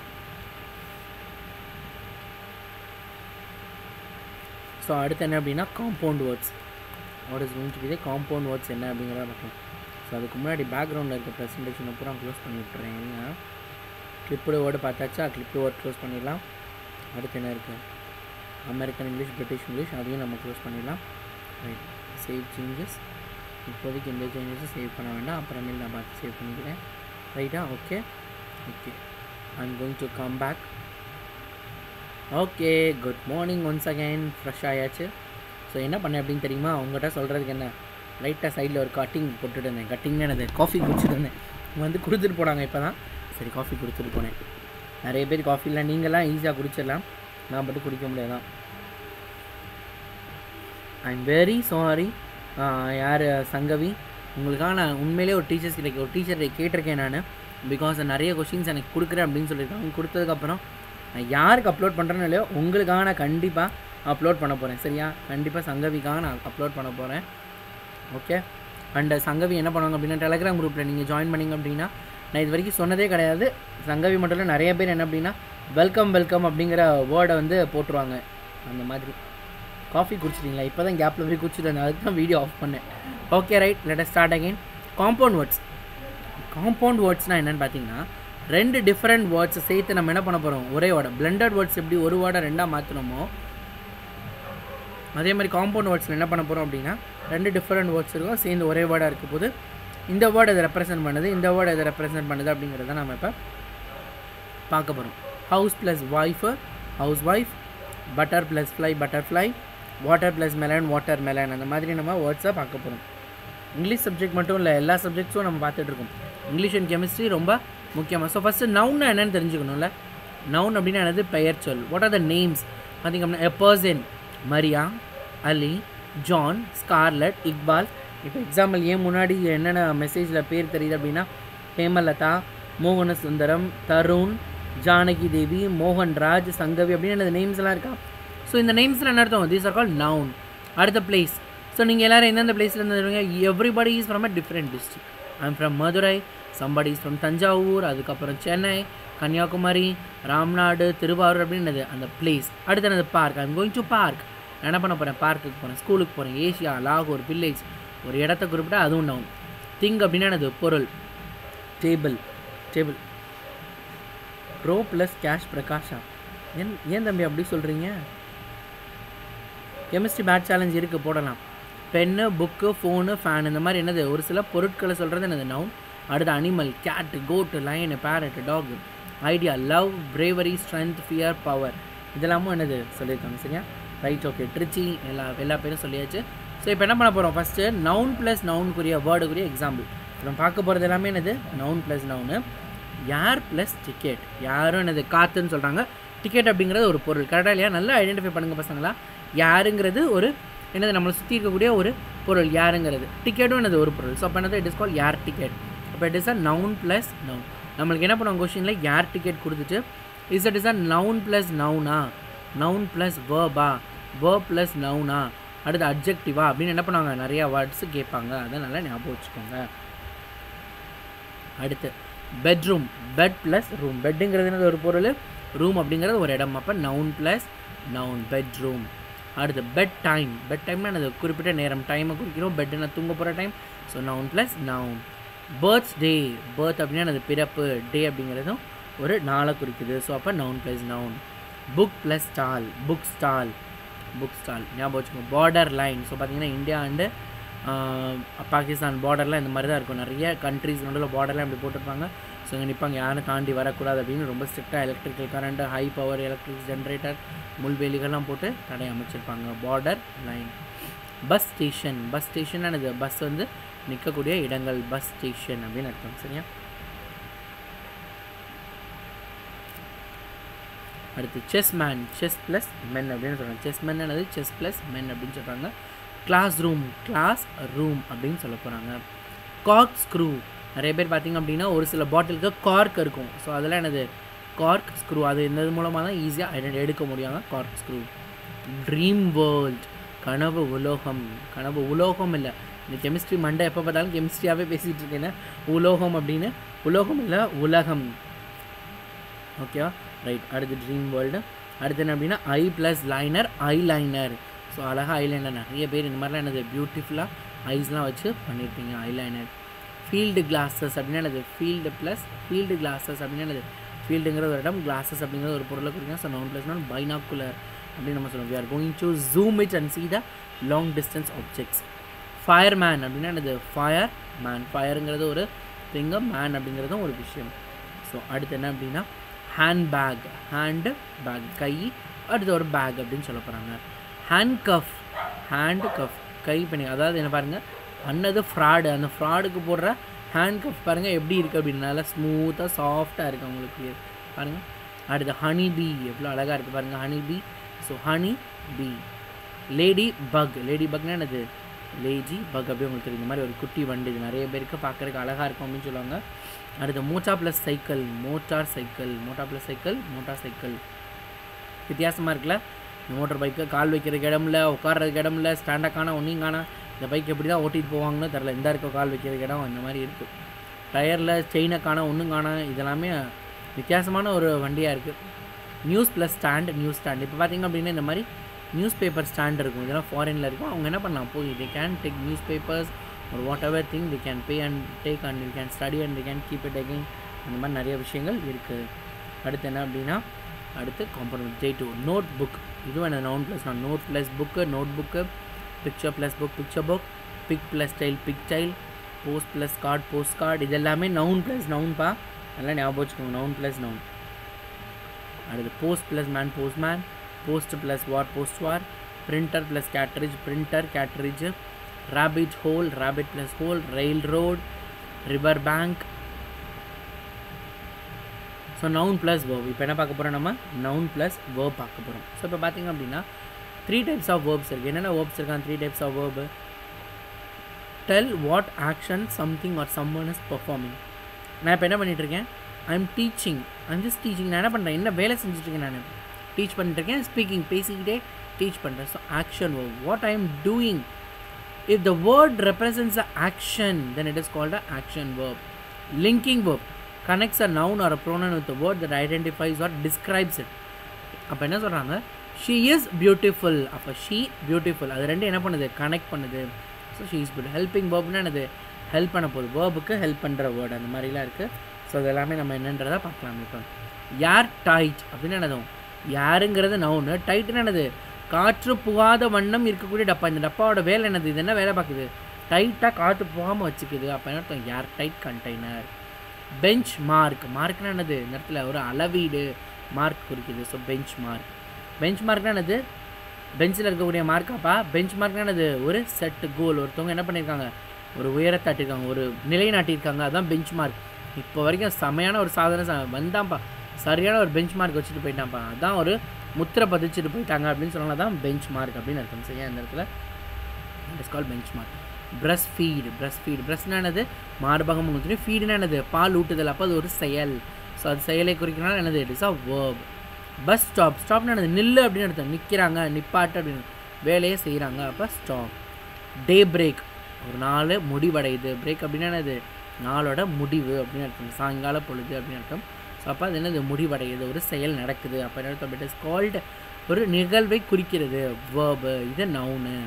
so அடுத்து என்ன அப்படின்னா compound words what is going to be the compound words என்ன அப்படிங்கிறத பார்க்கலாம் ஸோ அதுக்கு முன்னாடி பேக்ரவுண்டில் இருக்க ப்ரெசன்டேஷனை பூரா க்ளோஸ் பண்ணி விட்டுறேன் ஏன்னா கிளிப்போட வேர்டு பார்த்தாச்சா கிளிப்பு வேர்ட் க்ளோஸ் பண்ணிடலாம் அடுத்து என்ன இருக்குது அமெரிக்கன் இங்கிலீஷ் பிரிட்டிஷ் இங்கிலீஷ் அதையும் நம்ம க்ளோஸ் பண்ணிடலாம் ரைட் சேவ் சேஞ்சஸ் இப்போதைக்கு எந்த சேஞ்சஸும் சேவ் பண்ண வேண்டாம் அப்புறமேல் நான் பார்த்து சேவ் பண்ணிக்கிறேன் ரைட்டா okay okay I am going to come back okay good morning once again fresh ஆயாச்சு ஸோ என்ன பண்ணேன் அப்படின்னு தெரியுமா உங்கள்கிட்ட சொல்கிறதுக்கு என்ன லைட்டாக சைடில் ஒரு கட்டிங் போட்டுட்டு இருந்தேன் கட்டிங்னு என்னது காஃபி குடிச்சிட்டு இருந்தேன் வந்து கொடுத்துட்டு போனாங்க இப்போ தான் சரி காஃபி கொடுத்துட்டு போனேன் நிறைய பேர் காஃபிலாம் நீங்களாம் ஈஸியாக குடிச்சிடலாம் நான் மட்டும் குடிக்க முடியாதான் ஐ எம் வெரி சாரி யார் சங்கவி உங்களுக்காக நான் உண்மையிலே ஒரு டீச்சர்ஸ் கிட்ட ஒரு டீச்சர்கிட்ட கேட்டிருக்கேன் நான் பிகாஸ் நிறைய கொஷின்ஸ் எனக்கு கொடுக்குறேன் அப்படின்னு சொல்லியிருக்காங்க கொடுத்ததுக்கப்புறம் நான் யாருக்கு அப்லோட் பண்ணுறேன்னு இல்லையோ உங்களுக்காக நான் கண்டிப்பாக அப்லோட் பண்ண போகிறேன் சரியா கண்டிப்பாக சங்கவிக்காக நான் அப்லோட் பண்ண போகிறேன் ஓகே அண்ட் சங்கவி என்ன பண்ணுவாங்க அப்படின்னா டெலகிராம் குரூப்பில் நீங்கள் ஜாயின் பண்ணிங்க அப்படின்னா நான் இது வரைக்கும் சொன்னதே கிடையாது சங்கவி மட்டும் இல்லை நிறைய பேர் என்ன அப்படின்னா வெல்கம் வெல்கம் அப்படிங்கிற வேர்டை வந்து போட்டுருவாங்க அந்த மாதிரி காஃபி குடிச்சிட்டிங்களா இப்போ தான் கேப்பில் போய் குடிச்சிட்டேன் அதுக்கு தான் வீடியோ ஆஃப் பண்ணேன் okay right let start again compound words compound வேர்ட்ஸ்னால் என்னென்னு பார்த்தீங்கன்னா ரெண்டு டிஃப்ரெண்ட் வேர்ட்ஸை சேர்த்து நம்ம என்ன பண்ண போகிறோம் ஒரே வேர்டை பிளெண்டட் வேர்ட்ஸ் எப்படி ஒரு வேர்டை ரெண்டாக மாற்றணுமோ அதே மாதிரி காம்பவுண்ட் வேர்ட்ஸில் என்ன பண்ண போகிறோம் அப்படின்னா ரெண்டு டிஃப்ரெண்ட் வேர்ட்ஸ் இருக்கும் சேர்ந்து ஒரே வேர்டாக இருக்க போது இந்த வேர்டு இதை ரெப்ரசென்ட் பண்ணுது இந்த வேர்டு இதை ரெப்ரசென்ட் பண்ணுது அப்படிங்கிறத நம்ம இப்போ பார்க்க போகிறோம் house plus wife house wife butter plus fly butterfly water plus melon water melon அந்த மாதிரி நம்ம வேர்ட்ஸை பார்க்க போகிறோம் இங்கிலீஷ் சப்ஜெக்ட் மட்டும் இல்லை எல்லா சப்ஜெக்ட்ஸும் நம்ம பார்த்துட்ருக்கோம் இங்கிலீஷ் அண்ட் கெமிஸ்ட்ரி ரொம்ப முக்கியமாக ஸோ ஃபஸ்ட்டு நவுன்னா என்னென்னு தெரிஞ்சுக்கணும்ல நவுன் அப்படின்னா என்னது பெயர் சொல் வாட் ஆர் த நேம்ஸ் பார்த்திங்க அப்படின்னா a person Maria Ali John Scarlett Iqbal இப்போ எக்ஸாம்பிள் ஏன் முன்னாடி என்னென்ன மெசேஜில் பேர் தெரியுது அப்படின்னா ஹேமலதா மோகன சுந்தரம் தருண் ஜானகி தேவி மோகன்ராஜ் சங்கவி அப்படின்னு அந்த நேம்ஸ் எல்லாம் இருக்கா ஸோ இந்த நேம்ஸில் என்ன அர்த்தம் தீஸ் ஆர் கால் நவுன் அடுத்த பிளேஸ் ஸோ நீங்கள் எல்லோரும் எந்தெந்த பிளேஸில் இருந்து வருவீங்க everybody is from a different district I am from Madurai somebody is from Thanjavur அதுக்கப்புறம் சென்னை கன்னியாகுமரி ராம்நாடு திருவாரூர் அப்படின்றது அந்த பிளேஸ் அடுத்து என்னது park I am going to park நான் என்ன பண்ண போகிறேன் பார்க்குக்கு போகிறேன் ஸ்கூலுக்கு போகிறேன் ஏஷியா லாகூர் வில்லேஜ் ஒரு இடத்த குறிப்பிட்டா அதுவும் நவுன் திங் அப்படின்னா என்னது பொருள் டேபிள் டேபிள் ப்ரோ ப்ளஸ் கேஷ் பிரகாஷா ஏன் ஏன் தம்பி அப்படி சொல்கிறீங்க கெமிஸ்ட்ரி பேட் சேலஞ்ச் இருக்குது போடலாம் பென்னு புக்கு ஃபோனு ஃபேன் இந்த மாதிரி என்னது ஒரு சில பொருட்களை சொல்கிறது என்னது நவுன் அடுத்து animal cat goat lion parrot dog idea love bravery strength fear power இதெல்லாமும் என்னது சொல்லியிருக்காங்க சரியா ரைட் ஓகே ட்ரிச்சி எல்லா எல்லா பேரும் சொல்லியாச்சு ஸோ இப்போ என்ன பண்ண போகிறோம் ஃபஸ்ட்டு நவுன் ப்ளஸ் நவுனுக்குரிய வேர்டுக்குரிய எக்ஸாம்பிள் நம்ம பார்க்க போகிறது எல்லாமே என்னது நவுன் ப்ளஸ் நவுனு யார் ப்ளஸ் டிக்கெட் யாரும் என்னது காற்றுன்னு சொல்கிறாங்க டிக்கெட் அப்படிங்கிறது ஒரு பொருள் கரெக்டாக இல்லையா நல்லா ஐடென்டிஃபை பண்ணுங்கள் பசங்களா யாருங்கிறது ஒரு என்னது நம்மளை சுற்றி இருக்கக்கூடிய ஒரு பொருள் யாருங்கிறது டிக்கெட்டும் என்னது ஒரு பொருள் ஸோ அப்போ என்னது இட் இஸ் கால் யார் டிக்கெட் அப்போ it is a noun plus noun நம்மளுக்கு என்ன பண்ணுவாங்க கொஷினில் யார் டிக்கெட் கொடுத்துட்டு is it is a noun plus நவுனா நவுன் ப்ளஸ் வேர்பா வேர்ப் ப்ளஸ் நவுனா அடுத்து அப்ஜெக்டிவா அப்படின்னு என்ன பண்ணுவாங்க நிறையா வேர்ட்ஸ் கேட்பாங்க அதை நல்லா ஞாபகம் வச்சுக்கோங்க அடுத்து பெட்ரூம் பெட் ப்ளஸ் ரூம் பெட்டுங்கிறது என்னது ஒரு பொருள் ரூம் அப்படிங்கிறது ஒரு இடம் அப்போ நவுன் ப்ளஸ் நவுன் பெட்ரூம் அடுத்து பெட் டைம் பெட் டைம்னா என்னது குறிப்பிட்ட நேரம் டைமை குறிக்கிறோம் பெட்டுனா தூங்க போகிற time so noun plus noun births day birth அப்படின்னா அது பிறப்பு டே அப்படிங்கிறதும் ஒரு நாளை குறிக்குது ஸோ அப்போ noun plus noun book plus stall book stall book stall ஞாபகம் வச்சுக்கோங்க பார்டர் லைன் ஸோ பார்த்தீங்கன்னா இந்தியா அண்டு பாகிஸ்தான் பார்டர்லாம் இந்த மாதிரி தான் இருக்கும் நிறைய கண்ட்ரிஸ் நடுவில் பார்டர்லாம் இப்படி போட்டிருப்பாங்க ஸோ இங்கே நிற்பாங்க யாரும் தாண்டி வரக்கூடாது அப்படின்னு ரொம்ப ஸ்ட்ரிக்டாக electrical current high power electric generator முள்வேலிகள்லாம் போட்டு தடை அமைச்சிருப்பாங்க border line bus station bus station என்னது பஸ் வந்து நிற்கக்கூடிய இடங்கள் பஸ் ஸ்டேஷன் அப்படின்னு அர்த்தம் சரியா அடுத்து chess man chess plus men அப்படின்னு சொல்கிறாங்க செஸ் மென் என்னது செஸ் ப்ளஸ் மென் அப்படின்னு சொல்கிறாங்க கிளாஸ் ரூம் கிளாஸ் ரூம் அப்படின்னு சொல்ல போகிறாங்க கார்க் ஸ்க்ரூ நிறைய பேர் பார்த்திங்க அப்படின்னா ஒரு சில பாட்டிலுக்கு கார்க் இருக்கும் ஸோ அதெல்லாம் என்னது கார்க் ஸ்க்ரூ அது இந்த மூலமாக தான் ஈஸியாக ஐடென்டி எடுக்க முடியாங்க கார்க் ஸ்க்ரூ ட்ரீம் வேர்ல்ட் கனவு உலோகம் கனவு உலோகம் இல்லை இந்த கெமிஸ்ட்ரி மண்டை எப்போ பார்த்தாலும் கெமிஸ்ட்ரியாகவே பேசிகிட்டு இருக்கேன் உலோகம் அப்படின்னு உலோகம் இல்லை உலகம் ஓகேவா ரைட் அடுத்து ட்ரீம் வேர்ல்டு அடுத்து என்ன அப்படின்னா eye plus liner eye liner so அழகாக ஐலைனர் நிறைய பேர் இந்த மாதிரிலாம் என்னது பியூட்டிஃபுல்லாக ஐஸ்லாம் வச்சு பண்ணியிருப்பீங்க ஐலைனர் ஃபீல்டு கிளாஸஸ் அப்படின்னா என்னது ஃபீல்டு ப்ளஸ் ஃபீல்டு கிளாஸஸ் அப்படின்னா என்னது ஃபீல்டுங்கிற ஒரு இடம் கிளாஸஸ் அப்படிங்கிறது ஒரு பொருளை குறிக்கும் so noun plus noun binocular அப்படின்னு நம்ம சொல்லுவோம் we are going to zoom it and see the long distance objects fire man அப்படின்னா என்னது ஃபயர் மேன் ஃபயருங்கிறது ஒரு திங்க மேன் அப்படிங்கிறதும் ஒரு விஷயம் ஸோ அடுத்து என்ன அப்படின்னா ஹேண்ட் பேக் ஹேண்டு பேக் கை அடுத்து ஒரு பேக் அப்படின்னு சொல்ல போகிறாங்க ஹேண்ட் கஃப் ஹேண்டு கஃப் கை பண்ணி அதாவது என்ன பாருங்கள் பண்ணது ஃப்ராடு அந்த ஃப்ராடுக்கு போடுற ஹேண்ட் கஃப் பாருங்கள் எப்படி இருக்குது அப்படின்னு நல்லா ஸ்மூத்தாக சாஃப்டாக இருக்குது உங்களுக்கு பாருங்கள் அடுத்து ஹனி பீ எவ்வளோ அழகாக இருக்குது பாருங்கள் honey bee so honey bee lady bug lady பக்னா என்னது லேஜி பக் அப்படியே உங்களுக்கு தெரியும் இந்த மாதிரி ஒரு குட்டி வண்டி இது நிறைய பேருக்கு பார்க்குறதுக்கு அழகாக இருக்கும் அப்படின்னு சொல்லுவாங்க அடுத்து motor plus cycle motor cycle motor plus cycle motor cycle வித்தியாசமாக இருக்குல்ல இந்த மோட்டர் பைக்கு கால் வைக்கிறதுக்கு இடம் இல்லை உட்கார்றதுக்கு இடம் இல்லை ஸ்டாண்டாக காணா ஒன்றையும் காணா இந்த பைக் எப்படி தான் ஓட்டிகிட்டு போவாங்கன்னு தெரில இந்த இருக்க கால் வைக்கிறதுக்கு இடம் அந்த மாதிரி இருக்குது டயரில் செயினை காணா ஒன்றும் காணா இதெல்லாமே வித்தியாசமான ஒரு வண்டியாக இருக்குது news plus stand news stand இப்போ பார்த்திங்க அப்படின்னா இந்த மாதிரி நியூஸ் பேப்பர் ஸ்டாண்ட் இருக்கும் இதெல்லாம் ஃபாரினில் இருக்கும் அவங்க என்ன பண்ணலாம் போய் they can take news papers ஒரு what ever thing they can pay and take and you can study and they can keep it again அந்த மாதிரி நிறைய விஷயங்கள் இருக்குது அடுத்து என்ன அப்படின்னா அடுத்து component J two note book இதுவும் என்ன noun plus noun note plus book note book picture plus book picture book pig plus style pig style post plus card post card இது எல்லாமே நவுன் ப்ளஸ் நவுன்பா நல்லா ஞாபகம் வச்சுக்கோங்க நவுன் ப்ளஸ் நவுன் அடுத்து post plus man post man post plus war post war printer plus cartridge printer cartridge rabbit hole rabbit plus hole rail road river bank so noun plus verb இப்போ என்ன பார்க்க போகிறோம் நம்ம noun plus verb பார்க்க போகிறோம் so இப்போ பார்த்திங்க அப்படின்னா த்ரீ டைப்ஸ் ஆஃப் வேர்ப்ஸ் இருக்குது என்னென்ன வேர்ப்ஸ் இருக்காங்க three types of verb tell what action something or someone is performing நான் இப்போ என்ன பண்ணிகிட்ருக்கேன் I am teaching I'm just teaching நான் என்ன பண்ணுறேன் என்ன வேலை செஞ்சுட்ருக்கேன் நான் டீச் பண்ணிட்டுருக்கேன் ஸ்பீக்கிங் பேசிக்கிட்டே டீச் பண்ணுறேன் so action verb what I am doing if the word represents an action then it is called a action verb linking verb connects a noun or a pronoun with a word that identifies or describes it அப்போ என்ன சொல்கிறாங்க she is beautiful அப்போ she beautiful அது ரெண்டு என்ன பண்ணுது connect பண்ணுது so she is beauty helping வேர்ப்னா என்னது ஹெல்ப் பண்ண போகுது வேர்புக்கு ஹெல்ப் பண்ணுற வேர்டு அந்த மாதிரிலாம் இருக்குது ஸோ அது எல்லாமே நம்ம என்னன்றதை பார்க்கலாம் இப்போ யார் டைட் அப்படின்னு என்னதும் யாருங்கிறது நவுனு டைட்னு என்னது காற்று புகாத வண்ணம் இருக்கக்கூடிய டப்பா இந்த டப்பாவோட வேலை என்னது இது என்ன வேலை பார்க்குது டைட்டாக காற்று போகாமல் வச்சுக்குது அப்போ என்ன அர்த்தம் air tight container bench mark மார்க்னா என்னது இந்த இடத்துல ஒரு அளவீடு மார்க் குறிக்குது ஸோ பெஞ்ச் மார்க் பெஞ்ச் மார்க்னா என்னது பெஞ்சில் இருக்கக்கூடிய மார்க்காப்பா பெஞ்ச் மார்க்னானது ஒரு செட் கோல் ஒருத்தவங்க என்ன பண்ணியிருக்காங்க ஒரு உயரத்தை ஆட்டியிருக்காங்க ஒரு நிலை நாட்டியிருக்காங்க அதான் பெஞ்ச் மார்க் இப்போ வரைக்கும் செமையான ஒரு சாதனை ச- வந்தான்ப்பா சரியான ஒரு பெஞ்ச் மார்க் வச்சுட்டு போயிட்டான்ப்பா அதான் ஒரு முத்திரை பதிச்சுட்டு போயிட்டாங்க அப்படின்னு சொன்னால தான் பெஞ்ச் மார்க் அப்படின்னு அர்த்தம் சரியா இந்த இடத்துல it's call bench mark breast feed breast feed பிரஸ்ட்னா என்னது மார்பகம் ஊற்றுனி ஃபீடுனா என்னது பால் ஊட்டுதல் அப்போ அது ஒரு செயல் ஸோ அது செயலை குறிக்கிறனால என்னது it is a verb bus stop ஸ்டாப்னா என்னது நில்லு அப்படின்னு அர்த்தம் நிற்கிறாங்க நிப்பாட்டு அப்படின்னு வேலையை செய்கிறாங்க அப்போ ஸ்டாப் டே பிரேக் ஒரு நாள் முடிவடையுது பிரேக் அப்படின்னா என்னது நாளோட முடிவு அப்படின்னு அர்த்தம் சாயங்கால பொழுது அப்படின்னு அர்த்தம் ஸோ அப்போ அது என்னது முடிவடையுது ஒரு செயல் நடக்குது அப்போ என்ன அர்த்தம் இட் இஸ் கால்டு ஒரு நிகழ்வை குறிக்கிறது வேர்பு இது நவுனு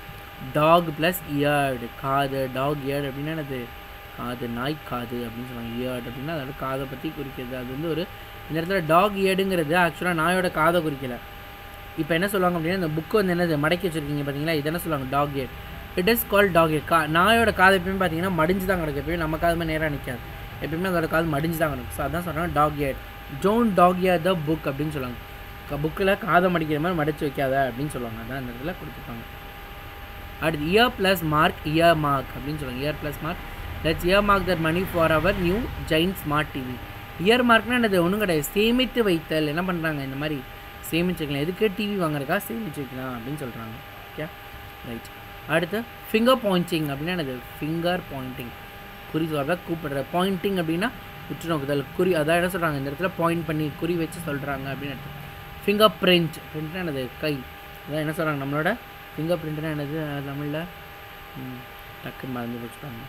டாக் ப்ளஸ் இயர்டு காது டாக் இயர்டு அப்படின்னா என்னது காது நாய் காது அப்படின்னு சொல்லுவாங்க இயர்டு அப்படின்னா அதோட காதை பற்றி குறிக்கிறது அது வந்து ஒரு இந்த இடத்துல டாக் இயர்டுங்கிறது ஆக்சுவலாக நாயோட காதை குறிக்கல இப்போ என்ன சொல்லுவாங்க அப்படின்னா இந்த புக்கு வந்து என்னது மடக்கி வச்சிருக்கீங்க பார்த்தீங்களா இது என்ன சொல்லுவாங்க dog ear it is call dog ear கா நாயோட காது எப்பயுமே பார்த்தீங்கன்னா மடிஞ்சு தான் கிடக்கும் எப்பயுமே நம்ம காது மாதிரி நேராக நிற்காது எப்பயுமே அதோட காது மடிஞ்சு தான் கிடக்கும் ஸோ அதான் சொல்கிறாங்க டாக் இயர் ஜோன் டாக் இயர் த புக் அப்படின்னு சொல்லுவாங்க புக்கில் காதை மடிக்கிற மாதிரி மடிச்சு வைக்காத அப்படின்னு சொல்லுவாங்க அதான் அந்த இடத்துல கொடுத்துருப்பாங்க அடுத்து ear plus mark ear mark அப்படின்னு சொல்லுவாங்க ear plus mark let's ear mark that money for our new gen smart TV ear மார்க்னா என்னது ஒன்றும் கிடையாது சேமித்து வைத்தல் என்ன பண்ணுறாங்க இந்த மாதிரி சேமிச்சு வைக்கலாம் எதுக்கு டிவி வாங்குறதுக்கா சேமிச்சு வைக்கலாம் அப்படின்னு சொல்கிறாங்க ஓகே ரைட் அடுத்து ஃபிங்கர் பாயிண்டிங் அப்படின்னா என்னது ஃபிங்கர் பாயிண்டிங் குறி சொல்கிறத கூப்பிடுற பாயிண்டிங் அப்படின்னா உற்று நோக்குதல் குறி அதான் என்ன சொல்கிறாங்க இந்த இடத்துல பாயிண்ட் பண்ணி குறி வச்சு சொல்கிறாங்க அப்படின்னு அர்த்தம் ஃபிங்கர் பிரிண்ட் பிரிண்ட்னா என்னது கை அதான் என்ன சொல்கிறாங்க நம்மளோட ஃபிங்கர் பிரிண்ட்னா என்னது தமிழில் ம், டக்குன்னு மறந்து வச்சுப்பாங்க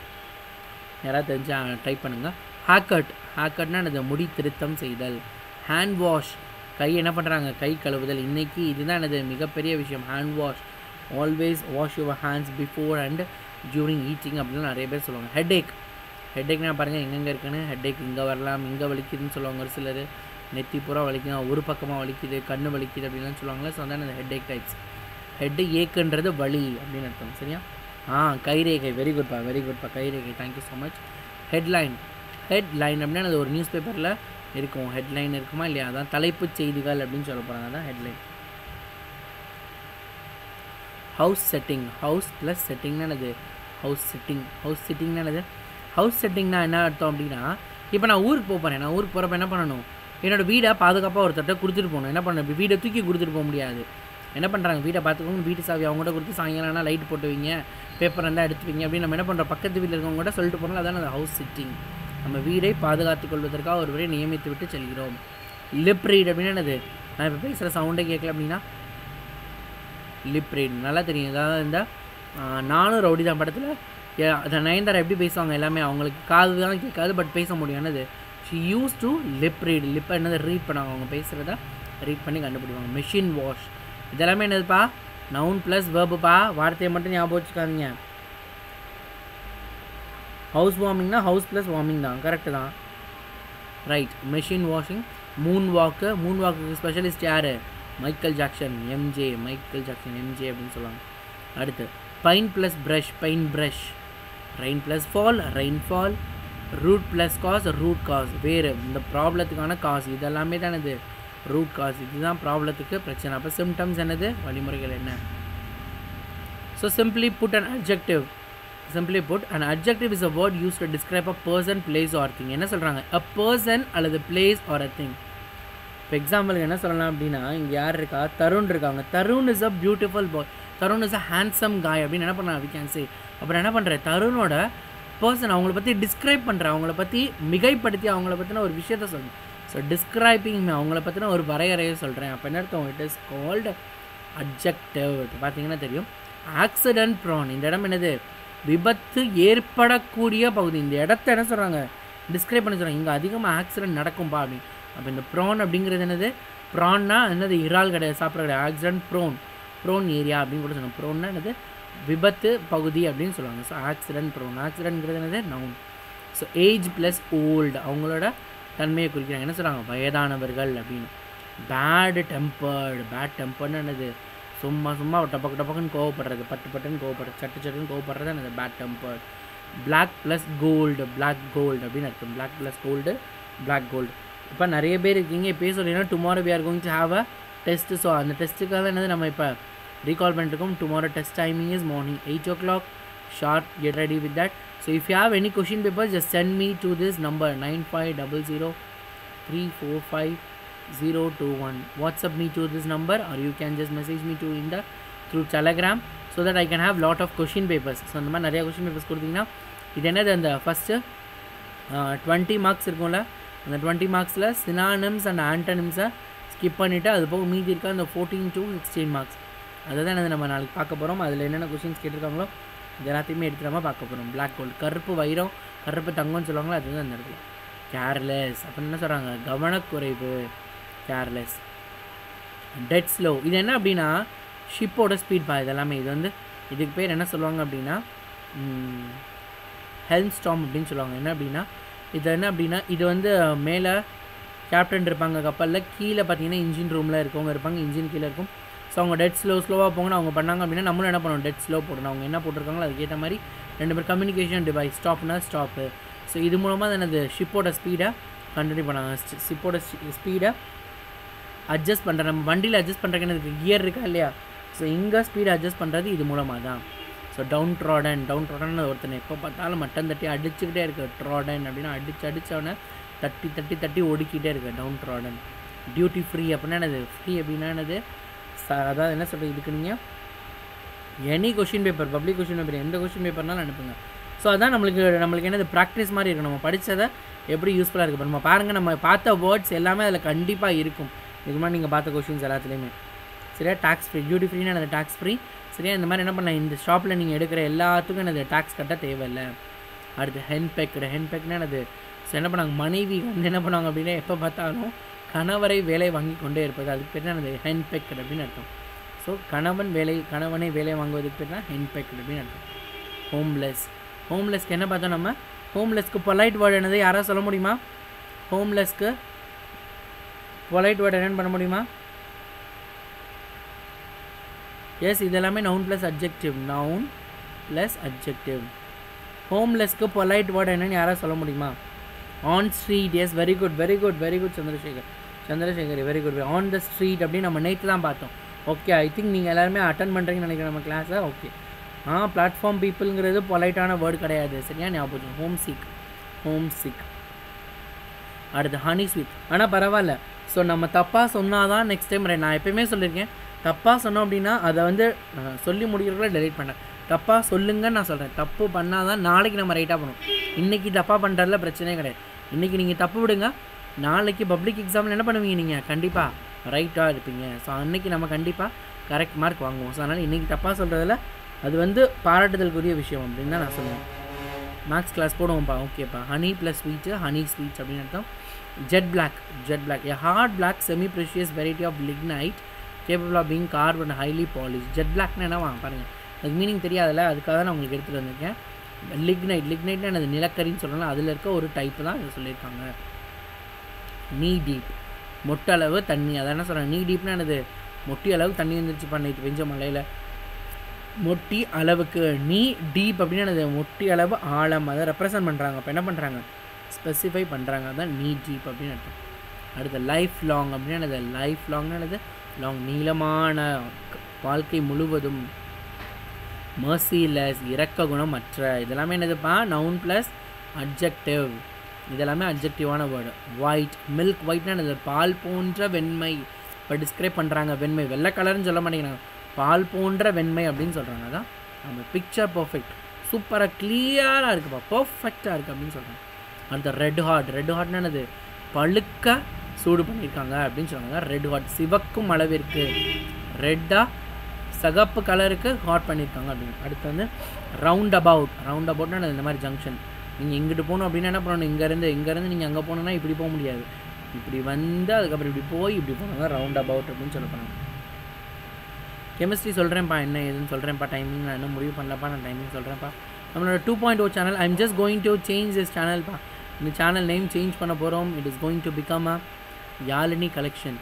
யாராவது தெரிஞ்சா டைப் பண்ணுங்கள் ஹேக்கட் ஹேக்கட்னா என்னது முடி திருத்தம் செய்தல் ஹேண்ட் வாஷ் கை என்ன பண்ணுறாங்க கை கழுவுதல் இன்னைக்கு இதுதான் எனது மிகப்பெரிய விஷயம் hand wash always wash your hands before and during eating அப்படின்னு நிறைய பேர் சொல்லுவாங்க ஹெட்ஏக் ஹெட்ஏக்னா பாருங்கள் எங்கெங்கே இருக்குன்னு ஹெட்ஏக் இங்கே வரலாம் இங்கே வலிக்குதுன்னு சொல்லுவாங்க ஒரு சிலர் நெத்தி பூரா வலிக்கும் ஒரு பக்கமாக வலிக்குது கண்ணு வலிக்குது அப்படின்லாம் சொல்லுவாங்களே ஸோ அதான் அந்த ஹெட்ஏக் டைப்ஸ் ஹெட்டு ஏக்குன்றது வலி அப்படின்னு அர்த்தம் சரியா ஆ கைரேகை வெரி குட்பா வெரி குட்பா கைரேகை thank you so much headline headline அப்படின்னா அது ஒரு நியூஸ் பேப்பரில் இருக்கும் ஹெட்லைன் இருக்குமா இல்லையா அதான் தலைப்புச் செய்திகள் அப்படின்னு சொல்ல போகிறாங்க அதான் headline house setting house plus செட்டிங்னா என்னது ஹவுஸ் செட்டிங் ஹவுஸ் செட்டிங்னா என்னது ஹவுஸ் செட்டிங்னா என்ன அர்த்தம் அப்படின்னா இப்போ நான் ஊருக்கு போக போகிறேன் நான் ஊருக்கு போகிறப்ப என்ன பண்ணணும் என்னோட வீடை பாதுகாப்பாக ஒருத்தர்கிட்ட கொடுத்துட்டு போகணும் என்ன பண்ண வீடை தூக்கி கொடுத்துட்டு போக முடியாது என்ன பண்ணுறாங்க வீட்டை பார்த்துக்கோங்க வீட்டு சாவி அவங்ககிட்ட கொடுத்து சாயங்காலம்னா லைட் போட்டு வைங்க பேப்பர் இருந்தால் எடுத்து வைங்க அப்படின்னு நம்ம என்ன பண்ணுறோம் பக்கத்து வீட்டில் இருக்கவங்க கூட சொல்லிட்டு போகிறோம் அதான் அந்த ஹவுஸ் சிட்டிங் நம்ம வீடை பாதுகாத்துக் கொள்வதற்காக ஒருவரை நியமித்து விட்டு செல்கிறோம் லிப் ரீட் அப்படின்னா என்னது நான் இப்போ பேசுகிற சவுண்டே கேட்கல அப்படின்னா லிப் ரீட் நல்லா தெரியும் அதாவது இந்த ஆ, நானும் ரவுடி தான் படத்தில் அந்த நயன்தாரா எப்படி பேசுவாங்க எல்லாமே அவங்களுக்கு காது தான் கேட்காது பட் பேச முடியும் என்னது she use to lip read லிப்பை என்னது ரீட் பண்ணாங்க அவங்க பேசுகிறத ரீட் பண்ணி கண்டுபிடிப்பாங்க மெஷின் வாஷ் இதெல்லாமே என்னதுப்பா நவுன் ப்ளஸ் வேர்புப்பா வார்த்தையை மட்டும் ஞாபகம் வச்சுக்காதீங்க ஹவுஸ் வார்மிங்னா ஹவுஸ் ப்ளஸ் வார்மிங் தான் கரெக்டு தான் right machine washing moon walk moon வாக்குக்கு ஸ்பெஷலிஸ்ட் யார் Michael Jackson MJ Michael Jackson MJ அப்படின்னு சொல்லுவாங்க அடுத்து pine plus brush pine brush rain plus fall rainfall root plus cause root cause வேறு இந்த ப்ராப்ளத்துக்கான காசு இதெல்லாமே தான் இது ரூட் காஸ் இதுதான் ப்ராப்ளத்துக்கு பிரச்சனை அப்போ சிம்டம்ஸ் என்னது வழிமுறைகள் என்ன so simply put an adjective simply put an adjective is a word use to describe a person place or thing என்ன சொல்கிறாங்க அ பர்சன் அல்லது பிளேஸ் ஆர் அ திங் இப்போ எக்ஸாம்பிளுக்கு என்ன சொல்லலாம் அப்படின்னா இங்கே யார் இருக்கா தருண் இருக்காங்க Tarun is a beautiful boy Tarun is a handsome guy அப்படின்னு என்ன பண்ணலாம் வி கேன் சே அப்புறம் என்ன பண்ணுறேன் தருணோட பர்சன் அவங்கள பற்றி டிஸ்கிரைப் பண்ணுறேன் அவங்கள பற்றி மிகைப்படுத்தி அவங்கள பற்றின ஒரு விஷயத்த சொல்றேன் ஸோ டிஸ்கிரைபிங் அவங்கள பற்றின ஒரு வரையறையை சொல்கிறேன் அப்போ என்ன அர்த்தம் இட் இஸ் கால்டு அப்ஜெக்டிவ் பார்த்தீங்கன்னா தெரியும் ஆக்சிடென்ட் ப்ரான் இந்த இடம் என்னது விபத்து ஏற்படக்கூடிய பகுதி இந்த இடத்த என்ன சொல்கிறாங்க டிஸ்கிரைப் பண்ண சொல்கிறாங்க இங்கே அதிகமாக ஆக்சிடென்ட் நடக்கும்பா அப்படின்னு அப்போ இந்த ப்ரான் அப்படிங்கிறது என்னது ப்ரான்னா என்னது இறால் கிடையாது சாப்பிட்ற கிடையாது ஆக்சிடென்ட் ப்ரோன் ப்ரோன் ஏரியா அப்படின்னு கூட சொல்லுவாங்க ப்ரோன்னா என்னது விபத்து பகுதி அப்படின்னு சொல்லுவாங்க ஸோ ஆக்சிடென்ட் ப்ரோன் ஆக்சிடென்ட்ங்கிறது என்னது noun so age plus old அவங்களோட தன்மையை குறிக்கிறாங்க என்ன சொல்கிறாங்க வயதானவர்கள் அப்படின்னு பேடு டெம்பர்டு பேட் டெம்பர்னு என்னது சும்மா சும்மா டப்பக்கு டப்பக்குன்னு கோவப்படுறது பட்டு பட்டுன்னு கோவப்படுறது சட்டு சட்டுன்னு கோவப்படுறது என்னது bad tempered Black plus gold Black gold அப்படின்னு அர்த்தம் Black plus gold Black gold இப்போ நிறைய பேர் இருக்கீங்க இப்போ சொல்லிங்கன்னா tomorrow we are going to have a test so அந்த டெஸ்ட்டுக்காக என்னது நம்ம இப்போ ரீகால் பண்ணிருக்கோம் tomorrow test timing is morning eight o'clock sharp get ready with that so if you have any question paper just send me to this number nine five double zero three four five zero two one WhatsApp me to this number or you can just message me to இந்த through Telegram so that I can have lot of question papers so அந்த மாதிரி நிறையா question papers கொடுத்தீங்கன்னா இது என்னது அந்த first twenty marks இருக்கும்ல அந்த டுவெண்ட்டி மார்க்ஸில் சினானிம்ஸ் அண்ட் ஆண்டனிம்ஸை ஸ்கிப் பண்ணிவிட்டு அது போக மீதி இருக்க அந்த ஃபோர்டீன் டு சிக்ஸ்டீன் மார்க்ஸ் அதை தான் என்னது நம்ம நாளைக்கு பார்க்க போகிறோம் அதில் என்னென்ன கொஷின்ஸ் கேட்டிருக்காங்களோ இது எல்லாத்தையுமே எடுத்துடாமல் பார்க்க போகிறோம் பிளாக் கோல்டு கருப்பு வைரம் கருப்பு தங்கம்னு சொல்லுவாங்களோ அதுதான் அந்த இடத்துல கேர்லெஸ் அப்படின்னு என்ன சொல்கிறாங்க கவனக்குறைவு கேர்லெஸ் டெட் ஸ்லோ இது என்ன அப்படின்னா ஷிப்போட ஸ்பீட் பா இது எல்லாமே இது வந்து இதுக்கு பேர் என்ன சொல்லுவாங்க அப்படின்னா ஹெல்ம் ஸ்டாம் அப்படின்னு சொல்லுவாங்க என்ன அப்படின்னா இது என்ன அப்படின்னா இது வந்து மேலே கேப்டன் இருப்பாங்க கப்பலில் கீழே பார்த்தீங்கன்னா இன்ஜின் ரூமில் இருக்கவங்க இருப்பாங்க இன்ஜின் கீழே இருக்கும் ஸோ அவங்க டெட் ஸ்லோ ஸ்லோவாக போங்கன்னு அவங்க பண்ணாங்க அப்படின்னா நம்மளும் என்ன பண்ணணும் டெட் ஸ்லோ போடணும் அவங்க என்ன போட்டிருக்காங்களோ அதுக்கேற்ற மாதிரி ரெண்டு பேர் கம்யூனிகேஷன் டிவைஸ் ஸ்டாப்னா ஸ்டாப்பு ஸோ இது மூலமாக எனது ஷிப்போட ஸ்பீடை கண்டினியூ பண்ணாங்க ஷிப்போட ஸ்பீடை அட்ஜஸ்ட் பண்ணுற நம்ம வண்டியில் அட்ஜஸ்ட் பண்ணுறதுக்கு எனக்கு கியர் இருக்கா இல்லையா ஸோ இங்கே ஸ்பீடை அட்ஜஸ்ட் பண்ணுறது இது மூலமாக தான் so downtrodden downtrodden ஒருத்தனை எப்போ பார்த்தாலும் மட்டன் தட்டி அடிச்சுக்கிட்டே இருக்கு ட்ராடன் அப்படின்னா அடிச்சு அடித்தவொடனே தட்டி தட்டி தட்டி ஒடுக்கிட்டே இருக்கு டவுன் ட்ராடன் டியூட்டி ஃப்ரீ அப்படின்னா என்னது ஃப்ரீ அப்படின்னா என்னது ச அதாவது என்ன சொல்கிறது இதுக்கு நீங்கள் any question paper public question paper எந்த கொஷின் பேப்பர்னாலும் அனுப்புங்க ஸோ அதான் நம்மளுக்கு நம்மளுக்கு என்னது ப்ராக்டிஸ் மாதிரி இருக்கும் நம்ம படித்ததை எப்படி யூஸ்ஃபுல்லாக இருக்குது நம்ம பாருங்கள் நம்ம பார்த்த வேர்ட்ஸ் எல்லாமே அதில் கண்டிப்பாக இருக்கும் இதுக்கு முன்னாடி நீங்கள் பார்த்த கொஷின்ஸ் எல்லாத்துலேயுமே சரியா டேக்ஸ் ஃப்ரீ டியூட்டி ஃப்ரீனா அந்த டேக்ஸ் ஃப்ரீ சரியா இந்த மாதிரி என்ன பண்ண இந்த ஷாப்பில் நீங்கள் எடுக்கிற எல்லாத்துக்கும் எனது டேக்ஸ் கட்ட தேவையில்லை அடுத்து ஹென் பேக்கடு ஹென் பேக்னா என்னது ஸோ என்ன பண்ணாங்க மனைவி வந்து என்ன பண்ணுவாங்க அப்படின்னா எப்போ பார்த்தாலும் கணவரை வேலை வாங்கி கொண்டே இருப்பது அதுக்கு பேர் தான் அந்த ஹென் பேக்கட் அப்படின்னு அர்த்தம் ஸோ கணவன் வேலை கணவனை வேலை வாங்குவதுக்கு பேர் தான் ஹென் பேக்கட் அப்படின்னு அர்த்தம் ஹோம்லெஸ் ஹோம்லெஸ்க்கு என்ன பார்த்தோம் நம்ம ஹோம்லெஸ்க்கு பொலைட் வேர்டு என்னது யாராவது சொல்ல முடியுமா ஹோம்லெஸ்க்கு பொலைட் வேர்டு என்னென்னு பண்ண முடியுமா எஸ் இது எல்லாமே noun plus adjective noun plus adjective ஹோம்லெஸ்க்கு பொலைட் வேர்டு என்னன்னு யாராவது சொல்ல முடியுமா on street yes very good very good very good Chandrasekhar Chandrasekhar very good on the street அப்படின்னு நம்ம நேற்று தான் பார்த்தோம் ஓகே ஐ திங்க் நீங்கள் எல்லாருமே அட்டன் பண்ணுறீங்கன்னு நினைக்கிறேன் நம்ம கிளாஸை ஓகே ஆ பிளாட்ஃபார்ம் பீப்புளுங்கிறது பொலைட்டான வேர்டு கிடையாது சரியா ஞாபகம் ஹோம் சிக் ஹோம் சிக் அடுத்து ஹனி ஸ்வீட் ஆனால் பரவாயில்ல ஸோ நம்ம தப்பாக சொன்னால் தான் நெக்ஸ்ட் டைம் நான் எப்பயுமே சொல்லியிருக்கேன் தப்பாக சொன்னோம் அப்படின்னா அதை வந்து சொல்லி முடிக்கிறக்குள்ள டெலிட் பண்ணேன் தப்பாக சொல்லுங்கன்னு நான் சொல்கிறேன் தப்பு பண்ணால் தான் நாளைக்கு நம்ம ரைட்டாக பண்ணுவோம் இன்றைக்கி தப்பாக பண்ணுறதுல பிரச்சனையே கிடையாது இன்றைக்கி நீங்கள் தப்பு விடுங்க நாளைக்கு பப்ளிக் எக்ஸாமில் என்ன பண்ணுவீங்க நீங்கள் கண்டிப்பாக ரைட்டாக இருப்பீங்க ஸோ அன்றைக்கி நம்ம கண்டிப்பாக கரெக்ட் மார்க் வாங்குவோம் ஸோ அதனால் இன்றைக்கி தப்பாக சொல்கிறதுல அது வந்து பாராட்டுதலுக்குரிய விஷயம் அப்படின்னு தான் நான் சொல்லுவேன் மேக்ஸ் கிளாஸ் போடுவோம்ப்பா ஓகேப்பா honey plus sweet honey sweets அப்படின்னு அர்த்தம் jet black jet black a hard black semi precious variety of lignite capable of being carved and highly polish jet பிளாக்னா என்னவா பாருங்கள் அதுக்கு மீனிங் தெரியாதுல்ல அதுக்காக தான் நான் உங்களுக்கு எடுத்துகிட்டு வந்திருக்கேன் லிக்னைட் லிக்னைட்னா எனது நிலக்கரின்னு சொல்லலாம் அதில் இருக்க ஒரு டைப்பு தான் இதை சொல்லியிருக்காங்க நீ டீப் மொட்டளவு தண்ணி அதான் என்ன சொல்கிறேன் நீ டீப்னா எனது மொட்டி அளவு தண்ணி வந்துருச்சு பண்ணிட்டு பெஞ்ச மலையில் மொட்டி அளவுக்கு நீ டீப் அப்படின்னு எனது மொட்டி அளவு ஆழம் அதை ரெப்ரசன்ட் பண்ணுறாங்க அப்போ என்ன பண்ணுறாங்க ஸ்பெசிஃபை பண்ணுறாங்க அதான் நீ டீப் அப்படின்னு அர்த்தம் அடுத்து லைஃப் லாங் அப்படின்னு எனது லைஃப் லாங்னு எனது லாங் நீளமான வாழ்க்கை முழுவதும் மர்சிலெஸ் இறக்க குணம் மற்ற இதெல்லாமே என்னதுப்பா நவுன் ப்ளஸ் அப்ஜெக்டிவ் இதெல்லாமே அப்ஜெக்டிவான வேர்டு ஒயிட் மில்க் ஒயிட்னா என்னது பால் போன்ற வெண்மை இப்போ டிஸ்கிரைப் பண்ணுறாங்க வெண்மை வெள்ளை கலர்னு சொல்ல மாட்டேங்கிறாங்க பால் போன்ற வெண்மை அப்படின்னு சொல்கிறாங்க அதான் நம்ம பிக்சர் பர்ஃபெக்ட் சூப்பராக கிளியராக இருக்குப்பா பர்ஃபெக்டாக இருக்குது அப்படின்னு சொல்கிறாங்க அடுத்த ரெட் ஹாட் ரெட் ஹாட்னா என்னது பழுக்க சூடு பண்ணியிருக்காங்க அப்படின்னு சொல்கிறாங்க ரெட் ஹாட் சிவக்கும் அளவிற்கு ரெட்டாக சகப்பு கலருக்கு ஹாட் பண்ணியிருக்காங்க அப்படின்னு அடுத்து வந்து ரவுண்ட் அபவுட் ரவுண்ட் அபவுட்னா இந்த மாதிரி ஜங்ஷன் நீங்கள் இங்கிட்டு போகணும் அப்படின்னா என்ன பண்ணணும் இங்கேருந்து இங்கேருந்து நீங்கள் அங்கே போகணுன்னா இப்படி போக முடியாது இப்படி வந்து அதுக்கப்புறம் இப்படி போய் இப்படி போனாங்க ரவுண்ட் அபவுட் அப்படின்னு சொல்ல போனாங்க கெமிஸ்ட்ரி சொல்கிறேன்ப்பா என்ன ஏதுன்னு சொல்கிறேன்ப்பா டைமிங் நான் இன்னும் முடிவு பண்ணலப்பா நான் டைமிங் சொல்கிறேன்ப்பா நம்மளோட two point o channel I'm just going to change this சேனல்ப்பா இந்த சேனல் நேம் சேஞ்ச் பண்ண போகிறோம் it is going to become a Yazhini collection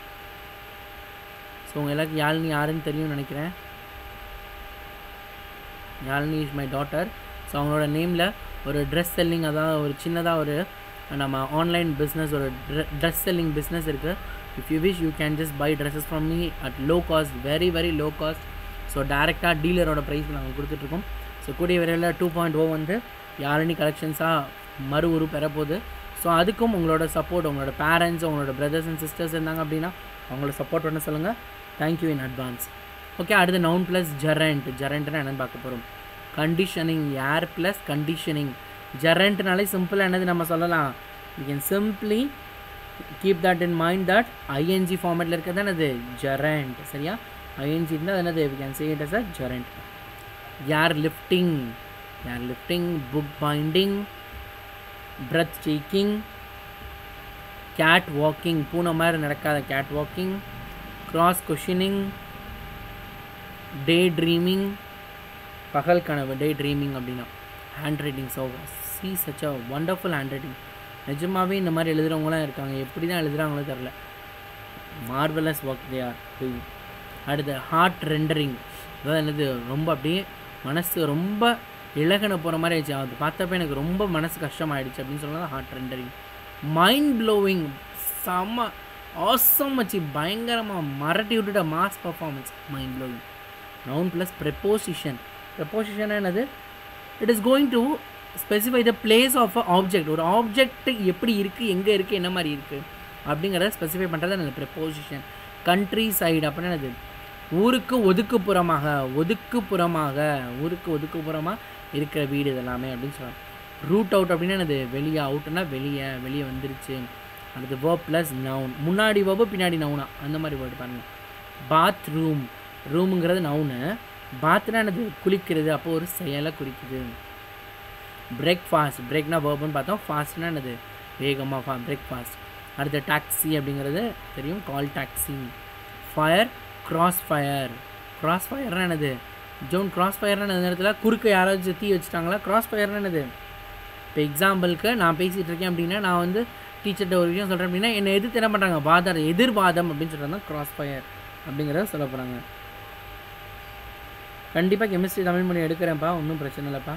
so உங்கள் எல்லாருக்கும் யாழினி யாருன்னு தெரியும்னு நினைக்கிறேன் Yazhini is my daughter so அவங்களோட நேமில் ஒரு ட்ரெஸ் செல்லிங் அதாவது ஒரு சின்னதாக ஒரு நம்ம ஆன்லைன் பிஸ்னஸ் ஒரு ட்ரெஸ் செல்லிங் பிஸ்னஸ் இருக்குது if you wish you can just buy dresses from me at low cost very very low cost so டேரெக்டாக டீலரோட ப்ரைஸ் நாங்கள் கொடுத்துட்ருக்கோம் ஸோ கூடிய விரைவில் டூ பாயிண்ட் ஓ வந்து யாழினி கலெக்ஷன்ஸாக மறு உரு பெறப்போகுது ஸோ அதுக்கும் உங்களோட சப்போர்ட் உங்களோட பேரண்ட்ஸ் உங்களோட பிரதர்ஸ் அண்ட் சிஸ்டர்ஸ் இருந்தாங்க அப்படின்னா அவங்களோட சப்போர்ட் பண்ண சொல்லுங்கள் தேங்க்யூ இன் அட்வான்ஸ் ஓகே அடுத்து நவுன் ப்ளஸ் ஜெரண்ட் ஜெரண்ட்னா என்னென்னு பார்க்க போகிறோம் கண்டிஷனிங் ஏர் ப்ளஸ் கண்டிஷனிங் ஜெரண்ட்னாலே சிம்பிளாக என்னது நம்ம சொல்லலாம் you can simply keep that in mind that ING ஃபார்மேட்டில் இருக்கிறது என்னது ஜெரண்ட் சரியா ஐஎன்ஜி இருந்தால் அது என்னது we can say it as a gerund air lifting air lifting book binding breath taking cat walking பூனை மாதிரி நடக்காத cat walking cross questioning day dreaming பகல் கனவு டே ட்ரீமிங் அப்படின்னா hand writing so she such a wonderful hand writing நிஜமாகவே இந்த மாதிரி எழுதுகிறவங்களாம் இருக்காங்க எப்படி தான் எழுதுகிறாங்களோ தெரில marvellous work they are doing அடுத்து ஹார்ட் ரெண்டரிங் அதாவது என்னது ரொம்ப அப்படியே மனசு ரொம்ப இலகன போகிற மாதிரி ஆயிடுச்சு அது பார்த்தப்ப எனக்கு ரொம்ப மனசு கஷ்டமாயிடுச்சு அப்படின்னு சொல்லலாம் ஹார்ட் ரெண்டரிங் மைண்ட் ப்ளோவிங் செம்ம ஆசம் வச்சு பயங்கரமாக மரட்டி விட்டுட்ட mass performance mind blowing noun plus preposition preposition என்னது it is going to specify the place of a object ஒரு ஆப்ஜெக்ட் எப்படி இருக்குது எங்கே இருக்குது என்ன மாதிரி இருக்குது அப்படிங்கிறத ஸ்பெசிஃபை பண்ணுறது அந்த ப்ரெப்போசிஷன் கண்ட்ரி சைடு அப்படின்னா என்னது ஊருக்கு ஒதுக்குப்புறமாக ஒதுக்குப்புறமாக ஊருக்கு ஒதுக்குப்புறமாக இருக்கிற வீடு இதெல்லாமே அப்படின்னு சொல்கிறாங்க ரூட் அவுட் அப்படின்னா என்னது வெளியே அவுட்னா வெளியே வெளியே வந்துருச்சு அடுத்து வேர்ப் ப்ளஸ் நவுன் முன்னாடி வேர்பு பின்னாடி நவுனா அந்த மாதிரி வேர்டு பாருங்கள் பாத் ரூம் ரூமுங்கிறது நவுனு பாத்னா என்னது குளிக்கிறது அப்போ ஒரு செயலை குறிக்குது பிரேக்ஃபாஸ்ட் பிரேக்னா வேர்புன்னு பார்த்தோம் ஃபாஸ்ட்னா என்னது வேகமாக ஃபா பிரேக்ஃபாஸ்ட் அடுத்து டாக்ஸி அப்படிங்கிறது தெரியும் call taxi fire cross fire cross ஃபயர்னா என்னது ஜோன் கிராஸ் ஃபயர்னா இந்த நேரத்தில் குறுக்க யாராச்சும் தீ வச்சுட்டாங்களா கிராஸ் ஃபயர்னா என்னது இப்போ எக்ஸாம்பிளுக்கு நான் பேசிகிட்டு இருக்கேன் அப்படின்னா நான் வந்து டீச்சர்கிட்ட ஒரு விஷயம் சொல்கிறேன் அப்படின்னா என்னை எதிர்த்து என்ன பண்ணுறாங்க வாதம் எதிர்வாதம் அப்படின்னு சொல்கிறது தான் கிராஸ் ஃபயர் அப்படிங்கிறத சொல்ல போகிறாங்க கண்டிப்பாக கெமிஸ்ட்ரி தமிழ் மொழி எடுக்கிறேன்ப்பா ஒன்றும் பிரச்சனை இல்லைப்பா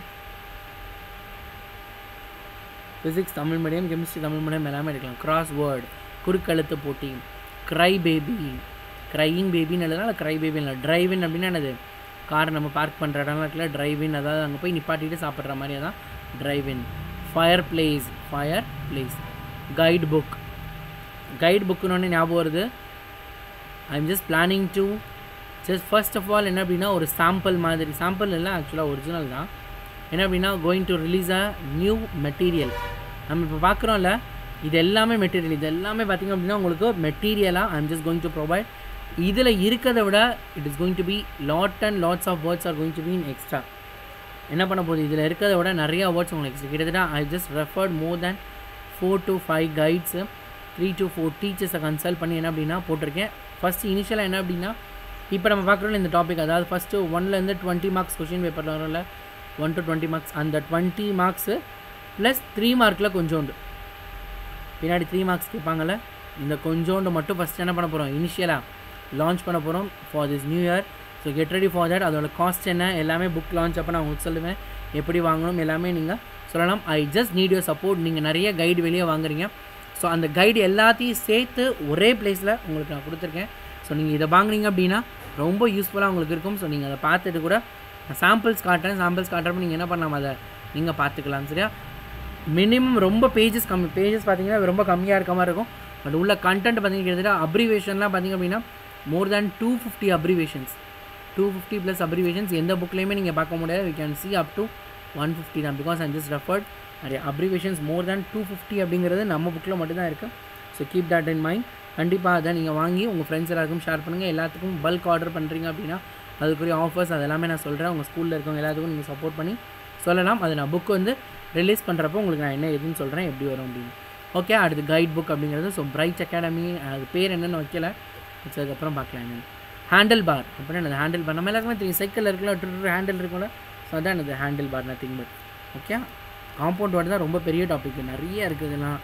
physics Tamil medium chemistry Tamil medium எல்லாமே எடுக்கலாம் கிராஸ் வேர்டு குறுக்கெழுத்து போட்டி க்ரை பேபி க்ரையிங் பேபின்னு எழுதுனா க்ரை பேபின்னு இல்லை ட்ரைவின் அப்படின்னா என்னது கார் நம்ம பார்க் பண்ணுற இடம்லாம் இருக்குல்ல ட்ரைவின் அதாவது அங்கே போய் நிப்பாட்டிட்டு சாப்பிட்ற மாதிரி அதான் drive in fire place fire place guide book guide புக்குன்னு ஞாபகம் வருது I am just planning to just first of all என்ன அப்படின்னா ஒரு சாம்பிள் மாதிரி சாம்பிள் இல்லை ஆக்சுவலாக ஒரிஜினல் தான் என்ன அப்படின்னா going to release a new material நம்ம இப்போ பார்க்குறோம்ல இது எல்லாமே மெட்டீரியல் இது எல்லாமே பார்த்திங்க அப்படின்னா உங்களுக்கு மெட்டீரியலாக I am just going to provide இதில் இருக்கிறத விட it is going to be lot and lots of words are going to be in extra என்ன பண்ண போகுது இதில் இருக்கிறத விட நிறைய வேர்ட்ஸ் உங்களுக்கு எக்ஸ்ட்ரா கிட்டத்தட்ட I just referred more than four to five guides three to four டீச்சர்ஸை கன்சல்ட் பண்ணி என்ன அப்படின்னா போட்டிருக்கேன் ஃபஸ்ட்டு இனிஷியலாக என்ன அப்படின்னா இப்போ நம்ம பார்க்குறோம் இந்த டாபிக் அதாவது ஃபஸ்ட்டு ஒன்லேருந்து டுவெண்ட்டி மார்க்ஸ் கொஷின் பேப்பரில் வரும்ல ஒன் டு டுவெண்ட்டி மார்க்ஸ் அந்த டுவெண்ட்டி மார்க்ஸு ப்ளஸ் த்ரீ மார்க்கில் கொஞ்சோண்டு பின்னாடி த்ரீ மார்க்ஸ் கேட்பாங்கள்ல இந்த கொஞ்சோண்டு மட்டும் ஃபஸ்ட் என்ன பண்ண போகிறோம் இனிஷியலாக லான்ச் பண்ண போகிறோம் for this new year so get ready for that அதோட காஸ்ட் என்ன எல்லாமே புக் லான்ச் அப்போ நான் உங்களுக்கு சொல்லுவேன் எப்படி வாங்கணும் எல்லாமே நீங்கள் சொல்லலாம் I just need your support நீங்கள் நிறைய கைடு வெளியே வாங்குறீங்க ஸோ அந்த கைடு எல்லாத்தையும் சேர்த்து ஒரே பிளேஸில் உங்களுக்கு நான் கொடுத்துருக்கேன் ஸோ நீங்கள் இதை வாங்குறீங்க அப்படின்னா ரொம்ப யூஸ்ஃபுல்லாக உங்களுக்கு இருக்கும் ஸோ நீங்கள் அதை பார்த்துட்டு கூட சாம்பிள்ஸ் காட்டுறேன் சாம்பிள்ஸ் காட்டுறப்ப நீங்கள் என்ன பண்ணலாம் அதை நீங்கள் பார்த்துக்கலாம் சரியா மினிமம் ரொம்ப பேஜஸ் கம்மி பேஜஸ் பார்த்தீங்கன்னா ரொம்ப கம்மியாக இருக்க மாதிரி இருக்கும் பட் உள்ள கண்டென்ட் பார்த்தீங்கன்னா கிட்டத்தட்ட அப்ரிவேஷன்லாம் பார்த்தீங்க அப்படின்னா more than two fifty abbreviations two fifty plus abbreviations எந்த புக்லேயுமே நீங்கள் பார்க்க முடியாது we can see up to one fifty தான் பிகாஸ் ஐம் ஜஸ்ட் ரெஃபர்ட் நிறைய abbreviations more than two fifty அப்படிங்கிறது நம்ம புக்கில் மட்டும்தான் இருக்குது so keep that in mind கண்டிப்பாக அதை நீங்கள் வாங்கி உங்கள் ஃப்ரெண்ட்ஸ் எல்லாருக்கும் ஷேர் பண்ணுங்கள் எல்லாத்துக்கும் பல்க் ஆர்டர் பண்ணுறீங்க அப்படின்னா அதுக்குரிய ஆஃபர்ஸ் அது எல்லாமே நான் சொல்கிறேன் உங்கள் ஸ்கூலில் இருக்கவங்க எல்லாத்துக்கும் நீங்கள் சப்போர்ட் பண்ணி சொல்லலாம் அது நான் புக் வந்து ரிலீஸ் பண்ணுறப்போ உங்களுக்கு நான் என்ன எதுன்னு சொல்கிறேன் எப்படி வரும் அப்படின்னு ஓகே அடுத்து கைட் புக் அப்படிங்கிறது ஸோ பிரைட் அகாடமி அது பேர் என்னென்னு வைக்கல வச்சு அதுக்கப்புறம் பார்க்கலாம் என்னென்னு ஹேண்டில் பார் அப்படின்னா என்னது ஹேண்டில் பார் நம்ம எல்லாருக்குமே தெரியும் சைக்கிளில் இருக்குல்ல ட்ரு ஹேண்டில் இருக்கும்ல ஸோ அதான் என்னது handlebar nothing but okay compound word தான் ரொம்ப பெரிய டாபிக் நிறைய இருக்குது இதெல்லாம்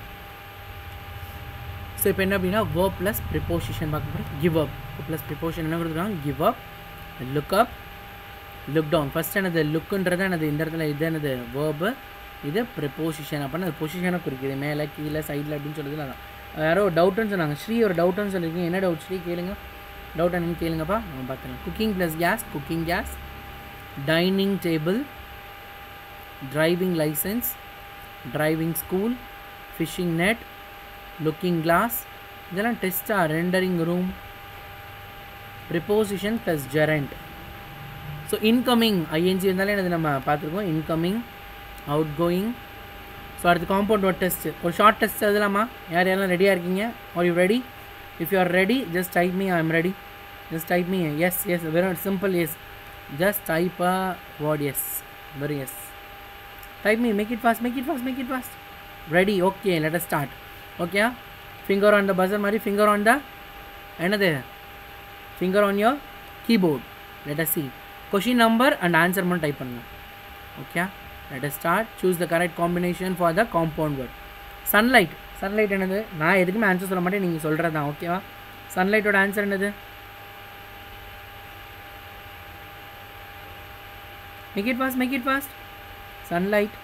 ஸோ இப்போ என்ன அப்படின்னா வேர்ப் ப்ளஸ் ப்ரிப்போசிஷன் பார்க்க போகிறோம் கிவ் அப் ப்ளஸ் ப்ரிப்போஷன் என்ன கொடுத்துருக்காங்க give up look up look down first என்னது லுக்குன்றது என்னது இந்த இடத்துல இது என்னது வேர்பு இது ப்ரிப்போசிஷன் அப்படின்னா அது பொசிஷனை குறிக்குது மேலே கீழே சைடில் அப்படின்னு சொல்லுறது அதான் யாரோ டவுட்டுன்னு சொன்னாங்க ஸ்ரீ ஒரு டவுட்டுன்னு சொல்லியிருக்கீங்க என்ன டவுட் ஸ்ரீ கேளுங்க டவுட் என்னன்னு கேளுங்கப்பா நம்ம பார்த்துக்கலாம் cooking plus gas cooking gas dining table driving licence driving school fishing net looking glass இதெல்லாம் டெஸ்ட்டாக rendering room preposition plus gerund so incoming ING இருந்தாலே என்னது நம்ம பார்த்துருக்கோம் இன்கமிங் அவுட் கோயிங் ஸோ அடுத்து காம்பவுண்ட் ஒர்ட் டெஸ்ட் ஒரு ஷார்ட் டெஸ்ட் எழுதலாமா யார் யாரெல்லாம் ரெடியாக இருக்கீங்க are you ready if you are ready just type me I am ready just type me yes yes வெறும் simple yes just type a word yes very yes type me make it fast make it fast make it fast ready okay let us start okay finger on the buzzer மாதிரி finger on the என்னது finger on your keyboard let us see question number and answer மட்டும் type பண்ணுங்க okay let us start choose the correct combination for the compound word sunlight sunlight என்னது நான் எதுக்குமே answer சொல்ல மாட்டேன் நீங்கள் சொல்கிறது தான் ஓகேவா சன்லைட்டோட ஆன்சர் என்னது make it fast make it fast sunlight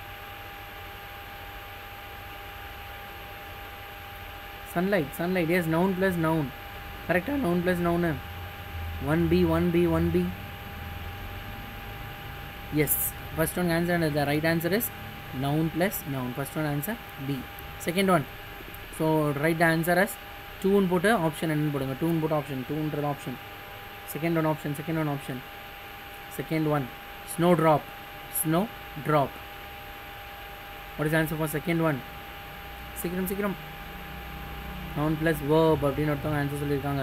sunlight sunlight yes noun plus noun கரெக்டாக noun plus noun one B one B one B yes first one answer the right answer is noun plus noun first one answer B second one so right answer as டூன்னு போட்டு option என்னன்னு போடுங்க டூன்னு போட்டு option டூன்றது option second one option second one option second one snow drop snowdrop what is answer for second one சீக்கிரம் சீக்கிரம் noun plus verb அப்படின்னு ஒருத்தவங்க ஆன்சர் சொல்லியிருக்காங்க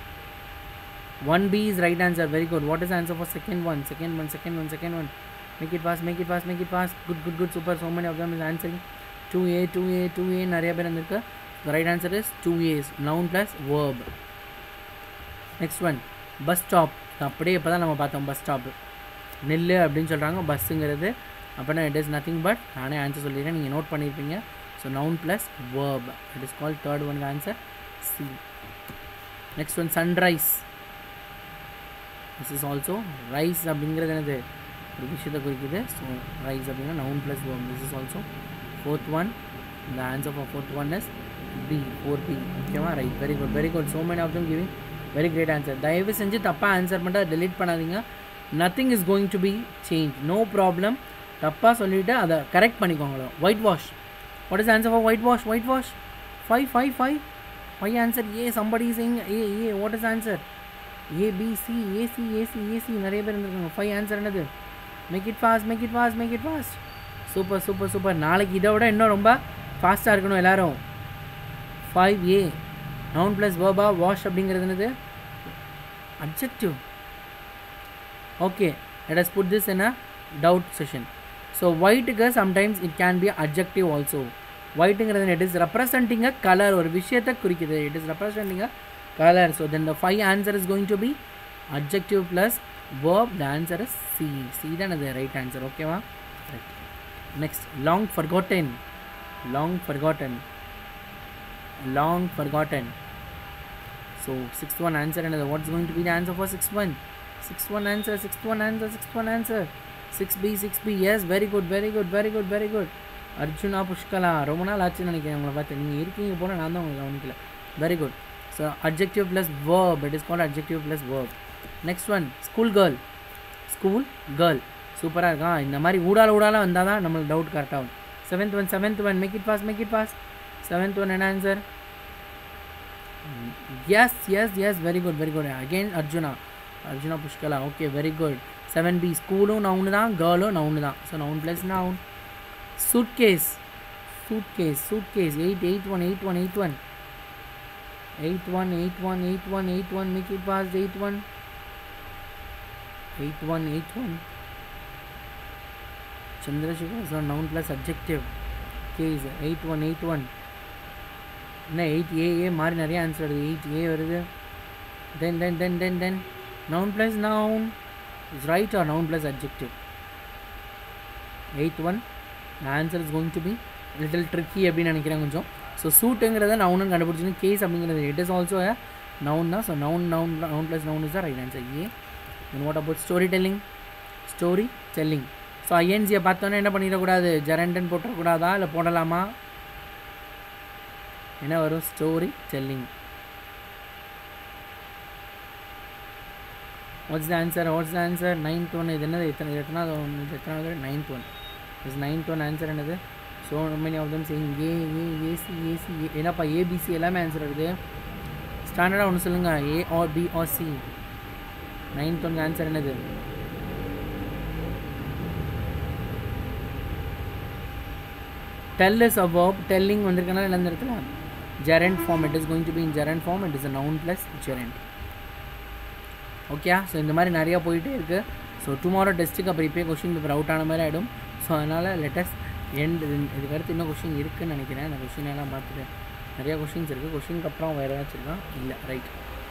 one B is right answer very good what is answer for second one second one second one second one make it fast make it fast make it fast good good good super so many of them is answering two A two A two A நிறைய பேர் வந்திருக்கு right answer is two ace noun plus verb next one bus stop அப்படியே இப்போ தான் நம்ம பார்த்தோம் bus stop நெல் அப்படின்னு சொல்கிறாங்க பஸ்ஸுங்கிறது அப்படின்னா இட் இஸ் நத்திங் பட் நானே ஆன்சர் சொல்லிடுறேன் நீங்கள் நோட் பண்ணியிருப்பீங்க so noun plus verb it is call third one answer C next one sunrise this is also rise அப்படிங்கிறது என்னது ஒரு விஷயத்தை குறிக்குது ஸோ ரைஸ் அப்படின்னா noun plus verb this is also fourth one the answer for fourth one is B four B ஓகேவா right very good very good so many of them giving very great answer தயவு செஞ்சு தப்பாக answer பண்ணிட்டு delete பண்ணாதீங்க nothing is going to be change no problem தப்பாக சொல்லிவிட்டு அதை correct பண்ணிக்கோங்களோ whitewash what is answer for whitewash whitewash five five five five answer A somebody sing A A what is answer A B C AC AC AC நிறைய பேர் இருந்திருக்காங்க five answer என்னது make it fast make it fast make it fast super super super நாளைக்கு இதை விட இன்னும் ரொம்ப ஃபாஸ்ட்டாக இருக்கணும் எல்லாரும் ஃபைவ் ஏ நவுன் ப்ளஸ் வேர்பா வாஷ் அப்படிங்கிறது என்னது adjective okay let us put this in a doubt session so ஒயிட்டுக்கு sometimes it can be adjective also ஒயிட்டுங்கிறது it is representing a colour ஒரு விஷயத்தை குறிக்குது it is representing a colour so then the five answer is going to be adjective plus verb the answer is C C தான் அது right answer ஓகேவா right next long forgotten long forgotten long forgotten. So sixth one answer another. What's going to be the answer for sixth one? Sixth one answer, sixth one answer, sixth one answer. Six B six B yes very good very good very good very good Arjuna Pushkala ரொம்ப நாள் ஆச்சுன்னு நினைக்கிறேன் உங்களை பார்த்து நீங்கள் இருக்கீங்க போல நான் தான் உங்களுக்கு கவனிக்கல very good so adjective plus verb it is called adjective plus verb next one schoolgirl schoolgirl சூப்பராக இருக்கா இந்த மாதிரி ஊடால ஊடால வந்தால் தான் நம்மளுக்கு டவுட் கரெக்டாகும் seventh one seventh one make it fast make it fast seventh one and answer yes yes yes very good very good again arjuna arjuna pushkala okay very good 7b ஸ்கூலும் நவுனு தான் கேர்ளும் noun தான் so noun plus noun suitcase suitcase suitcase eight eight one eight one eight one eight one eight one eight one eight one make it fast eight one eight one eight one Chandrasekhar so noun plus adjective case eight one eight one என்ன eight A A மாதிரி நிறைய answer வருது eight A வருது then then then then then noun plus noun is right or noun plus adjective eight one answer is going to be little tricky அப்படின்னு நினைக்கிறேன் கொஞ்சம் so சூட்டுங்கிறத நவுனும் கண்டுபிடிச்சின்னு கேஸ் அப்படிங்கிறது இட் இஸ் ஆல்சோ நவுன் தான் so noun noun noun plus noun is தான் right answer A then what about storytelling storytelling so ஐஎன்ஜியை பார்த்தோன்னே என்ன பண்ணிடக்கூடாது ஜெரண்டன் போட்டுறக்கூடாதா இல்லை போடலாமா என்ன வரும் storytelling what's the answer what's the answer ninth one இது என்னது எத்தனை இது எத்தனாவது ஒன் இது எத்தனாவது ninth one is ninth one answer என்னது so many of them saying A A AC AC A என்னப்பா ஏபிசி எல்லாமே ஆன்சர் வருது ஸ்டாண்டர்டாக ஒன்று சொல்லுங்கள் A or B or C ninth one answer என்னது tell is a verb telling வந்திருக்கனால இல்லை இந்த இடத்துல gerund form it is going to be in gerund form it is a noun plus gerund okay so இந்த மாதிரி நிறையா போயிட்டே இருக்குது ஸோ டுமாரோ டெஸ்ட்டுக்கு அப்புறம் இப்போயே கொஷின் பேப்பர் அவுட் ஆன மாதிரி ஆகிடும் ஸோ அதனால் லெட்டஸ்ட் எண்ட் இதுக்கு அடுத்து இன்னும் கொஷின் இருக்குன்னு நினைக்கிறேன் அந்த கொஷின் எல்லாம் பார்த்துட்டு நிறையா கொஷின்ஸ் இருக்குது கொஷினுக்கு அப்புறம் வேறு ஏதாச்சும் இருக்கா இல்லை right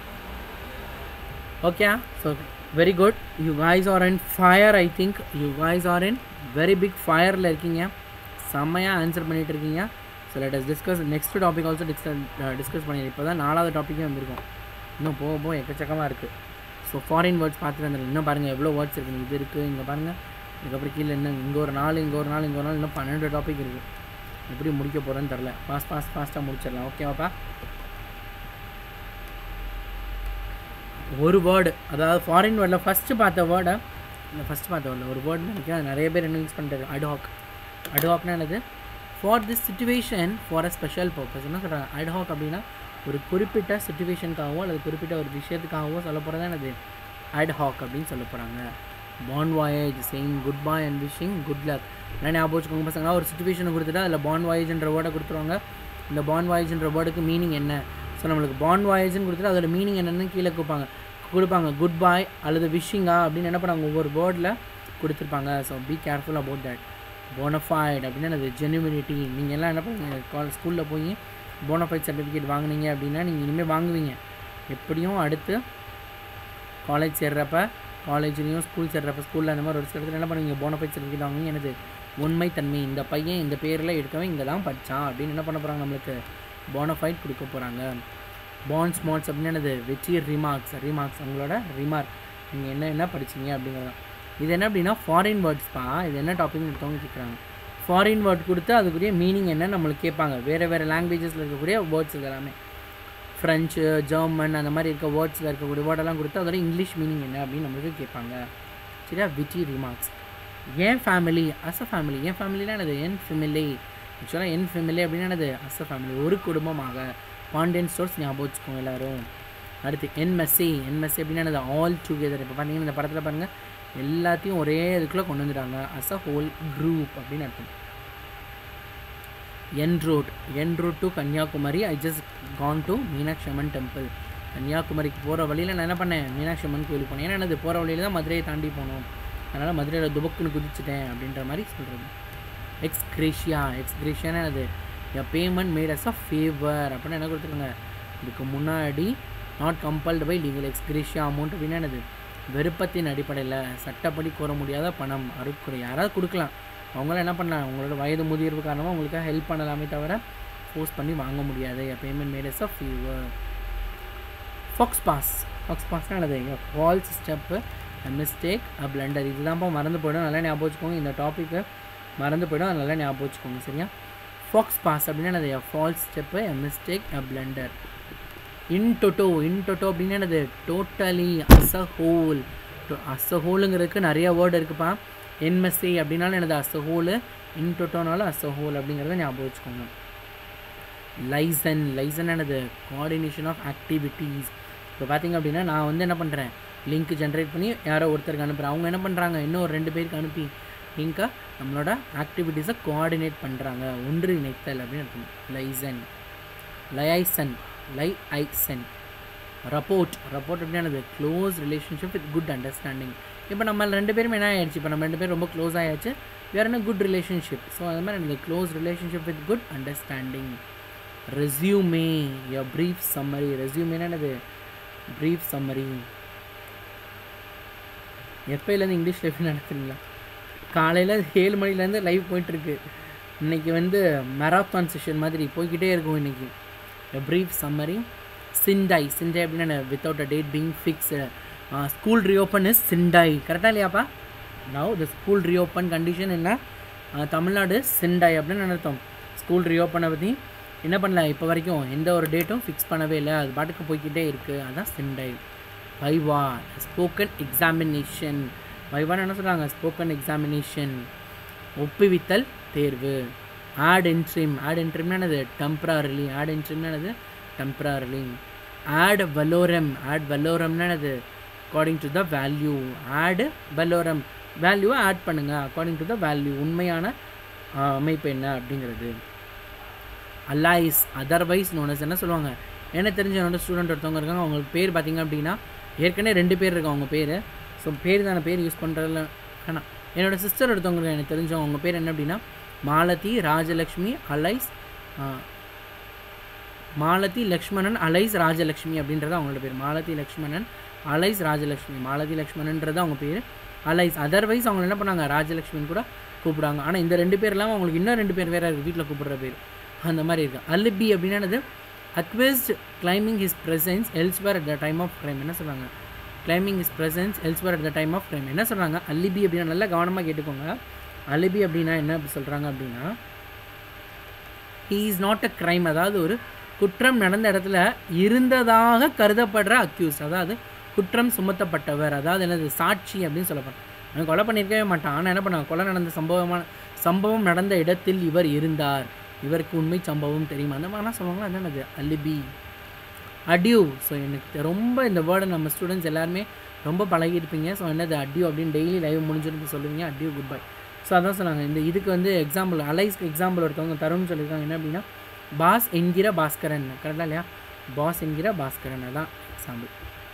okay so very good you guys are in fire I think you guys are in very big ஃபயரில் இருக்கீங்க செம்மையாக ஆன்சர் பண்ணிகிட்டு இருக்கீங்க so let us discuss next topic also discuss discuss பண்ணிடுறேன் இப்போ தான் நாலாவது டாப்பிக்கே வந்திருக்கும் இன்னும் போக போக எக்கச்சக்கமாக இருக்குது ஸோ ஃபாரின் வேர்ட்ஸ் பார்த்துட்டு வந்துடும் இன்னும் பாருங்கள் எவ்வளோ வேர்ட்ஸ் இருக்குது இது இருக்குது இங்கே பாருங்கள் இதுக்கப்புறம் கீழே இன்னும் இங்கே ஒரு நாலு இங்கே ஒரு நாள் இங்கே ஒரு நாள் இன்னும் பன்னெண்டு டாபிக் இருக்குது எப்படி முடிக்க போகிறேன்னு தெரில ஃபாஸ்ட் ஃபாஸ்ட் ஃபாஸ்ட்டாக முடிச்சிடலாம் ஓகேவாப்பா ஒரு வேர்டு அதாவது ஃபாரின் வேர்டில் ஃபஸ்ட்டு பார்த்த வேர்டை இல்லை ஃபஸ்ட்டு பார்த்த வேர்டில் ஒரு வேர்டு நினைக்கிறேன் அது நிறைய பேர் என்ன யூஸ் பண்ணிட்டாரு அட்ஹாக் அட்ஹாக்னா என்னது for this situation for a special purpose என்ன சொல்கிறாங்க அட்ஹாக் அப்படின்னா ஒரு குறிப்பிட்ட சுச்சுவேஷனுக்காகவோ அல்லது குறிப்பிட்ட ஒரு விஷயத்துக்காகவோ சொல்ல போகிறது என்னது அட்ஹாக் அப்படின்னு சொல்ல போகிறாங்க bon voyage saying goodbye and wishing good luck என்ன ஞாபகம் வச்சுக்கோங்க பசங்களா ஒரு சுச்சுவேஷனை கொடுத்துட்டு அதில் பான் வாயேஜ்ன்ற வேர்டை கொடுத்துருவாங்க இந்த பான் வாயேஜ்ன்ற வேர்டுக்கு மீனிங் என்ன ஸோ நம்மளுக்கு பான் வாயேஜ்னு கொடுத்துட்டு அதோட மீனிங் என்னென்னு கீழே கொடுப்பாங்க கொடுப்பாங்க குட் பாய் அல்லது விஷிங்கா அப்படின்னு என்ன பண்ணாங்க ஒவ்வொரு வேர்டில் கொடுத்துருப்பாங்க so be careful about that bona fide அப்படின்னா அது ஜெனுவினிட்டி நீங்கள் எல்லாம் என்ன பண்ணுங்க கால் ஸ்கூலில் போய் போனஃபைட் சர்டிஃபிகேட் வாங்குனீங்க அப்படின்னா நீங்கள் இனிமேல் வாங்குவீங்க எப்படியும் அடுத்து காலேஜ் சேர்றப்ப காலேஜ்லேயும் ஸ்கூல் சேர்றப்ப ஸ்கூலில் அந்த மாதிரி ஒரு சில இடத்துல என்ன பண்ணுவீங்க போனஃபைட் சர்டிஃபிகேட் வாங்குவீங்க என்னது உண்மைத்தன்மை இந்த பையன் இந்த பேரில் எடுக்கவே இங்கே தான் படித்தான் அப்படின்னு என்ன பண்ண போகிறாங்க நம்மளுக்கு போனஃபைட் கொடுக்க போகிறாங்க பாண்ட் ஸ்மார்ட்ஸ் அப்படின்னு என்னது வெற்றி ரிமார்க்ஸ் ரிமார்க்ஸ் உங்களோட ரிமார்க் நீங்கள் என்ன என்ன படிச்சீங்க அப்படிங்கிறதான் இது என்ன அப்படின்னா ஃபாரின் வேர்ட்ஸ்ப்பா இது என்ன டாபிக்னு எடுத்தவங்க கேட்குறாங்க ஃபாரின் வேர்ட் கொடுத்து அதுக்குரிய மீனிங் என்ன நம்மளுக்கு கேட்பாங்க வேறு வேறு லாங்குவேஜஸில் இருக்கக்கூடிய வேர்ட்ஸ் இது எல்லாமே ஃப்ரெஞ்சு ஜெர்மன் அந்த மாதிரி இருக்க வேர்ட்ஸில் இருக்கக்கூடிய வேர்டெல்லாம் கொடுத்து அதோட இங்கிலீஷ் மீனிங் என்ன அப்படின்னு நம்மளுக்கு கேட்பாங்க சரியா witty remarks en famille as a family en ஃபேமிலினா என்னது என் ஃபேமிலி ஆக்சுவலாக என் ஃபேமிலி அப்படின்னு என்னது அஸ் அ ஃபேமிலி ஒரு குடும்பமாக பாண்டியன் ஸ்டோர்ஸ் ஞாபகம் வச்சுக்கோங்க எல்லோரும் அடுத்து என் மெஸ்ஸி என் மெஸ்ஸி அப்படின்னா என்னது ஆல் டுகெதர் இப்போ பார்த்தீங்கன்னா இந்த படத்தில் பாருங்கள் எல்லாத்தையும் ஒரே இதுக்குள்ளே கொண்டு வந்துட்டாங்க அஸ் அ ஹோல் குரூப் அப்படின்னு அர்த்தம் en route en route to Kanyakumari I just gone to Meenakshi Amman temple கன்னியாகுமரிக்கு போகிற வழியில் நான் என்ன பண்ணேன் மீனாட்சி அம்மன் கோயிலுக்கு போனேன் ஏன்னா எனது போகிற வழியில் தான் மதுரையை தாண்டி போகணும் அதனால் மதுரையில் துபக்குன்னு குதிச்சிட்டேன் அப்படின்ற மாதிரி சொல்கிறது எக்ஸ்கிரேஷியா எக்ஸ்கிரேஷியானா என்னது a payment made as a favour அப்படின்னு என்ன கொடுத்துருங்க இதுக்கு முன்னாடி not compelled by legal ex gratia amount அப்படின்னா என்னது விருப்பத்தின் அடிப்படையில் சட்டப்படி கோர முடியாத பணம் அருக்குறை யாராவது கொடுக்கலாம் அவங்களாம் என்ன பண்ணலாம் உங்களோட வயது முதிர்வு காரணமாக உங்களுக்காக ஹெல்ப் பண்ணலாமே தவிர ஃபோர்ஸ் பண்ணி வாங்க முடியாது a payment made as a favour faux pas faux பாஸ்னால் என்னது false step mistake a blunder இதுதான்ப்பா மறந்து போயிடும் நல்லா ஞாபகம் வச்சுக்கோங்க இந்த டாப்பிக்கு மறந்து போயிடும் நல்லா ஞாபகம் வச்சுக்கோங்க சரியா ஃபாக்ஸ் பாஸ் அப்படின்னா என்னது false step a mistake a blunder in toto in toto அப்படின்னா என்னது totally as a whole as a ஹோலுங்கிறதுக்கு நிறைய வேர்டு இருக்குப்பா என்எஸ்சி அப்படின்னாலும் என்னது அஸ் அ ஹோலு இன் டொட்டோனாலும் அஸ் அ ஹோல் அப்படிங்கிறத ஞாபகம் வச்சுக்கோங்க லைசன் லைசன் என்னது கோஆர்டினேஷன் ஆஃப் ஆக்டிவிட்டீஸ் இப்போ பார்த்தீங்க அப்படின்னா நான் வந்து என்ன பண்ணுறேன் லிங்க் ஜென்ரேட் பண்ணி யாரோ ஒருத்தருக்கு அனுப்புகிறேன் அவங்க என்ன பண்ணுறாங்க இன்னும் ஒரு ரெண்டு பேருக்கு அனுப்பி லிங்க்கை நம்மளோட ஆக்டிவிட்டீஸை கோஆர்டினேட் பண்ணுறாங்க ஒன்றிணைத்தல் அப்படின்னு இருக்கும் liaison liaison liaison rapport rapport அப்படின்னானது close relationship with good understanding இப்போ நம்ம ரெண்டு பேரும் என்ன ஆயிடுச்சு இப்போ நம்ம ரெண்டு பேரும் ரொம்ப க்ளோஸ் ஆயாச்சு வேறு என்ன குட் ரிலேஷன்ஷிப் ஸோ அது மாதிரி எனக்கு close relationship with good understanding resume a brief summary ரெஸ்யூமேனா என்னது ப்ரீஃப் சம்மரி எப்போலேருந்து இங்கிலீஷ் லைஃப் நடத்துறீங்களா காலையில் ஏழு மணிலேருந்து லைவ் போயிட்டுருக்கு இன்றைக்கி வந்து மெராத்தான் செஷன் மாதிரி போய்கிட்டே இருக்கும் இன்றைக்கி ப்ரீஃப் சம்மரி சிண்டாய் சிண்டாய் அப்படின்னா without a date being fixed school reopen is sine die கரெக்டாக இல்லையாப்பா now the school reopen condition என்ன தமிழ்நாடு சிண்டாய் அப்படின்னு அர்த்தம் ஸ்கூல் ரீஓப்பனை பற்றி என்ன பண்ணல இப்போ வரைக்கும் எந்த ஒரு டேட்டும் ஃபிக்ஸ் பண்ணவே இல்லை அது பாட்டுக்கு போய்க்கிட்டே இருக்குது அதான் சென்டைல் வைவா ஸ்போக்கன் எக்ஸாமினேஷன் வைவான்னு என்ன சொல்கிறாங்க ஸ்போக்கன் எக்ஸாமினேஷன் ஒப்புவித்தல் தேர்வு ஆட் என்ட்ரிம் ஆட் என்ட்ரிம்னா என்னது டெம்பரரிலி ஆட் என்ட்ரிம்னா என்னது டெம்பரரிலி ஆட் வலோரம் ஆட் வலோரம்னா என்னது according to the value ad valorem வேல்யூவை ஆட் பண்ணுங்கள் அக்கார்டிங் டு த வேல்யூ உண்மையான ஆஹ், அமைப்பு என்ன அப்படிங்கிறது அலாய்ஸ் அதர்வைஸ் நோனஸ் என்ன சொல்லுவாங்க எனக்கு தெரிஞ்ச என்னோட ஸ்டூடெண்ட் ஒருத்தவங்க இருக்காங்க அவங்களுக்கு பேர் பார்த்தீங்க அப்படின்னா ஏற்கனவே ரெண்டு பேர் இருக்காங்க அவங்க பேர் ஸோ பேர் தானே பேர் யூஸ் பண்ணுறதுல வேணாம் என்னோட சிஸ்டர் ஒருத்தவங்க இருக்காங்க, எனக்கு தெரிஞ்சவங்க அவங்க பேர் என்ன அப்படின்னா Malathi Rajalakshmi alias ah, Malathi Lakshmanan alias Rajalakshmi அப்படின்றது அவங்களோட பேர் மாலதி லக்ஷ்மணன் அலைஸ் ராஜலக்ஷ்மி மாலதி லக்ஷ்மணன்றது அவங்க பேர் அலைஸ் அதர்வைஸ் அவங்க என்ன பண்ணாங்க ராஜலக்ஷ்மின்னு கூட கூப்பிடுவாங்க ஆனால் இந்த ரெண்டு பேர் இல்லாமல் அவங்களுக்கு இன்னும் ரெண்டு பேர் வேறு இருக்குது வீட்டில் கூப்பிடுற பேர் அந்த மாதிரி இருக்குது அலிபி அப்படின்னா என்னது accused claiming his presence elsewhere at the time of crime என்ன சொல்கிறாங்க claiming his presence elsewhere at the time of crime என்ன சொல்கிறாங்க அலிபி அப்படின்னா நல்லா கவனமாக கேட்டுக்கோங்க அலிபி அப்படின்னா என்ன அப்படி சொல்கிறாங்க அப்படின்னா he is not a crime அதாவது ஒரு குற்றம் நடந்த இடத்துல இருந்ததாக கருதப்படுற அக்யூஸ் அதாவது குற்றம் சுமத்தப்பட்டவர் அதாவது என்னது சாட்சி அப்படின்னு சொல்லப்படுற அவன் கொலை பண்ணியிருக்கவே மாட்டான் ஆனால் என்ன பண்ணாங்க கொலை நடந்த சம்பவமான சம்பவம் நடந்த இடத்தில் இவர் இருந்தார் இவருக்கு உண்மை சம்பவம் தெரியுமா அந்த மாதிரிலாம் சொல்லுவாங்களா அது என்னது அலிபி அடியூ ஸோ எனக்கு ரொம்ப இந்த வேர்டை நம்ம ஸ்டூடெண்ட்ஸ் எல்லாருமே ரொம்ப பழகியிருப்பீங்க ஸோ என்னது அடியூ அப்படின்னு டெய்லி லைவ் முடிஞ்சிருந்து சொல்லுவீங்க அடியூ குட் பை ஸோ அதான் சொன்னாங்க இந்த இதுக்கு வந்து எக்ஸாம்பிள் அலைஸ்க்கு எக்ஸாம்பிள் ஒருத்தவங்க தருண் சொல்லியிருக்காங்க என்ன அப்படின்னா பாஸ் என்கிற பாஸ்கரன் கரெக்டாக இல்லையா பாஸ் என்கிற பாஸ்கரன் அதான் எக்ஸாம்பிள்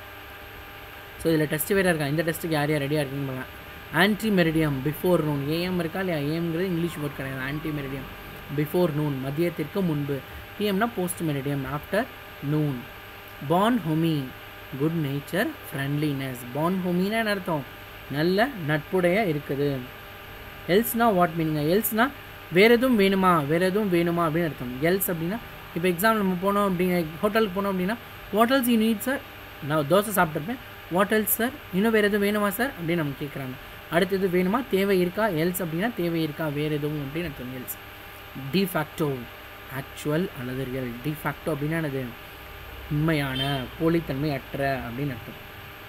ஸோ இதில் டெஸ்ட் வேறு இருக்கா இந்த டெஸ்ட்டுக்கு யார் யார் ரெடியாக இருக்கீங்க பாருங்க ante meridiem before noon AM இருக்கா இல்லையா ஏஎம்ங்கிறது இங்கிலீஷ் வேர்ட் கிடையாது ஆன்டி மெரிடியம் பிஃபோர் நூன் மதியத்திற்கு முன்பு பிஎம்னா post meridiem after noon bonhomie good nature friendliness பான் ஹோமின்னா என்ன அர்த்தம் நல்ல நட்புடைய இருக்குது எல்ஸ்னா வாட் மீனிங்க எல்ஸ்னா வேறு எதுவும் வேணுமா வேறு எதுவும் வேணுமா அப்படின்னு அர்த்தம் எல்ஸ் அப்படின்னா இப்போ எக்ஸாம் நம்ம போனோம் அப்படிங்க ஹோட்டலுக்கு போனோம் அப்படின்னா ஹோட்டல்ஸ் யூ நீட் சார் நான் தோசை சாப்பிட்ருப்பேன் ஹோட்டல்ஸ் சார் இன்னும் வேறு எதுவும் வேணுமா சார் அப்படின்னு நம்ம கேட்குறாங்க அடுத்தது வேணுமா தேவை இருக்கா எல்ஸ் அப்படின்னா தேவை இருக்கா வேறு எதுவும் அப்படின்னு அர்த்தம் எல்ஸ் டிஃபேக்டோ ஆக்சுவல் அல்லது ரியல் டிஃபேக்டோ அப்படின்னா என்னது உண்மையான போலித்தன்மை அற்ற அப்படின்னு அர்த்தம்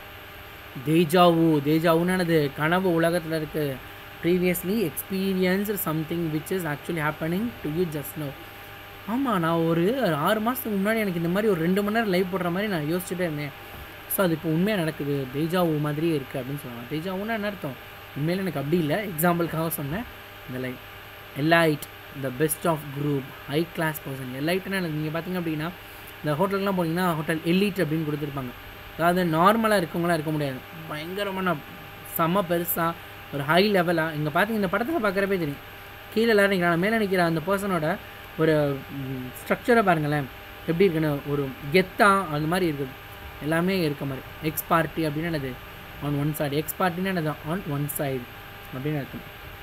தேஜாவு தேஜாவுன்னு என்னது கனவு உலகத்தில் இருக்கு previously experience something which is actually happening to you just no ஆமாம் நான் ஒரு ஆறு மாதத்துக்கு முன்னாடி எனக்கு இந்த மாதிரி ஒரு ரெண்டு மணி நேரம் லைவ் போடுற மாதிரி நான் யோசிச்சுட்டே இருந்தேன் ஸோ அது இப்போ உண்மையாக நடக்குது தேஜாவு மாதிரியே இருக்குது அப்படின்னு சொல்லுவாங்க தேஜாவுன்னா என்ன அர்த்தம் உண்மையில் எனக்கு அப்படி இல்லை எக்ஸாம்பிளுக்காக சொன்னேன் இந்த live elite the best of group high class person எலைட்னா எனக்கு நீங்கள் பார்த்தீங்க அப்படின்னா இந்த ஹோட்டலுக்குலாம் போனீங்கன்னா ஹோட்டல் எலிட் அப்படின்னு கொடுத்துருப்பாங்க அதாவது நார்மலாக இருக்கவங்களாம் இருக்க முடியாது பயங்கரமான செம பெருசாக ஒரு ஹை லெவலாக இங்கே பார்த்தீங்க இந்த படத்தில் பார்க்குறப்பே தெரியும் கீழே எல்லாரும் நிற்கிறாங்க மேலே நிற்கிற அந்த பர்சனோட ஒரு ஸ்ட்ரக்சரை பாருங்களேன் எப்படி இருக்குன்னு ஒரு கெத்தா அந்த மாதிரி இருக்குது எல்லாமே இருக்க மாதிரி எக்ஸ் பார்ட்டி அப்படின்னு என்னது ஆன் ஒன் சைடு எக்ஸ் பார்ட்டின்னு என்னது ஆன் ஒன் சைடு அப்படின்னு அர்த்தம்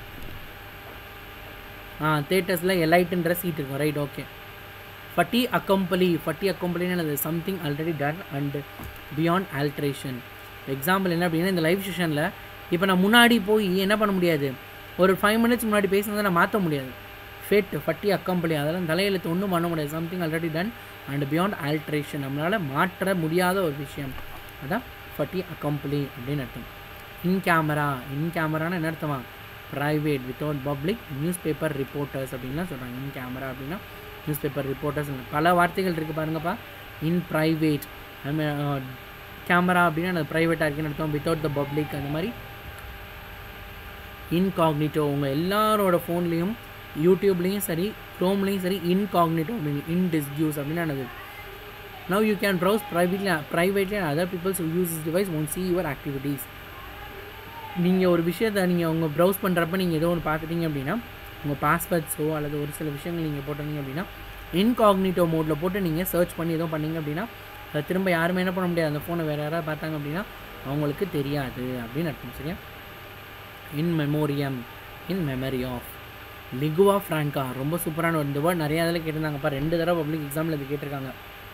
ஆ தேட்டர்ஸில் எலைட்டுன்ற சீட் இருக்கும் right okay fait accompli fait அக்கம்பலின்னு என்னது something already done and beyond alteration example என்ன அப்படின்னா இந்த லைவ் செஷனில் இப்போ நான் முன்னாடி போய் என்ன பண்ண முடியாது ஒரு ஃபைவ் மினிட்ஸ் முன்னாடி பேசினதை நான் மாற்ற முடியாது ஃபெட் ஃபட்டி அக்கம்பலி அதெல்லாம் தலையெழுத்து ஒன்றும் பண்ண முடியாது something already done and beyond alteration நம்மளால் மாற்ற முடியாத ஒரு விஷயம் அதான் ஃபட்டி அக்கம்பலி அப்படின்னு அர்த்தம் இன் கேமரா இன் கேமரான்னு என்ன அர்த்தமா private without public newspaper reporters அப்படின்லாம் சொல்கிறாங்க இன் கேமரா அப்படின்னா நியூஸ் பேப்பர் ரிப்போர்ட்டர்ஸ் பல வார்த்தைகள் இருக்குது பாருங்கப்பா இன் ப்ரைவேட் கேமரா அப்படின்னா அது ப்ரைவேட்டாக இருக்குன்னு அர்த்தம் வித்தவுட் த பப்ளிக் அந்த மாதிரி இன்காக்னிட்டோ உங்கள் எல்லாரோட ஃபோன்லேயும் யூடியூப்லேயும் சரி க்ரோம்லேயும் சரி இன்காக்னிட்டோ அப்படின்னு இன் டிஸ்கியூஸ் அப்படின்னு என்னது now you can browse privately privately and other peoples use is device one see your activities நீங்கள் ஒரு விஷயத்தை நீங்கள் உங்கள் ப்ரௌஸ் பண்ணுறப்ப நீங்கள் ஏதோ ஒன்று பார்த்துட்டீங்க அப்படின்னா உங்கள் பாஸ்வேர்ட்ஸோ அல்லது ஒரு சில விஷயங்கள் நீங்கள் போட்டீங்க அப்படின்னா இன்காக்னிட்டோ மோடில் போட்டு நீங்கள் சர்ச் பண்ணி எதுவும் பண்ணீங்க அப்படின்னா அதை திரும்ப யாருமே என்ன பண்ண முடியாது அந்த ஃபோனை வேறு யாராவது பார்த்தாங்க அப்படின்னா அவங்களுக்கு தெரியாது அப்படின்னு அர்த்தம் சரியா in memoriam in memory of lingua franca ரொம்ப சூப்பரான ஒரு இந்த வேர்ட் நிறையா இதில் கேட்டிருந்தாங்கப்பா ரெண்டு தடவை பப்ளிக் எக்ஸாமில் இது கேட்டிருக்காங்க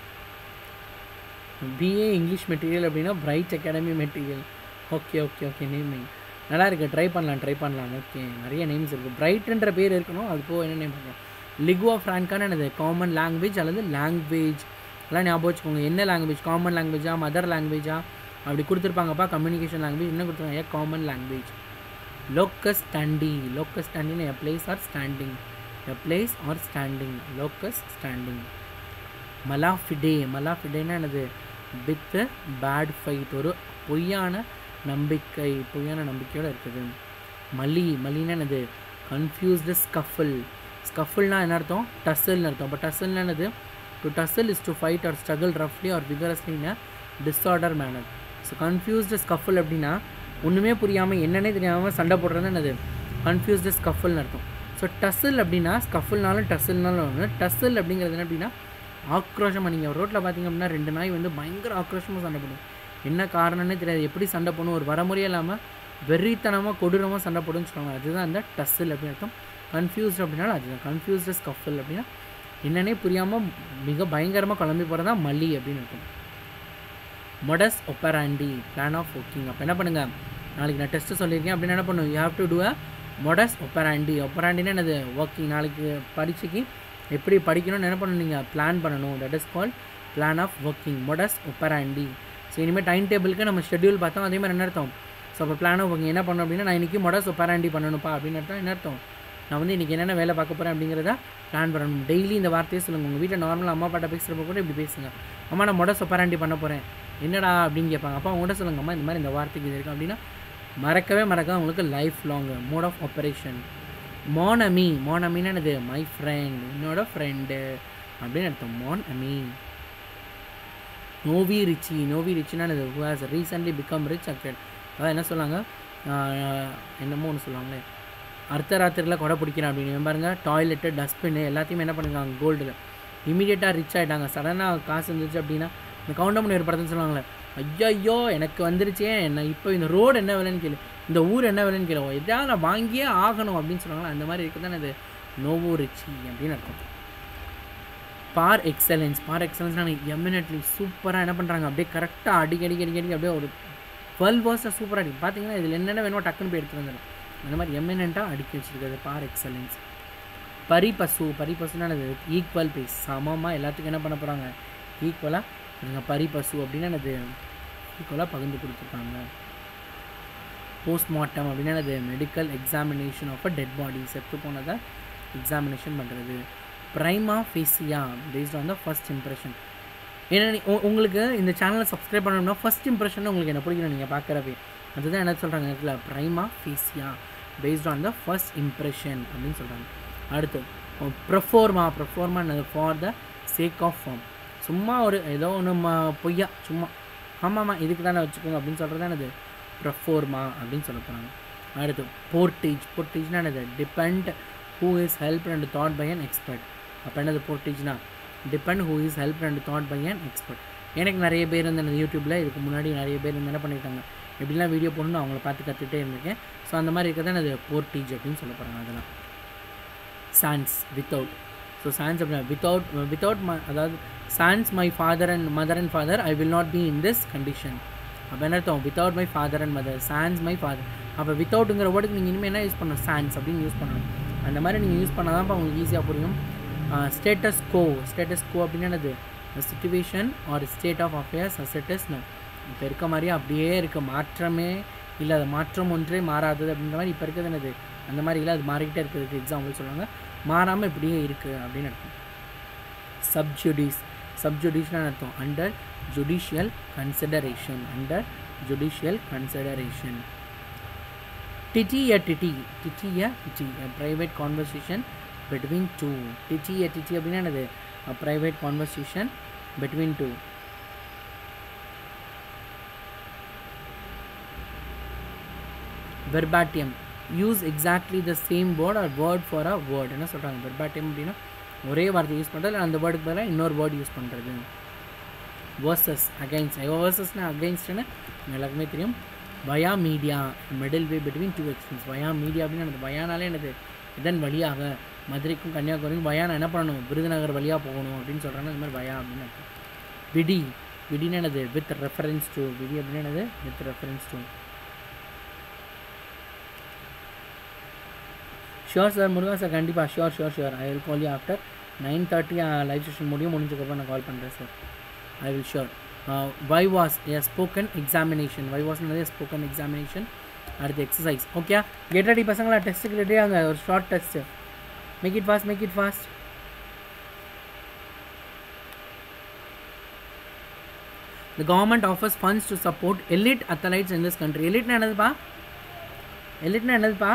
பிஏ இங்கிலீஷ் மெட்டீரியல் அப்படின்னா bright academy material okay okay okay naming நல்லா இருக்குது ட்ரை பண்ணலாம் ட்ரை பண்ணலாம் ஓகே நிறைய நேம்ஸ் இருக்குது பிரைட்டுன்ற பேர் இருக்கணும் அது போக என்ன நேம் பண்ணலாம் லிகுவா ஃப்ரான்கான என்னது காமன் லாங்குவேஜ் அல்லது லாங்குவேஜ் எல்லாம் ஞாபகம் வச்சுக்கோங்க என்ன லாங்குவேஜ் காமன் லாங்குவேஜா மதர் லாங்குவேஜா அப்படி கொடுத்துருப்பாங்கப்பா கம்யூனிகேஷன் லாங்குவேஜ் என்ன கொடுத்துருக்காங்க common language locus standi locus standing a place or standing a place or standing locus standing mala fide மலாஃபிடேன்னா என்னது வித் பேட் ஃபைட் ஒரு பொய்யான நம்பிக்கை பொய்யான நம்பிக்கையோடு இருக்குது மலி மலின்னா என்னது கன்ஃபியூஸ்டு ஸ்கஃபில் ஸ்கஃபிள்னா என்ன அர்த்தம் டசல்னு அர்த்தம் இப்போ டசல்னா என்னது to tussle is to fight or struggle ரஃப்லி or vigorously in disorder manner so confused scuffle அப்படின்னா ஒன்றுமே புரியாமல் என்னன்னே தெரியாமல் சண்டை போடுறது என்னது கன்ஃபியூஸ்டு ஸ்கஃபில்னு அர்த்தம் ஸோ டசல் அப்படின்னா ஸ்கஃபில்னாலும் டசல்னாலும் ஒன்று டசல் அப்படிங்கிறது என்ன அப்படின்னா ஆக்ரோஷமாக நீங்கள் ரோட்டில் பார்த்தீங்க அப்படின்னா ரெண்டு நாய் வந்து பயங்கர ஆக்ரோஷமாக சண்டை போடும் என்ன காரணம்னே தெரியாது எப்படி சண்டை போடணும் ஒரு வரமுறையே இல்லாமல் வெறித்தனமாக கொடூரமாக சண்டை போடுன்னு சொல்லுவாங்க அதுதான் அந்த டஸ்ஸில் அப்படின்னு அர்த்தம் கன்ஃபியூஸ்ட் அப்படின்னாலும் அதுதான் கன்ஃபியூஸ்டு ஸ்கஃபில் அப்படின்னா என்னன்னே புரியாமல் மிக பயங்கரமாக குழம்பி போகிறதா மல்லி அப்படின்னு இருக்கும் modus operandi plan of working அப்போ என்ன பண்ணுங்கள் நாளைக்கு நான் டெஸ்ட்டு சொல்லியிருக்கேன் அப்படின்னு என்ன பண்ணும் you have to do a modus operandi ஒப்பராண்டினா என்னது ஒர்க்கிங் நாளைக்கு பரீட்சைக்கு எப்படி படிக்கணும்னு என்ன பண்ணணும் நீங்கள் பிளான் பண்ணணும் that is call plan of working modus operandi so இனிமேல் டைம் டேபிளுக்கு நம்ம ஷெட்யூல் பார்த்தோம் அதே மாதிரி என்ன அர்த்தம் ஸோ அப்போ பிளான் ஆஃப் ஒர்க்கிங் என்ன பண்ணணும் அப்படின்னா நான் இன்றைக்கி மொடஸ் ஒப்பராண்டி பண்ணணும்ப்பா அப்படின்னு அர்த்தம் என்ன அர்த்தம் நான் வந்து இன்றைக்கி என்னென்ன வேலை பார்க்க போகிறேன் அப்படிங்கிறத பிளான் பண்ணணும் டெய்லி இந்த வார்த்தையை சொல்லுங்கள் உங்கள் வீட்டில் நார்மலாக அம்மா பாட்டை பேசுகிறப்ப கூட இப்படி பேசுங்க அம்மா நான் மொடஸ் ஒப்பராண்டி பண்ண போகிறேன் என்னடா அப்படின்னு கேட்பாங்க அப்பா அவங்கள்ட்ட சொல்லுங்க அம்மா இந்த மாதிரி இந்த வார்த்தைக்கு இது இருக்குது அப்படின்னா மறக்கவே மறக்காம உங்களுக்கு lifelong mode of operation mon ami மோனமின்னு என்னது மை ஃப்ரெண்ட் என்னோட ஃப்ரெண்டு அப்படின்னு அர்த்தம் மோன் அமி நோவி ரிச்சி நோவி ரிச்சினா என்னது who has recently become rich அக்கட் அதான் என்ன சொல்லுவாங்க ஆஹ் என்னமோ ஒன்று சொல்லுவாங்களே அர்த்த ராத்திரியில் கொடை பிடிக்கிறேன் அப்படின்னு பாருங்க டாய்லெட்டு டஸ்ட்பின்னு எல்லாத்தையுமே என்ன பண்ணிருக்காங்க கோல்டில் இமீடியட்டாக ரிச் ஆகிட்டாங்க சடனாக காசு இருந்துச்சு அப்படின்னா இந்த கவுண்டமணி ஒரு படத்துன்னு சொல்லுவாங்களே ஐயோ எனக்கு வந்துருச்சே என்ன இப்போ இந்த ரோடு என்ன விலைன்னு கேளு இந்த ஊர் என்ன விலைன்னு கேளு எதாவது நான் வாங்கியே ஆகணும் அப்படின்னு சொல்லுவாங்களா அந்த மாதிரி இருக்குது தானே இது நோவோ ரிச்சி அப்படின்னு அர்த்தம் பார் எக்ஸலன்ஸ் பார் எக்ஸலன்ஸ்னால் எமினட்லி சூப்பராக என்ன பண்ணுறாங்க அப்படியே கரெக்டாக அடிக்கடி அடிக்கடி அடிக்கடி அப்படியே ஒரு டுவெல் வேர்ஸாக சூப்பராக அடி பார்த்தீங்கன்னா இதில் என்னென்ன வேணுமோ டக்குன்னு போய் எடுத்துட்டு வந்துடலாம் அந்த மாதிரி எமினண்ட்டாக அடுக்கி வச்சிருக்கிறது பார் எக்ஸலன்ஸ் பரிபசு பரிபசுனா என்னது ஈக்குவல் பேஸ் சமமாக எல்லாத்துக்கும் என்ன பண்ண போகிறாங்க ஈக்குவலாக நீங்கள் பரிபசு அப்படின்னா என்னது ஈக்குவலாக பகிர்ந்து கொடுத்துருக்காங்க போஸ்ட்மார்ட்டம் அப்படின்னா என்னது medical examination of a dead body செத்து போனதை எக்ஸாமினேஷன் பண்ணுறது prima facie based on the first impression ஏன்னா நீ- உ- உங்களுக்கு இந்த சேனலை சப்ஸ்கிரைப் பண்ணணும்னா ஃபர்ஸ்ட் இம்ப்ரெஷன் உங்களுக்கு என்ன பிடிக்கணும் நீங்கள் பார்க்குறப்பே அதுதான் என்ன சொல்கிறாங்க இடத்துல prima facie based on the first impression அப்படின்னு சொல்கிறாங்க அடுத்து ப்ரொஃபோர்மா ப்ரொஃபோர்மா என்னது for the sake of form சும்மா ஒரு ஏதோ ஒன்று பொய்யா சும்மா ஆமாம்மா இதுக்கு தானே வச்சுக்கோங்க அப்படின்னு சொல்கிறது என்னது ப்ரொஃபோர்மா அப்படின்னு சொல்ல போகிறாங்க அடுத்து போர்டேஜ் போர்டேஜ்னா என்னது depend who is help and taught by an expert அப்போ என்னது போர்டேஜ்னா depend who is help and taught by an expert எனக்கு நிறைய பேர் வந்து எனக்கு யூடியூப்பில் இதுக்கு முன்னாடி நிறைய பேர் வந்து என்ன பண்ணியிருக்காங்க எப்படிலாம் வீடியோ போடணும் அவங்கள பார்த்து கற்றுக்கிட்டே இருந்திருக்கேன் ஸோ அந்த மாதிரி இருக்கிறது என்னது போர்டேஜ் அப்படின்னு சொல்ல போகிறாங்க அதெல்லாம் சான்ஸ் வித்தவுட் ஸோ சான்ஸ் அப்படின்னா வித்தவுட் வித்தவுட் மை அதாவது sans my father and mother and father I will not be in this condition அப்போ என்ன அர்த்தம் without my father and mother sans my father அப்போ வித்தவுட்டுங்கிற வேர்டுக்கு நீங்கள் இனிமேல் என்ன யூஸ் பண்ணணும் சான்ஸ் அப்படின்னு யூஸ் பண்ணணும் அந்த மாதிரி நீங்கள் யூஸ் பண்ணால் தான் உங்களுக்கு ஈஸியாக புரியும் ஸ்டேட்டஸ் கோ ஸ்டேட்டஸ் கோ அப்படின்னு என்னது situation or state of affairs as it is no இப்போ இருக்க மாதிரியே அப்படியே இருக்க மாற்றமே இல்லை அது மாற்றம் ஒன்றே மாறாதது அப்படின்ற மாதிரி இப்போ இருக்கிறது என்னது அந்த மாதிரி இல்லை அது மாறிக்கிட்டே இருக்கிறதுக்கு எக்ஸாம்பிள் சொல்லுவாங்க மாறாமல் இப்படியே இருக்குது அப்படின்னு அர்த்தம் சப்ஜுடிஸ் சப்ஜுடிஷ்னு அர்த்தம் under judicial consideration under judicial consideration tete a tete tete a tete a private conversation between two tete a tete அப்படின்னா என்னது a private conversation between two verbatim use exactly the same word or word for a word என்ன சொல்கிறாங்க வெர்பாட்டியம் அப்படின்னா ஒரே வார்த்தை use பண்ணுறது இல்லை அந்த வேர்டுக்கு பதிலாக இன்னொரு வேர்டு யூஸ் பண்ணுறது வேர்சஸ் அகைன்ஸ்ட் வேர்சஸ்னா அகைன்ஸ்ட்னு எல்லாருக்குமே தெரியும் via media middle way between two extremes via media அப்படின்னு என்னது வயானாலே என்னது இதன் வழியாக மதுரைக்கும் கன்னியாகுமரிக்கும் வயானா என்ன பண்ணணும் விருதுநகர் வழியாக போகணும் அப்படின்னு சொல்கிறாங்க இந்த மாதிரி வயா அப்படின்னு அர்த்தம் விடி விடின்னு என்னது வித் ரெஃபரன்ஸ் டு விடி அப்படின்னு என்னது with reference to sure sir Muruga sir கண்டிப்பாக sure sure sure I will call you after nine thirty live session முடியும் முடிஞ்சதுக்கப்புறம் நான் கால் பண்ணுறேன் sir I will sure viva voce a spoken examination viva வாஸ்ன்றது spoken examination அடுத்து exercise okay get ready பசங்களா டெஸ்ட்டுக்கு ready ஆகுங்க ஒரு short test make it fast make it fast The government offers funds to support elite athletes in this country. Elite na என்னதுப்பா elite na என்னதுப்பா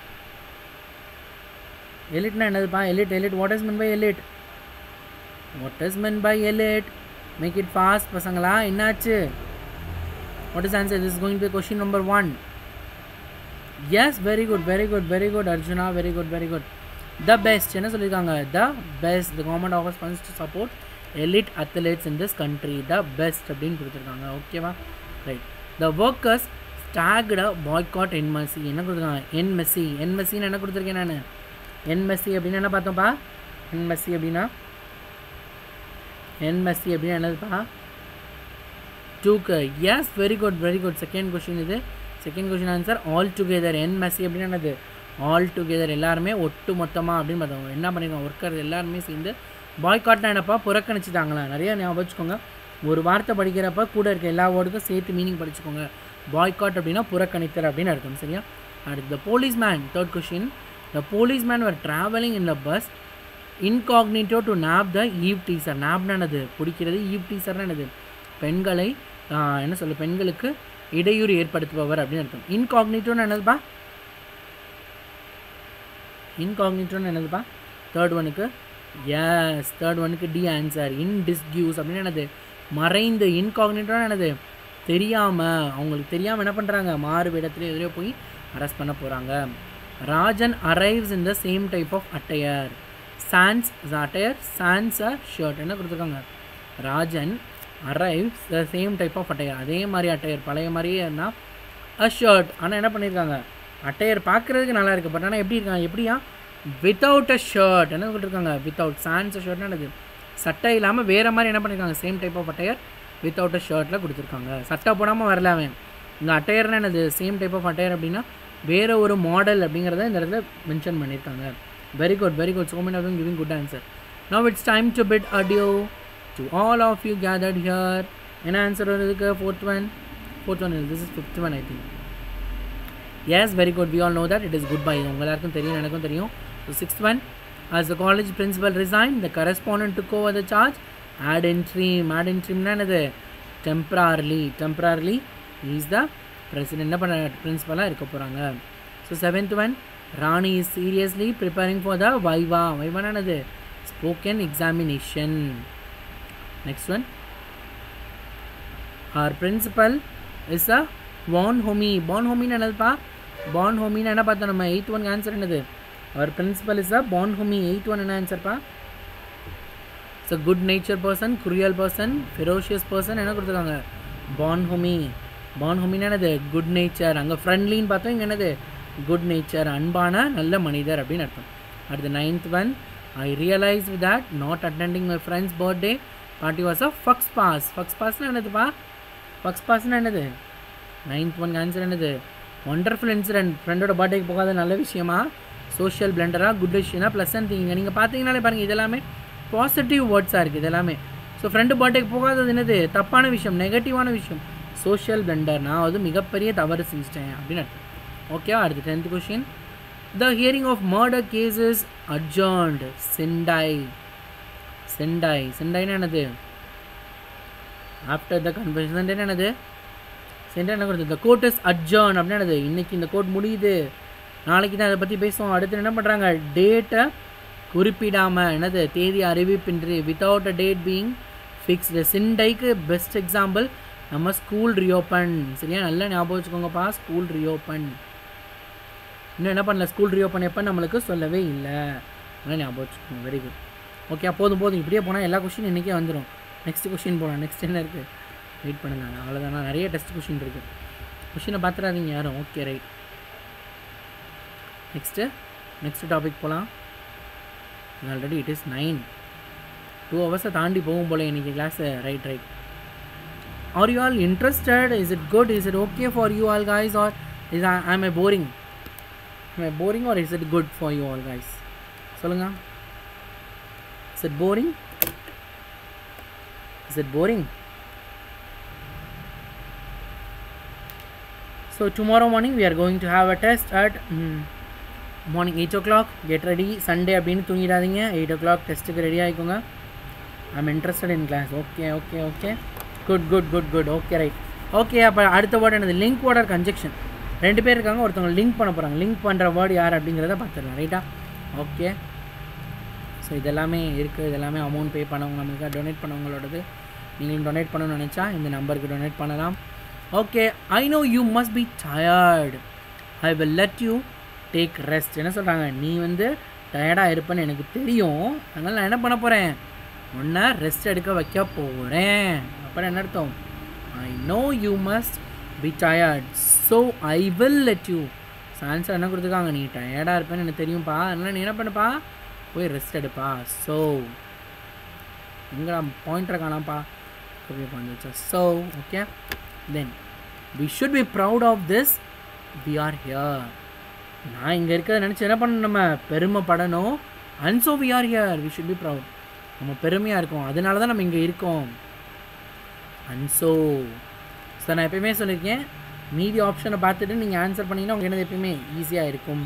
elite na என்னதுப்பா elite elite what is meant by elite what is meant by elite make it fast பசங்களா என்னாச்சு what is answer this is going to be question number one yes very good very good very good arjuna very good very good the best என்ன சொல்லியிருக்காங்க the best the government offers funds to support elite athletes in this country the best அப்படின்னு கொடுத்துருக்காங்க ஓகேவா right the workers staged boycott en masse என்ன கொடுத்துருக்காங்க என் Messi என் மெஸ்ஸின்னு என்ன கொடுத்துருக்கேன் நான் என் மெஸ்ஸி அப்படின்னு என்ன பார்த்தோம்ப்பா என் மெஸ்ஸி அப்படின்னா என் மெஸ்ஸி அப்படின்னு என்னதுப்பா டூக்கு yes very good very good second question இது second question answer all together en masse அப்படின்னு என்னது ஆல் டுகெதர் எல்லாருமே ஒட்டு மொத்தமாக அப்படின்னு பார்த்தவங்க என்ன பண்ணிருக்காங்க ஒர்க்கர் எல்லாருமே சேர்ந்து பாய்காட்னா என்னப்பா புறக்கணிச்சிட்டாங்களா நிறைய ஞாபகம் வச்சுக்கோங்க ஒரு வார்த்தை படிக்கிறப்ப கூட இருக்க எல்லா வேர்டுக்கும் சேர்த்து மீனிங் படிச்சுக்கோங்க பாய்காட் அப்படின்னா புறக்கணித்தல் அப்படின்னு அர்த்தம் சரியா அடுத்து the policeman third question the policeman were travelling in the bus incognito to nab the eve teaser நாப்னா என்னது பிடிக்கிறது ஈவ் டீசர்னா என்னது பெண்களை ஆஹ், என்ன சொல்ல பெண்களுக்கு இடையூறு ஏற்படுத்துபவர் அப்படின்னு அர்த்தம் இன்காக்னிட்டோன்னு என்னதுப்பா இன்காக்னிட்டோன்னு என்னதுப்பா தேர்ட் ஒனுக்கு எஸ் தேர்ட் ஒனுக்கு டி ஆன்சர் இன் டிஸ்கியூஸ் அப்படின்னு என்னது மறைந்து இன்காக்னிட்டோன்னு என்னது தெரியாமல் அவங்களுக்கு தெரியாமல் என்ன பண்ணுறாங்க மாறு இடத்துல எதிரே போய் அரெஸ்ட் பண்ண போகிறாங்க Rajan arrives in the same type of attire sans attire sans a shirt என்ன கொடுத்துருக்காங்க Rajan arrives the same type of attire அதே மாதிரி அட்டையர் பழைய மாதிரியே இருந்தால் அ ஷர்ட் ஆனால் என்ன பண்ணியிருக்காங்க அட்டையர் பார்க்குறதுக்கு நல்லா இருக்குது பட் ஆனால் எப்படி இருக்காங்க எப்படியா வித்தவுட் அ ஷர்ட் என்ன கொடுத்துருக்காங்க வித்தவுட் சான்ஸ் ஷர்ட்னா என்னது சட்டை இல்லாமல் வேறு மாதிரி என்ன பண்ணியிருக்காங்க same type of attire without a ஷர்ட்டில் கொடுத்துருக்காங்க சட்டை போடாமல் வரல அவன் இந்த அட்டையர்னா என்னது சேம் டைப் ஆஃப் அட்டையர் அப்படின்னா வேறு ஒரு மாடல் அப்படிங்கிறத இந்த இடத்துல மென்ஷன் பண்ணியிருக்காங்க very good very good so many of them giving good answer now it's time to bid adieu to all of you gathered here என்ன ஆன்சர் வருதுக்கு fourth one fourth one this is fifth one I think yes very good we all know that it is goodbye உங்க எல்லாருக்கும் தெரியும் எனக்கும் தெரியும் so sixth one as the college principal resigned the correspondent took over the charge ad interim ad interimனா என்னது temporarily temporarily he is the president என்ன பண்ண பிரின்சிபலாக இருக்க போகிறாங்க so seventh one Rani is seriously preparing for the viva வைவானா என்னது spoken examination next one our principal is a born homie born homie என்னதுப்பா born homie என்ன பார்த்தோம் நம்ம எயித் ஒன் ஆன்சர் என்னது our principal is a born homie eighth one என்ன ஆன்சர்ப்பா it's a good nature person cruel person ferocious person என்ன கொடுத்துருக்காங்க born homie born homie என்னது குட் நேச்சர் அங்கே ஃப்ரெண்ட்லின்னு பார்த்தோம் இங்கே என்னது குட் நேச்சர் அன்பான நல்ல மனிதர் அப்படின்னு அர்த்தம் அடுத்து ninth one I realise that not attending my friend's birthday party was a faux pas faux பாஸ்னா என்னதுப்பா ஃபக்ஸ் பாஸ்னா என்னது நைன்த் ஒன் ஆன்சர் என்னது ஒண்டர்ஃபுல் இன்சிடென்ட் ஃப்ரெண்டோட பர்த்டேக்கு போகாத நல்ல விஷயமா சோஷியல் பிளண்டராக குட் விஷயம்னா ப்ளஸ் அண்ட் திங்க நீங்கள் பார்த்தீங்கனாலே பாருங்கள் இதெல்லாமே பாசிட்டிவ் வேர்ட்ஸாக இருக்குது இதெல்லாமே ஸோ ஃப்ரெண்டு பர்த்டேக்கு போகாதது என்னது தப்பான விஷயம் நெகட்டிவான விஷயம் சோஷியல் பிளண்டர் நான் வந்து மிகப்பெரிய தவறு செஞ்சிட்டேன் அப்படின்னு அர்த்தம் ஓகேவா அடுத்து tenth question the hearing of murder cases adjourned sine die sine die செண்டாய்னா என்னது ஆஃப்டர் த கன்வென்ஷன் என்னது சென்டர் என்ன கொடுத்தது த கோர்ட் இஸ் அட்ஜர்ன் அப்படின்னு என்னது இன்னைக்கு இந்த கோர்ட் முடியுது நாளைக்கு தான் அதை பற்றி பேசுவோம் அடுத்து என்ன பண்ணுறாங்க டேட்டை குறிப்பிடாமல் என்னது தேதி அறிவிப்பின்றி without a date being fixed சிண்டைக்கு பெஸ்ட் எக்ஸாம்பிள் நம்ம ஸ்கூல் ரீஓப்பன் சரியா நல்லா ஞாபகம் வச்சுக்கோங்கப்பா ஸ்கூல் ரீஓப்பன் இன்னும் என்ன பண்ணல ஸ்கூல் ரீஓப்பன் எப்போ நம்மளுக்கு சொல்லவே இல்லை நல்லா ஞாபகம் வச்சுக்கோங்க வெரி குட் ஓகே போதும் போதும் இப்படியே போனால் எல்லா கொஷின் இன்றைக்கே வந்துடும் நெக்ஸ்ட் கொஷின் போகலாம் நெக்ஸ்ட் என்ன இருக்குது வெயிட் பண்ணுங்க அவ்வளோதானா நிறைய டெஸ்ட் கொஷின் இருக்குது கொஷினை பார்த்துடாதீங்க யாரும் okay right next next topic போகலாம் already it is nine two ஹவர்ஸை தாண்டி போகும் போல இன்றைக்கி class right right are you all interested is it good is it okay for you all guys or is I am I boring boring or is it good for you all guys சொல்லுங்க is it boring is it boring So tomorrow morning we are going to have a test at mm, morning 8 o'clock. Get ready. Sunday அப்படின்னு தூங்கிடாதீங்க eight o'clock டெஸ்ட்டுக்கு ready ஆகிக்கோங்க I'm interested in class okay okay okay good good good good okay right okay அப்போ அடுத்த word என்னது link Werder conjunction ரெண்டு பேர் இருக்காங்க ஒருத்தவங்க லிங்க் பண்ண போகிறாங்க லிங்க் பண்ணுற வேர்டு யார் அப்படிங்கிறத பார்த்துடலாம் ரைட்டா ஓகே ஸோ இதெல்லாமே இருக்குது இதெல்லாமே அமௌண்ட் பே பண்ணவங்க நம்மளுக்கு டொனேட் பண்ணவங்களோடது நீங்களும் டொனேட் பண்ணணும்னு நினச்சா இந்த நம்பருக்கு டொனேட் பண்ணலாம் okay I know you must be tired I will let you take rest என்ன சொல்கிறாங்க நீ வந்து டயர்டாக இருப்பேன்னு எனக்கு தெரியும் அதனால் நான் என்ன பண்ண போகிறேன் உன்னை ரெஸ்ட் எடுக்க வைக்க போகிறேன் அப்புறம் என்ன அர்த்தம் I know you must be tired so I will let you answer என்ன கொடுத்துருக்காங்க நீ டயர்டாக இருப்பேன்னு எனக்கு தெரியும்ப்பா அதனால் நீ என்ன பண்ணுப்பா போய் ரெஸ்ட் எடுப்பா ஸோ எங்கடா பாயிண்டரை காணாம்ப்பா அப்படியே வந்துச்சா so okay then we should be proud of this we are here நான் இங்கே இருக்கிறத நினச்சி என்ன பண்ணணும் நம்ம பெருமைப்படணும் and so we are here we should be proud நம்ம பெருமையாக இருக்கோம் அதனால தான் நம்ம இங்கே இருக்கோம் அண்ட் ஸோ ஸோ நான் எப்பயுமே சொல்லியிருக்கேன் மீதி ஆப்ஷனை பார்த்துட்டு நீங்கள் ஆன்சர் பண்ணிங்கன்னா உங்களுக்கு என்னது எப்பயுமே ஈஸியாக இருக்கும்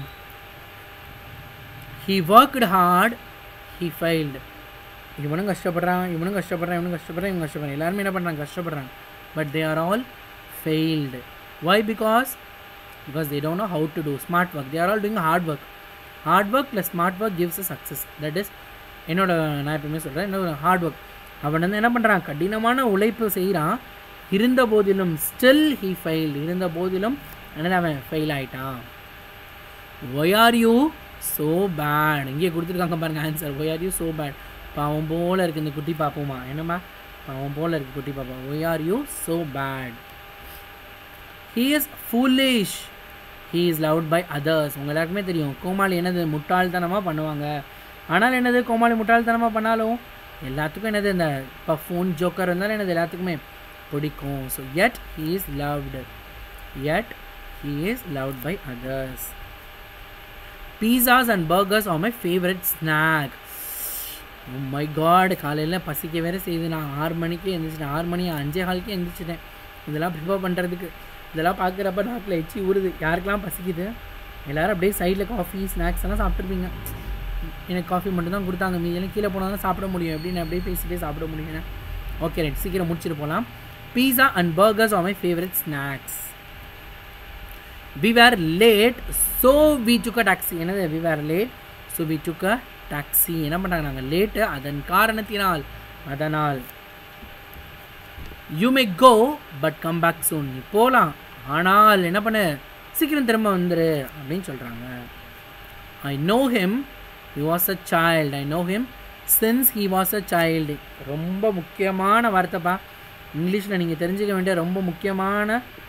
he worked hard he failed இவனும் கஷ்டப்படுறான் இவனும் கஷ்டப்படுறான் இவனும் கஷ்டப்படுறான் இவங்க கஷ்டப்படுறான் எல்லாருமே என்ன பண்ணுறாங்க கஷ்டப்படுறாங்க but they are all failed why because because they don't know how to do smart work they are all doing hard work hard work plus smart work gives a success that is என்னோட நான் எப்பவுமே சொல்கிறேன் என்னோட hard work அவன் வந்து என்ன பண்ணுறான் கடினமான உழைப்பு செய்கிறான் இருந்த போதிலும் ஸ்டில் ஹீ ஃபெயில் இருந்த போதிலும் என்னது அவன் ஃபெயில் ஆகிட்டான் why are you so bad இங்கே கொடுத்துருக்காங்க பாருங்க answer why are you so bad பாவம் போல் இருக்குது இந்த குட்டி பாப்போமா என்னம்மா பாவம் போல் இருக்குது குட்டி பாப்பா why are you so bad he is foolish he is loved by others உங்கள் எல்லாருக்குமே தெரியும் கோமாளி என்னது முட்டாள்தனமாக பண்ணுவாங்க ஆனால் என்னது கோமாளி முட்டாள்தனமாக பண்ணாலும் எல்லாத்துக்கும் என்னது இந்த இப்போ ஃபோன் ஜோக்கர் இருந்தாலும் என்னது எல்லாத்துக்குமே பிடிக்கும் so yet he is loved yet he is loved by others pizzas and burgers are my favourite snack my god காலையில் பசிக்க வேறு செய்யுது நான் ஆறு மணிக்கு எழுந்திரிச்சிட்டேன் ஆறு மணி அஞ்சே காலுக்கு எழுந்திரிச்சிட்டேன் இதெல்லாம் ப்ரிப்பேர் பண்ணுறதுக்கு இதெல்லாம் பார்க்குறப்ப நாட்டில் எச்சி ஊறுது யாருக்கெல்லாம் பசிக்குது எல்லோரும் அப்படியே சைடில் காஃபி ஸ்நாக்ஸ் எல்லாம் சாப்பிட்ருப்பீங்க எனக்கு காஃபி மட்டும் தான் கொடுத்தாங்க மீதெல்லாம் கீழே போனால் தான் சாப்பிட முடியும் எப்படின்னு அப்படியே பேசிகிட்டே சாப்பிட முடியும் ஓகே ரைட் சீக்கிரம் முடிச்சுட்டு போகலாம் pizza and burgers are my favourite snacks we were late so we took a taxi என்னது we were late so we took a taxi என்ன பண்ணுறாங்க நாங்கள் லேட்டு அதன் காரணத்தினால் அதனால் you may go but come back soon நீ போகலாம் ஆனால் என்ன பண்ணு சீக்கிரம் திரும்ப வந்துரு அப்படின்னு சொல்கிறாங்க I know him he was a child I know him since he was a child ரொம்ப முக்கியமான வார்த்தைப்பா இங்கிலீஷில் நீங்கள் தெரிஞ்சுக்க வேண்டிய ரொம்ப முக்கியமான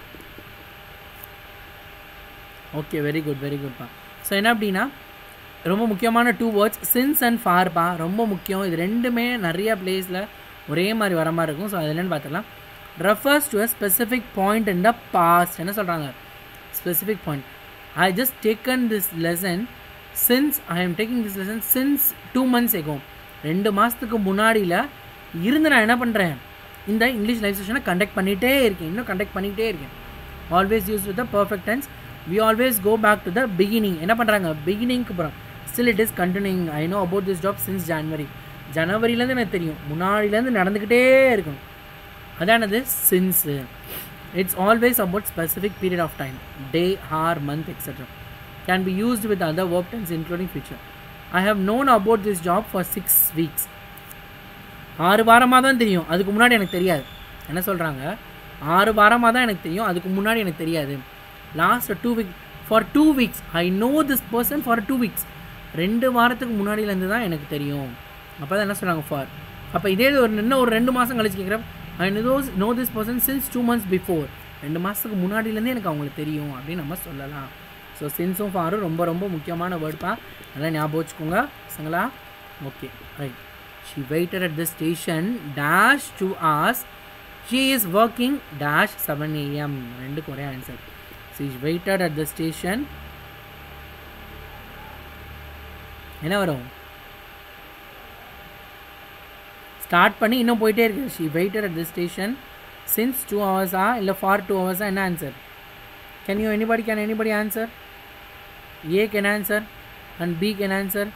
ஓகே வெரி குட் வெரி குட்ப்பா ஸோ என்ன அப்படின்னா ரொம்ப முக்கியமான டூ வேர்ட்ஸ் சின்ஸ் அண்ட் ஃபார்பா ரொம்ப முக்கியம் இது ரெண்டுமே நிறைய பிளேஸில் ஒரே மாதிரி வர மாதிரி இருக்கும் ஸோ அது என்னென்னு பார்த்துக்கலாம் refers to a specific point in the past என்ன சொல்கிறாங்க specific point I just taken this lesson since I am taking this lesson since two months ago ரெண்டு மாதத்துக்கு முன்னாடியில் இருந்து நான் என்ன பண்ணுறேன் இந்த இங்கிலீஷ் லைவ் செஷனை கண்டக்ட் பண்ணிகிட்டே இருக்கேன் இன்னும் கண்டக்ட் பண்ணிகிட்டே இருக்கேன் always use with the perfect tense we always go back to the beginning என்ன பண்ணுறாங்க பிகினிங்க்கு அப்புறம் still it is continuing I know about this job since January ஜனவரிலேருந்து எனக்கு தெரியும் முன்னாடிலேருந்து நடந்துக்கிட்டே இருக்கும் அதானது since it's always about specific period of time day hour month etcetera can be used with other work tense including future I have known about this job for six weeks ஆறு வாரமாக தான் தெரியும் அதுக்கு முன்னாடி எனக்கு தெரியாது என்ன சொல்கிறாங்க ஆறு வாரமாக தான் எனக்கு தெரியும் அதுக்கு முன்னாடி எனக்கு தெரியாது last two week for two weeks I know this person for two weeks ரெண்டு வாரத்துக்கு முன்னாடியிலேருந்து தான் எனக்கு தெரியும் அப்போ தான் என்ன சொல்கிறாங்க ஃபார் அப்போ இதே ஒரு இன்னும் ஒரு ரெண்டு மாதம் கழிச்சு கேட்குறேன் I knows know this person since two months before ரெண்டு மாதத்துக்கு முன்னாடியிலேருந்தே எனக்கு அவங்களுக்கு தெரியும் அப்படின்னு நம்ம சொல்லலாம் ஸோ சின்ஸும் ஃபாரும் ரொம்ப ரொம்ப முக்கியமான வேர்டுப்பா நல்லா ஞாபகம் வச்சுக்கோங்க பசங்களா okay right she waited at the station dash two hours she is working dash seven AM ரெண்டுக்கு ஒரே answer she is waited at the station என்ன வரும் ஸ்டார்ட் பண்ணி இன்னும் போயிட்டே இருக்கு she waited at the station since two ஹவர்ஸா இல்லை ஃபார் டூ ஹவர்ஸா என்ன answer can you anybody can anybody answer A can answer and B can answer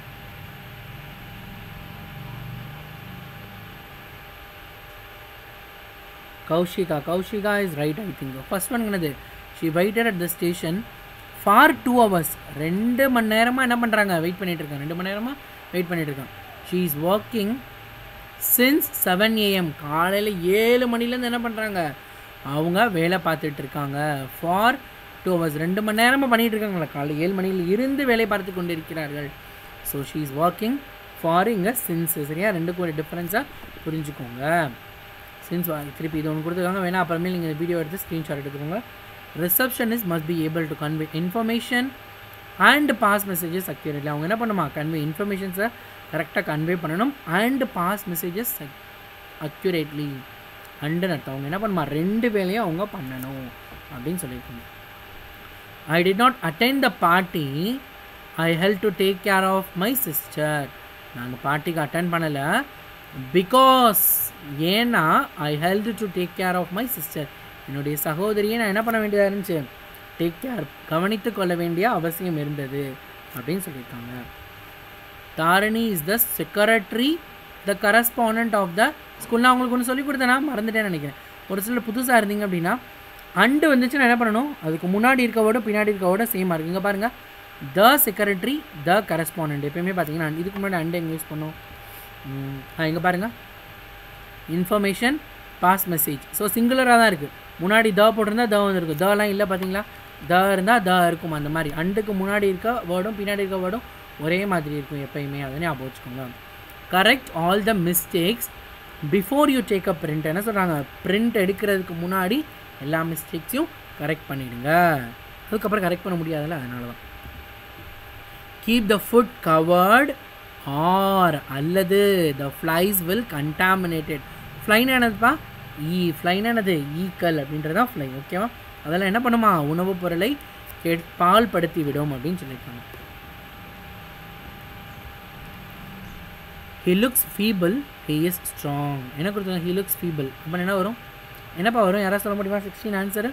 Kaushika Kaushika is right I think first one என்னது she waited at the station for two hours ரெண்டு மணி நேரமாக என்ன பண்ணுறாங்க வெயிட் பண்ணிட்டு இருக்காங்க ரெண்டு மணி நேரமாக வெயிட் பண்ணிட்டு இருக்காங்க she is working since seven AM காலையில் ஏழு மணிலேருந்து என்ன பண்ணுறாங்க அவங்க வேலை பார்த்துட்டு இருக்காங்க ஃபார் டூ ஹவர்ஸ் ரெண்டு மணி நேரமாக பண்ணிகிட்டு இருக்காங்களா காலையில் ஏழு மணியில் இருந்து வேலை பார்த்து கொண்டு இருக்கிறார்கள் so she is working for இங்கே சின்ஸ் சரியா ரெண்டுக்கும் ஒரு டிஃப்ரென்ஸாக புரிஞ்சுக்கோங்க சின்ஸ் திருப்பி இது ஒன்று கொடுத்துருக்காங்க வேணா அப்புறமே நீங்கள் இந்த வீடியோ எடுத்து ஸ்க்ரீன்ஷாட் எடுத்துக்கோங்க receptionist must be able to convey information and pass messages accurately அவங்க என்ன பண்ணுமா கன்வே இன்ஃபர்மேஷன்ஸை கரெக்டாக கன்வே பண்ணணும் அண்ட் பாஸ் மெசேஜஸ் அக்யூரேட்லி அண்டுன்னு அர்த்தம் அவங்க என்ன பண்ணுமா ரெண்டு வேலையும் அவங்க பண்ணணும் அப்படின்னு சொல்லியிருக்காங்க I did not attend the party I help to take care of my sister நான் அந்த பார்ட்டிக்கு அட்டன் பண்ணலை பிகாஸ் ஏன்னா I help to take care of my sister என்னுடைய சகோதரியை நான் என்ன பண்ண வேண்டியதாக இருந்துச்சு டேக் கேர் கவனித்து கொள்ள வேண்டிய அவசியம் இருந்தது அப்படின்னு சொல்லியிருக்காங்க Dharani is the secretary the correspondent of the school நான் உங்களுக்கு ஒன்று சொல்லி கொடுத்தேனா மறந்துட்டேன்னு நினைக்கிறேன் ஒரு சிலர் புதுசாக இருந்தீங்க அப்படின்னா அண்டு வந்துச்சுன்னா என்ன பண்ணணும் அதுக்கு முன்னாடி இருக்கவோட பின்னாடி இருக்கவோட சேமாக இருக்குது இங்கே பாருங்கள் த செக்ரட்டரி த கரஸ்பாண்டன்ட் எப்பயுமே பார்த்தீங்கன்னா இதுக்கு முன்னாடி அண்டு எங்கே யூஸ் பண்ணோம் இங்கே பாருங்கள் இன்ஃபர்மேஷன் பாஸ் மெசேஜ் ஸோ சிங்குலராக தான் இருக்குது முன்னாடி த போட்டிருந்தா த வந்துருக்கும் தலாம் இல்லை பார்த்தீங்களா த இருந்தால் த இருக்கும் அந்த மாதிரி அண்டுக்கு முன்னாடி இருக்க வேர்டும் பின்னாடி இருக்க வேர்டும் ஒரே மாதிரி இருக்கும் எப்பயுமே அதை ஞாபகம் வச்சுக்கோங்க correct all the mistakes before you take a print என்ன சொல்கிறாங்க பிரிண்ட் எடுக்கிறதுக்கு முன்னாடி எல்லா மிஸ்டேக்ஸையும் கரெக்ட் பண்ணிவிடுங்க அதுக்கப்புறம் கரெக்ட் பண்ண முடியாதுல்ல அதனால தான் keep the food covered or அல்லது த ஃப்ளைஸ் வில் கண்டாமினேட்டட் ஃப்ளைன் என்னதுப்பா ஈ ஃப்ளைன் என்னது ஈக்கல் அப்படின்றது தான் ஃப்ளை ஓகேவா அதெல்லாம் என்ன பண்ணுமா உணவுப் பொருளை கெ பால் படுத்தி விடும் அப்படின்னு சொல்லியிருக்காங்க he looks feeble he is strong என்ன கொடுத்தாங்க ஹி லுக்ஸ் ஃபீபிள் அப்போ என்ன வரும் என்னப்பா வரும் யாராவது சொல்ல முடியுமா சிக்ஸ்டீன் ஆன்சரு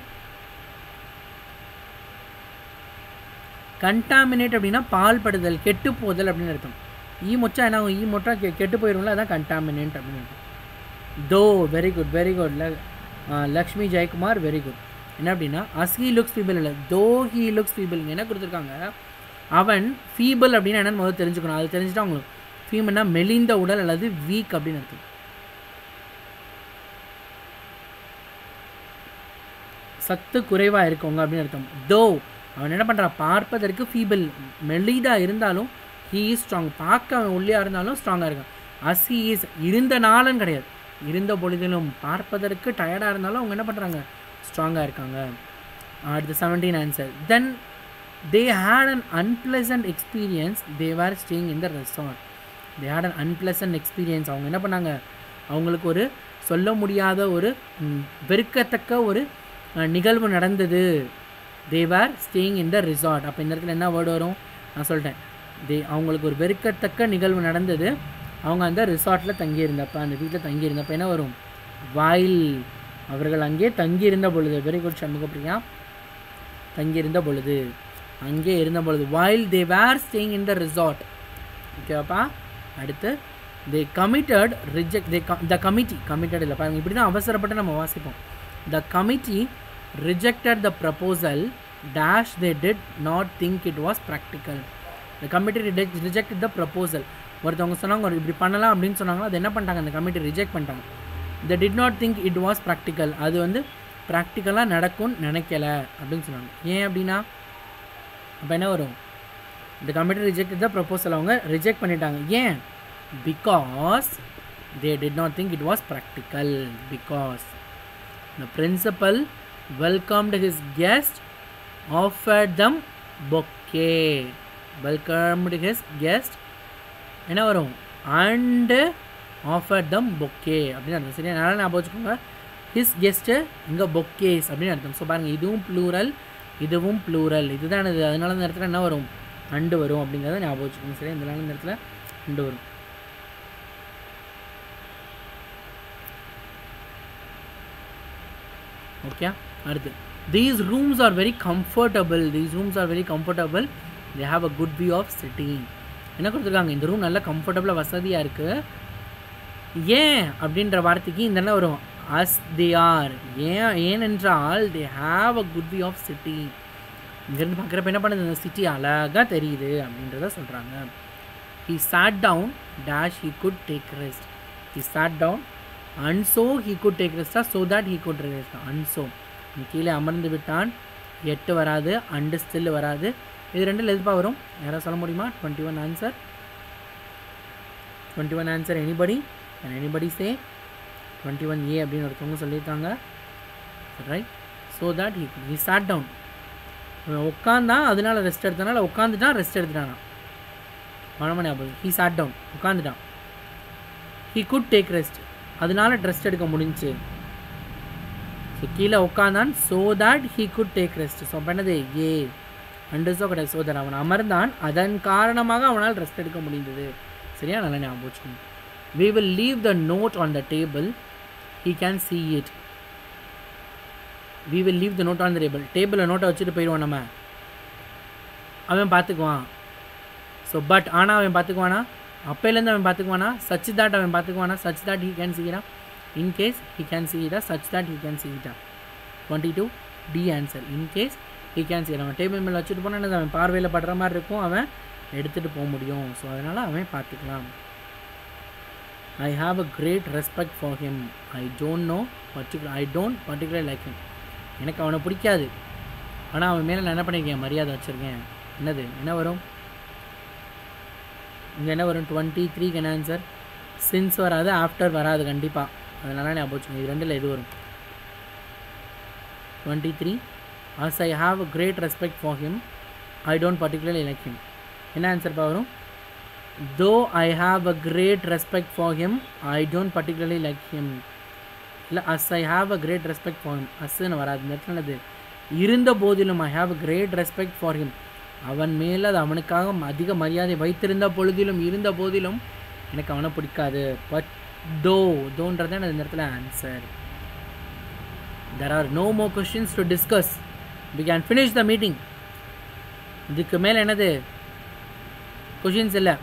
கண்டாமினேட் அப்படின்னா பால் படுதல் கெட்டு போதல் அப்படின்னு அர்த்தம் ஈ மொச்சா என்ன ஆகும்? ஈ மொட்டா கெ கெட்டு போயிடும்ல அதான் கண்டாமினேட் அப்படின்னு அர்த்தம் though very good very good Lakshmi Jayakumar very good என்ன அப்படின்னா அஸ் ஹீ லுக்ஸ் ஃபீபிள் இல்லை தோ ஹீ லுக்ஸ் ஃபீபிள் என்ன கொடுத்துருக்காங்க அவன் ஃபீபிள் அப்படின்னு என்னன்னு முதல்ல தெரிஞ்சுக்கணும் அது தெரிஞ்சுட்டா அவங்களுக்கு ஃபீமெல்னா மெலிந்த உடல் அல்லது வீக் அப்படின்னு அர்த்தம் சத்து குறைவாக இருக்கவங்க அப்படின்னு அர்த்தம் தோ அவன் என்ன பண்ணுறான் பார்ப்பதற்கு ஃபீபிள் மெலிதாக இருந்தாலும் ஹீ இஸ் ஸ்ட்ராங் பார்க்க அவன் ஒல்லியாக இருந்தாலும் ஸ்ட்ராங்காக இருக்கான் அஸ் ஹீ இஸ் இருந்த நாளும் கிடையாது இருந்த பொழுதிலும் பார்ப்பதற்கு டயர்டாக இருந்தாலும் அவங்க என்ன பண்ணுறாங்க ஸ்ட்ராங்காக இருக்காங்க அடுத்து seventeen answer then they had an unpleasant experience they are staying in the resort they had an unpleasant experience அவங்க என்ன பண்ணாங்க அவங்களுக்கு ஒரு சொல்ல முடியாத ஒரு ம், வெறுக்கத்தக்க ஒரு அஹ், நிகழ்வு நடந்தது தேவார் ஸ்டேயிங் இன் த ரிசார்ட் அப்போ இந்த இடத்துல என்ன வேர்டு வரும் நான் சொல்லிட்டேன் தே அவங்களுக்கு ஒரு வெறுக்கத்தக்க நிகழ்வு நடந்தது அவங்க அந்த ரிசார்ட்டில் தங்கியிருந்தப்ப அந்த வீட்டில் தங்கியிருந்தப்ப என்ன வரும் வாயில் அவர்கள் அங்கே தங்கியிருந்த பொழுது வெரி குட் சண்முகப்பிரியா தங்கியிருந்த பொழுது அங்கே இருந்த பொழுது வாயில் தே வேர் ஸ்டேயிங் இன் த ரிசார்ட் ஓகேவாப்பா அடுத்து they committed reject they the committee committed இல்லை பாருங்க இப்படி தான் அவசரப்பட்டு நம்ம வாசிப்போம் the committee rejected the proposal dash they did not think it was practical the committee reject the proposal ஒருத்தவங்க சொன்னாங்க ஒரு இப்படி பண்ணலாம் அப்படின்னு சொன்னாங்க அது என்ன பண்ணிட்டாங்க அந்த கமிட்டி ரிஜெக்ட் பண்ணிட்டாங்க the did not think it was practical அது வந்து ப்ராக்டிக்கலாக நடக்கும்னு நினைக்கல அப்படின்னு சொன்னாங்க ஏன் அப்படின்னா அப்போ என்ன வரும் இந்த கமிட்டி ரிஜெக்ட் த ப்ரப்போசல் அவங்க ரிஜெக்ட் பண்ணிட்டாங்க ஏன் because they did not think it was practical because the principal welcomed his guest offered them bouquet welcomed his guest என்ன வரும் அண்டு ஆஃபர் தம் பொக்கே அப்படின்னு அர்த்தம் சரியா நல்லா ஞாபகம் வச்சுக்கோங்க ஹிஸ் கெஸ்ட்டு இங்கே பொக்கேஸ் அப்படின்னு அர்த்தம் ஸோ பாருங்கள் இதுவும் ப்ளூரல் இதுவும் ப்ளூரல் இதுதான் இது அதனால இந்த இடத்துல என்ன வரும் அண்டு வரும் அப்படிங்கிறத ஞாபகம் வச்சுக்கணும் சரியா இந்த லைன் இந்த இடத்துல அண்டு வரும் ஓகே அடுத்து these rooms are very comfortable these rooms are very comfortable they have a good view of sitting என்ன கொடுத்துருக்காங்க இந்த ரூம் நல்லா கம்ஃபர்டபுளாக வசதியாக இருக்குது ஏன் அப்படின்ற வார்த்தைக்கு இந்த என்ன வரும் அஸ் தே ஆர் ஏன் ஏனென்றால் they have a good view of city இங்கேருந்து பார்க்குறப்ப என்ன பண்ணுது இந்த சிட்டி அழகாக தெரியுது அப்படின்றத சொல்கிறாங்க he sat down dash he could take rest he sat down and so he could take ரெஸ்டா so that he could rest and so கீழே அமர்ந்து விட்டான் எட்டு வராது அண்டு ஸ்டில் வராது இது ரெண்டில் எதுப்பா வரும் யாராவது சொல்ல முடியுமா twenty one answer twenty one answer anybody anybody say twenty one A அப்படின்னு ஒருத்தவங்க சொல்லியிருக்காங்க right so that he he sat down உட்காந்தான் அதனால ரெஸ்ட் எடுத்தனால உட்காந்துட்டான் ரெஸ்ட் எடுத்துட்டானா மனமணி ஞாபகம் ஹீ சாட் டவுன் உட்காந்துட்டான் ஹீ குட் டேக் ரெஸ்ட் அதனால ரெஸ்ட் எடுக்க முடிஞ்சுச்சு ஸோ கீழே உட்காந்தான் so that he could take rest so அப்போ என்னது ஏ அண்டர்ஸோ கிடையாது ஸோ தட் அவன் அமர்ந்தான் அதன் காரணமாக அவனால் ரெஸ்ட் எடுக்க முடிந்தது சரியா நல்லா ஞாபகம் வச்சுக்கணும் we will leave the note on the table he can see it we will leave the note on the table டேபிளில் நோட்டை வச்சுட்டு போயிடுவான் நம்ம அவன் பார்த்துக்குவான் ஸோ பட் ஆனால் அவன் பார்த்துக்குவானா அப்போலேருந்து அவன் பார்த்துக்குவானா சச் தாட் அவன் பார்த்துக்குவானா சச் தாட் ஹீ கேன் சீரா இன்கேஸ் ஹீ கேன் சீரா such that he can see it twenty two D answer in case he can சீரா அவன் டேபிள் மேலே வச்சுட்டு போனால் என்னது அவன் பார்வையில் படுற மாதிரி இருக்கும் அவன் எடுத்துகிட்டு போக முடியும் ஸோ அதனால் அவன் பார்த்துக்கலாம் I have a great respect for him I don't know particular I don't particular like him எனக்கு அவனை பிடிக்காது ஆனால் அவன் மேலே நான் என்ன பண்ணியிருக்கேன் மரியாதை வச்சுருக்கேன் என்னது என்ன வரும் இங்கே என்ன வரும் டுவெண்ட்டி த்ரீக்கு என்ன ஆன்சர் சின்ஸ் வராது ஆஃப்டர் வராது கண்டிப்பாக அதனால ஞாபகம் வச்சுக்கோங்க இது ரெண்டில் எது வரும் twenty three as I have a great respect for him I don't particularly like him என்ன ஆன்சர்ப்பா வரும் though I have a great respect for him I don't particularly like him இல்லை as I have a great respect for him அஸ்ன்னு வராது இந்த இடத்துல என்னது இருந்த போதிலும் I have a great respect for him அவன் மேலே அது அவனுக்காக அதிக மரியாதை வைத்திருந்த பொழுதிலும் இருந்த போதிலும் எனக்கு அவனை பிடிக்காது பட் தோ தோன்றது எனக்கு இந்த இடத்துல answer there are no more questions to discuss we can finish the meeting இதுக்கு மேலே என்னது கொஷின்ஸ் இல்லை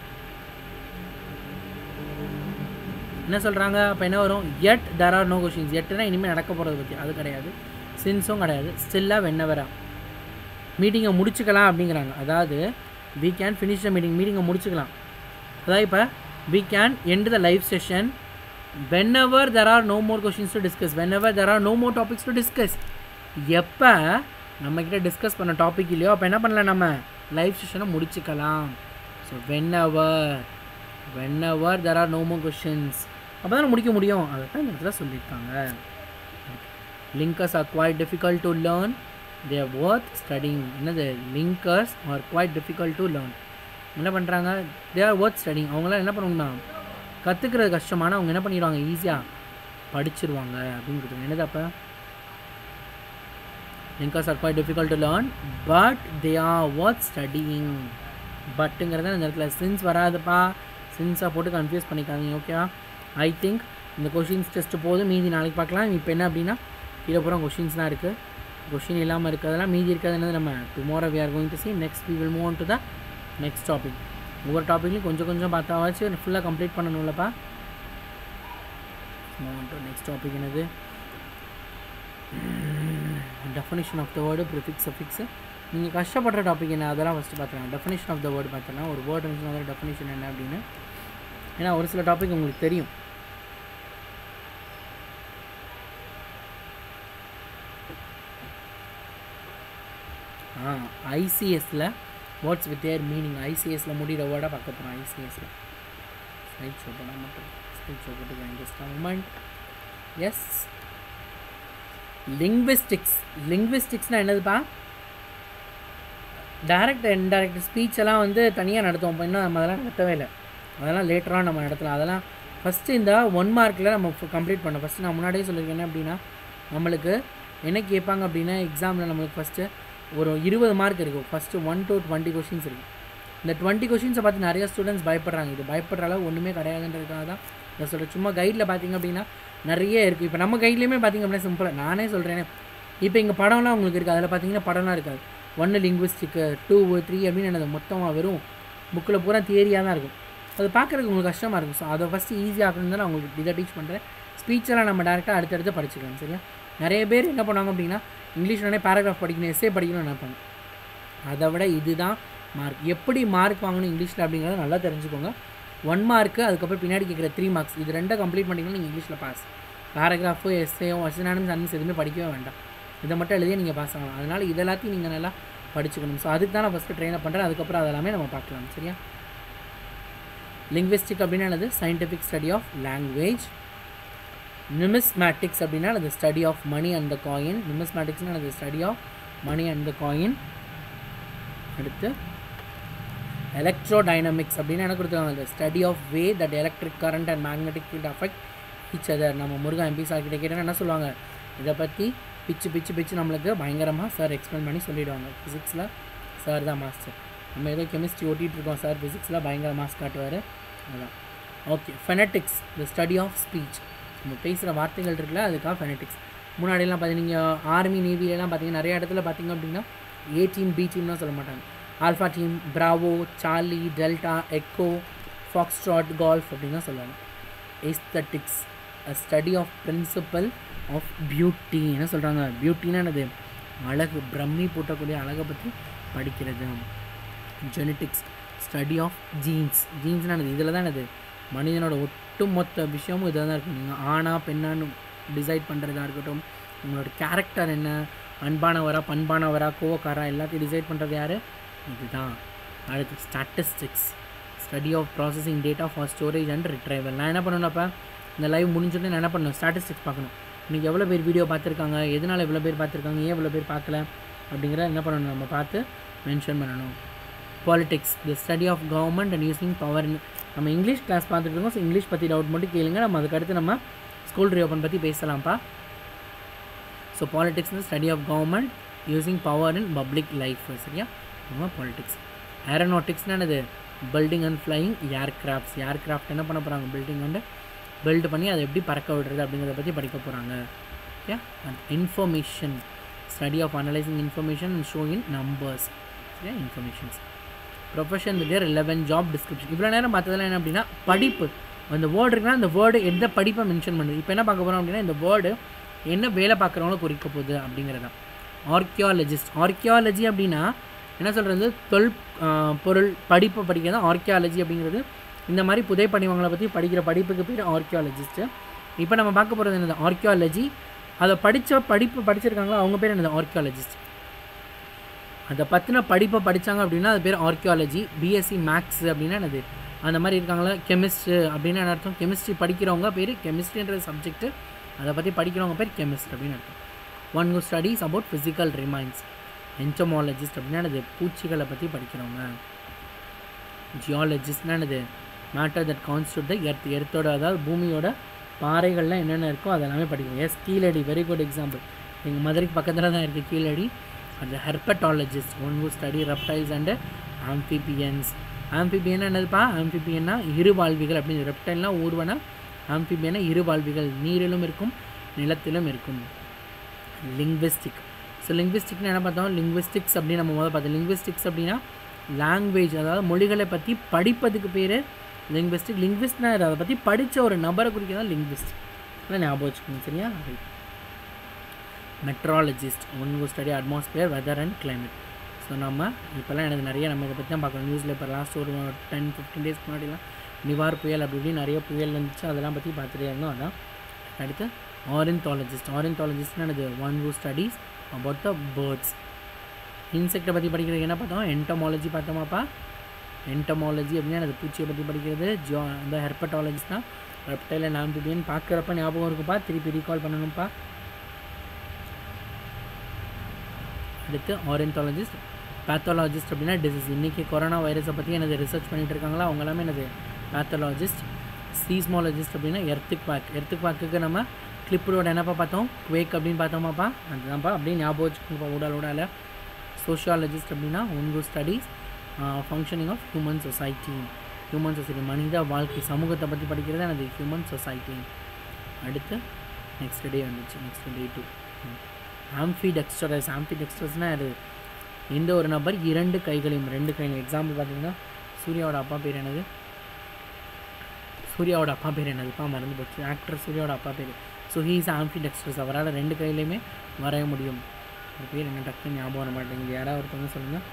என்ன சொல்கிறாங்க அப்போ என்ன வரும் yet there are no questions எட்டுனா இனிமேல் நடக்க போகிறத பற்றி அது கிடையாது சின்ஸும் கிடையாது ஸ்டில்லாக வென்னவரா மீட்டிங்கை முடிச்சுக்கலாம் அப்படிங்கிறாங்க அதாவது we can finish the meeting மீட்டிங்கை முடிச்சுக்கலாம் அதாவது இப்போ we can end the live session whenever there are no more questions to discuss whenever there are no more topics to discuss எப்போ நம்மக்கிட்ட டிஸ்கஸ் பண்ண டாபிக் இல்லையோ அப்போ என்ன பண்ணலாம் நம்ம லைவ் செஷனை முடிச்சுக்கலாம் so whenever whenever there are no more questions அப்போ தான் முடிக்க முடியும் அதை தான் இந்த இடத்துல சொல்லியிருக்காங்க linkers are quite difficult to learn they are worth studying என்னது linkers are quite difficult to learn என்ன பண்ணுறாங்க தே ஆர் ஒர்த் ஸ்டடிங் அவங்களாம் என்ன பண்ணுவாங்கன்னா கற்றுக்கிறது கஷ்டமான அவங்க என்ன பண்ணிடுவாங்க ஈஸியாக படிச்சிருவாங்க அப்படின்னு என்னது அப்போ linkers are quite difficult to learn but they are worth studying பட்டுங்கிறத இந்த இடத்துல சின்ஸ் வராதுப்பா சின்ஸாக போட்டு கன்ஃபியூஸ் பண்ணிக்காதீங்க ஓகேவா ஐ திங்க் இந்த கொஷின்ஸ் டெஸ்ட் போதும் மீதி நாளைக்கு பார்க்கலாம் இப்போ என்ன அப்படின்னா கீழே பூரா கொஷின்ஸ்லாம் இருக்குது கொஷின் இல்லாமல் இருக்கிறதெல்லாம் மீதி இருக்கிறது என்னது நம்ம tomorrow we are going to see next we will move on to the next topic ஒவ்வொரு டாப்பிக்லையும் கொஞ்சம் கொஞ்சம் பார்த்தாவாச்சு ஃபுல்லாக கம்ப்ளீட் பண்ணணும்லப்பா move on to next topic என்னது definition of the word prefix affix நீங்கள் கஷ்டப்படுற டாபிக் என்ன அதெல்லாம் ஃபஸ்ட்டு பார்த்துக்கலாம் டெஃபனிஷன் ஆஃப் த வேர்டு பார்த்தலாம் ஒரு வேர்டு இருந்துச்சுன்னா அதோட டெஃபனிஷன் என்ன அப்படின்னு ஏன்னா ஒரு சில டாபிக் உங்களுக்கு தெரியும் ஆ ஐசிஎஸ்ல வேர்ட்ஸ் வித் தேர் மீனிங் ஐசிஎஸ்ல முடிகிற வேர்டாக பார்க்க போகிறோம் ஐசிஎஸ்ல ஸ்லைட் ஷோ பண்ண மட்டும் ஸ்லைட் ஷோ போட்டுக்கிறேன் ஜஸ்ட் மூமெண்ட் எஸ் லிங்விஸ்டிக்ஸ் லிங்விஸ்டிக்ஸ்னால் என்னதுப்பா டைரக்ட் இன்டைரக்ட் ஸ்பீச் எல்லாம் வந்து தனியாக நடத்துவோம் இப்போ இன்னும் நம்ம அதெல்லாம் நடத்தவே இல்லை அதெல்லாம் லேட்டராக நம்ம நடத்தலாம் அதெல்லாம் ஃபஸ்ட்டு இந்த ஒன் மார்க்கில் நம்ம கம்ப்ளீட் பண்ணோம் ஃபஸ்ட்டு நான் முன்னாடியே சொல்லியிருக்கேன் என்ன அப்படின்னா நம்மளுக்கு என்ன கேட்பாங்க அப்படின்னா எக்ஸாமில் நம்மளுக்கு ஃபஸ்ட்டு ஒரு இருபது மார்க் இருக்கும் first one to twenty questions இருக்குது இந்த டுவெண்ட்டி கொஷின்ஸை பார்த்து நிறைய ஸ்டூடெண்ட்ஸ் பயப்படுறாங்க இது பயப்படுற அளவு ஒன்றுமே கிடையாதுன்றதுக்காக தான் நான் சொல்கிறேன் சும்மா கைடில் பார்த்தீங்க அப்படின்னா நிறைய இருக்குது இப்போ நம்ம கைட்லேயுமே பார்த்தீங்க அப்படின்னா சிம்பிளாக நானே சொல்கிறேனே இப்போ இங்கே படம்லாம் உங்களுக்கு இருக்குது அதில் பார்த்தீங்கன்னா படம்லாம் இருக்காது ஒன்று லிங்குவிஸ்டிக்கு டூ த்ரீ அப்படின்னு என்னது மொத்தமாக வெறும் புக்கில் பூரா தியரியாக தான் இருக்கும் அது பார்க்குறதுக்கு உங்களுக்கு கஷ்டமாக இருக்கும் ஸோ அதை ஃபஸ்ட்டு ஈஸியாக ஆக்கணும் தான் நான் உங்களுக்கு இதை டீச் பண்ணுறேன் ஸ்பீச்செல்லாம் நம்ம டேரெக்டாக அடுத்தடுத்து படிச்சுக்கலாம் சரியா நிறைய பேர் என்ன பண்ணுவாங்க அப்படின்னா இங்கிலீஷ் உடனே பேராகிராஃப் படிக்கணும் எஸ்ஸே படிக்கணும்னு நினைப்பாங்க அதை விட இதுதான் மார்க் எப்படி மார்க் வாங்கணும் இங்கிலீஷில் அப்படிங்கிறத நல்லா தெரிஞ்சுக்கோங்க ஒன் மார்க்கு அதுக்கப்புறம் பின்னாடி கேட்குற த்ரீ மார்க்ஸ் இது ரெண்டை கம்ப்ளீட் பண்ணிங்கன்னா நீங்கள் இங்கிலீஷில் பாஸ் பேராகிராஃபோ எஸ்ஏயோ வசனானும் சன்ஸ் எதுவுமே படிக்கவே வேண்டாம் இதை மட்டும் எழுதியே நீங்கள் பாஸ் ஆகலாம் அதனால் இது எல்லாத்தையும் நீங்கள் நல்லா படிச்சுக்கணும் ஸோ அதுக்கு தான் நான் ஃபஸ்ட்டு ட்ரெயின் பண்ணுறேன் அதுக்கப்புறம் அதெல்லாமே நம்ம பார்க்கலாம் சரியா லிங்க்விஸ்டிக் அப்படின்னா என்னது scientific study of language numismatics அப்படின்னா அது study of money and the coin நிமிஸ்மேட்டிக்ஸ்னால் அது study of money and the coin அடுத்து எலக்ட்ரோ டைனமிக்ஸ் அப்படின்னு என்ன கொடுத்துருக்காங்க அந்த study of way that electric current and magnetic field affect each other நம்ம முருகா எம்பி சார் கிட்ட கேட்டால் என்ன சொல்லுவாங்க இதை பற்றி பிச்சு பிச்சு பிச்சு நம்மளுக்கு பயங்கரமாக சார் எக்ஸ்பிளைன் பண்ணி சொல்லிவிடுவாங்க ஃபிசிக்ஸில் சார் தான் மாஸ்டர் நம்ம ஏதோ கெமிஸ்ட்ரி ஓட்டிகிட்டு இருக்கோம் சார் ஃபிசிக்ஸில் பயங்கர மார்க்ஸ் காட்டுவார் அதுதான் okay phonetics the study of speech நம்ம பேசுகிற வார்த்தைகள் இருக்குல்ல அதுக்காக ஃபெனட்டிக்ஸ் முன்னாடியெல்லாம் பார்த்தீங்க ஆர்மி நேவிலலாம் பார்த்தீங்கன்னா நிறைய இடத்துல பார்த்தீங்க அப்படின்னா ஏ டீம் பி டீம்லாம் சொல்ல மாட்டாங்க alpha team bravo charlie delta echo foxtrot golf அப்படின்னு தான் சொல்லுவாங்க aesthetics a study of principle of beauty என்ன சொல்கிறாங்க பியூட்டின்னா என்னது அழகு பிரம்மி பூட்டக்கூடிய அழகை பற்றி படிக்கிறது ஜெனட்டிக்ஸ் ஸ்டடி ஆஃப் ஜீன்ஸ் ஜீன்ஸ்னால் என்னது இதில் தான் என்னது மனிதனோட ஒட்டுமொத்த விஷயமும் இதில் தான் இருக்கும் நீங்கள் ஆணா பெண்ணான்னு டிசைட் பண்ணுறதா இருக்கட்டும் உங்களோட கேரக்டர் என்ன அன்பானவரா பண்பானவரா கோவக்காரா எல்லாத்தையும் டிசைட் பண்ணுறது யார் இதுதான் அடுத்து statistics study of processing data for storage and retrieval நான் என்ன பண்ணணும் அப்போ இந்த லைவ் முடிஞ்சோடனே நான் என்ன பண்ணணும் ஸ்டாட்டிஸ்டிக்ஸ் பார்க்கணும் இன்றைக்கி எவ்வளோ பேர் வீடியோ பார்த்துருக்காங்க எதனால் எவ்வளோ பேர் பார்த்துருக்காங்க ஏன் எவ்வளோ பேர் பார்க்கல அப்படிங்கிற என்ன பண்ணணும் நம்ம பார்த்து மென்ஷன் பண்ணணும் politics the study of government and using power நம்ம இங்கிலீஷ் கிளாஸ் பார்த்துட்டு இருக்கோம் ஸோ இங்கிலீஷ் பற்றி டவுட் மட்டும் கேளுங்க நம்ம அதுக்கடுத்து நம்ம ஸ்கூல் ரீஓப்பன் பற்றி பேசலாம்ப்பா so politics study of government using power in public life சரியா நம்ம பாலிடிக்ஸ் ஏரோநாட்டிக்ஸ்னால் என்னது building and flying aircrafts aircraft என்ன பண்ண போகிறாங்க பில்டிங் வந்து பில்ட் பண்ணி அதை எப்படி பறக்க விடுறது அப்படிங்கிறத பற்றி படிக்க போகிறாங்க okay and information study of analysing information and showing numbers சரியா informations profession with relevant job description இவ்வளோ நேரம் பார்த்ததெல்லாம் என்ன அப்படின்னா படிப்பு அந்த வேர்டு இருக்குன்னா அந்த வேர்டு எந்த படிப்பை மென்ஷன் பண்ணுது இப்போ என்ன பார்க்க போகிறோம் அப்படின்னா இந்த வேர்டு என்ன வேலை பார்க்குறவங்கள குறிக்க போகுது அப்படிங்கிறதான் ஆர்கியாலஜிஸ்ட் ஆர்கியாலஜி அப்படின்னா என்ன சொல்கிறது தொல் பொருள் படிப்பை படிக்கிறது தான் ஆர்கியாலஜி அப்படிங்கிறது இந்த மாதிரி புதை படிவங்களை பற்றி படிக்கிற படிப்புக்கு பேர் ஆர்கியாலஜிஸ்ட்டு இப்போ நம்ம பார்க்க போகிறது என்னது ஆர்கியாலஜி அதை படித்த படிப்பு படிச்சிருக்காங்களோ அவங்க பேர் என்னது ஆர்கியாலஜிஸ்ட் அதை பற்றின படிப்பை படித்தாங்க அப்படின்னா அது பேர் ஆர்கியாலஜி பிஎஸ்சி மேக்ஸ் அப்படின்னா என்னது அந்த மாதிரி இருக்காங்களா கெமிஸ்ட்ரு அப்படின்னு என்ன அர்த்தம் கெமிஸ்ட்ரி படிக்கிறவங்க பேர் கெமிஸ்ட்ரின்ற சப்ஜெக்ட்டு அதை பற்றி படிக்கிறவங்க பேர் கெமிஸ்ட் அப்படின்னு அர்த்தம் one who studies about physical remains entomologist அப்படின்னா என்னது பூச்சிகளை பற்றி படிக்கிறவங்க ஜியாலஜிஸ்ட்னா என்னது matter that constitute the earth எர்த்தோட அதாவது பூமியோட பாறைகள்லாம் என்னென்ன இருக்கோ அதெல்லாமே படிக்கணும் yes Keezhadi very good example எங்கள் மதுரைக்கு பக்கத்தில் தான் இருக்குது கீழடி அந்த herpetologist one who study reptiles and amphibians ஆம்பிபியன்னா என்னதுப்பா ஆம்பிபியன்னா இருவாழ்விகள் அப்படின்னு ரெப்டைல்னால் ஊர்வன ஆம்பிபியனா இருவாழ்விகள் நீரிலும் இருக்கும் நிலத்திலும் இருக்கும் லிங்விஸ்டிக் ஸோ லிங்விஸ்டிக்னு என்ன பார்த்தோம் லிங்விஸ்டிக்ஸ் அப்படின்னு நம்ம முதல்ல பார்த்தோம் லிங்விஸ்டிக்ஸ் அப்படின்னா லாங்குவேஜ் அதாவது மொழிகளை பற்றி படிப்பதுக்கு பேர் லிங்விஸ்டிக் லிங்விஸ்ட்னா அதை பற்றி படித்த ஒரு நபரை குறிக்க தான் லிங்விஸ்டிக் அதான் ஞாபகம் வச்சுக்கோங்க சரியா meteorologist one who study atmosphere weather and climate so நம்ம இப்போல்லாம் எனக்கு நிறைய நம்ம இதை பற்றி தான் பார்க்கணும் நியூஸில் இப்போ லாஸ்ட் ஒரு டென் ஃபிஃப்டீன் டேஸ்க்கு முன்னாடிலாம் நிவார் புயல் அப்படி இப்படி நிறைய புயல் வந்துச்சு அதெல்லாம் பற்றி பார்த்துட்டே இருந்தோம் அதான் அடுத்து ஆரின்தாலஜிஸ்ட் ஆரின்தாலஜிஸ்ட்னு என்னது one who studies about the birds இன்செக்டை பற்றி படிக்கிறது என்ன பார்த்தோம் என்டமாலஜி பார்த்தோமாப்பா என்டமாலஜி அப்படின்னா அது பூச்சியை பற்றி படிக்கிறது ஜோ அந்த ஹெர்பட்டாலஜிஸ்ட்னா ரெப்டைல் அண்ட் ஆம்பிபியன் பார்க்குறப்ப ஞாபகம் இருக்குப்பா திருப்பி ரீகால் பண்ணணும்ப்பா அடுத்து ஆரியன்டாலஜிஸ்ட் பேத்தாலஜிஸ்ட் அப்படின்னா டிசீஸ் இன்றைக்கி கொரோனா வைரஸை பற்றி எனது ரிசர்ச் பண்ணிகிட்டு இருக்காங்களா அவங்க எல்லாமே என்னது பேத்தாலஜிஸ்ட் சீஸ்மாலஜிஸ்ட் அப்படின்னா எர்த்துக் பேக் எர்த்துக் பேக்குக்கு நம்ம கிளிப்பரோட என்னப்பா பார்த்தோம் குவேக் அப்படின்னு பார்த்தோமாப்பா அதுதான்ப்பா அப்படியே ஞாபகம் வச்சுக்கோங்கப்பா உடல் உடால சோஷியாலஜிஸ்ட் அப்படின்னா ஒன்கு studies functioning of human society human society மனித வாழ்க்கை சமூகத்தை பற்றி படிக்கிறது எனது ஹியூமன் சொசைட்டி அடுத்து நெக்ஸ்ட் டே வந்துச்சு next day to ambidextrous ஆம்ஃபி டெக்ஸ்டரஸ்னால் அது எந்த ஒரு நபர் இரண்டு கைகளையும் ரெண்டு கைகளையும் எக்ஸாம்பிள் பார்த்தீங்கன்னா சூர்யாவோட அப்பா பேர் என்னது சூர்யாவோட அப்பா பேர் என்னதுப்பா மறந்து போச்சு ஆக்டர் சூர்யாவோட அப்பா பேர் ஸோ ஹீஸ் ஆம்ஃபி டெக்ஸ்டர்ஸ் அவரால் ரெண்டு கையிலையுமே வரைய முடியும் ஒரு பேர் என்ன டக்குன்னு ஞாபகம் வர மாட்டேங்குது யாராவது ஒருத்தவங்க சொல்லுங்கள்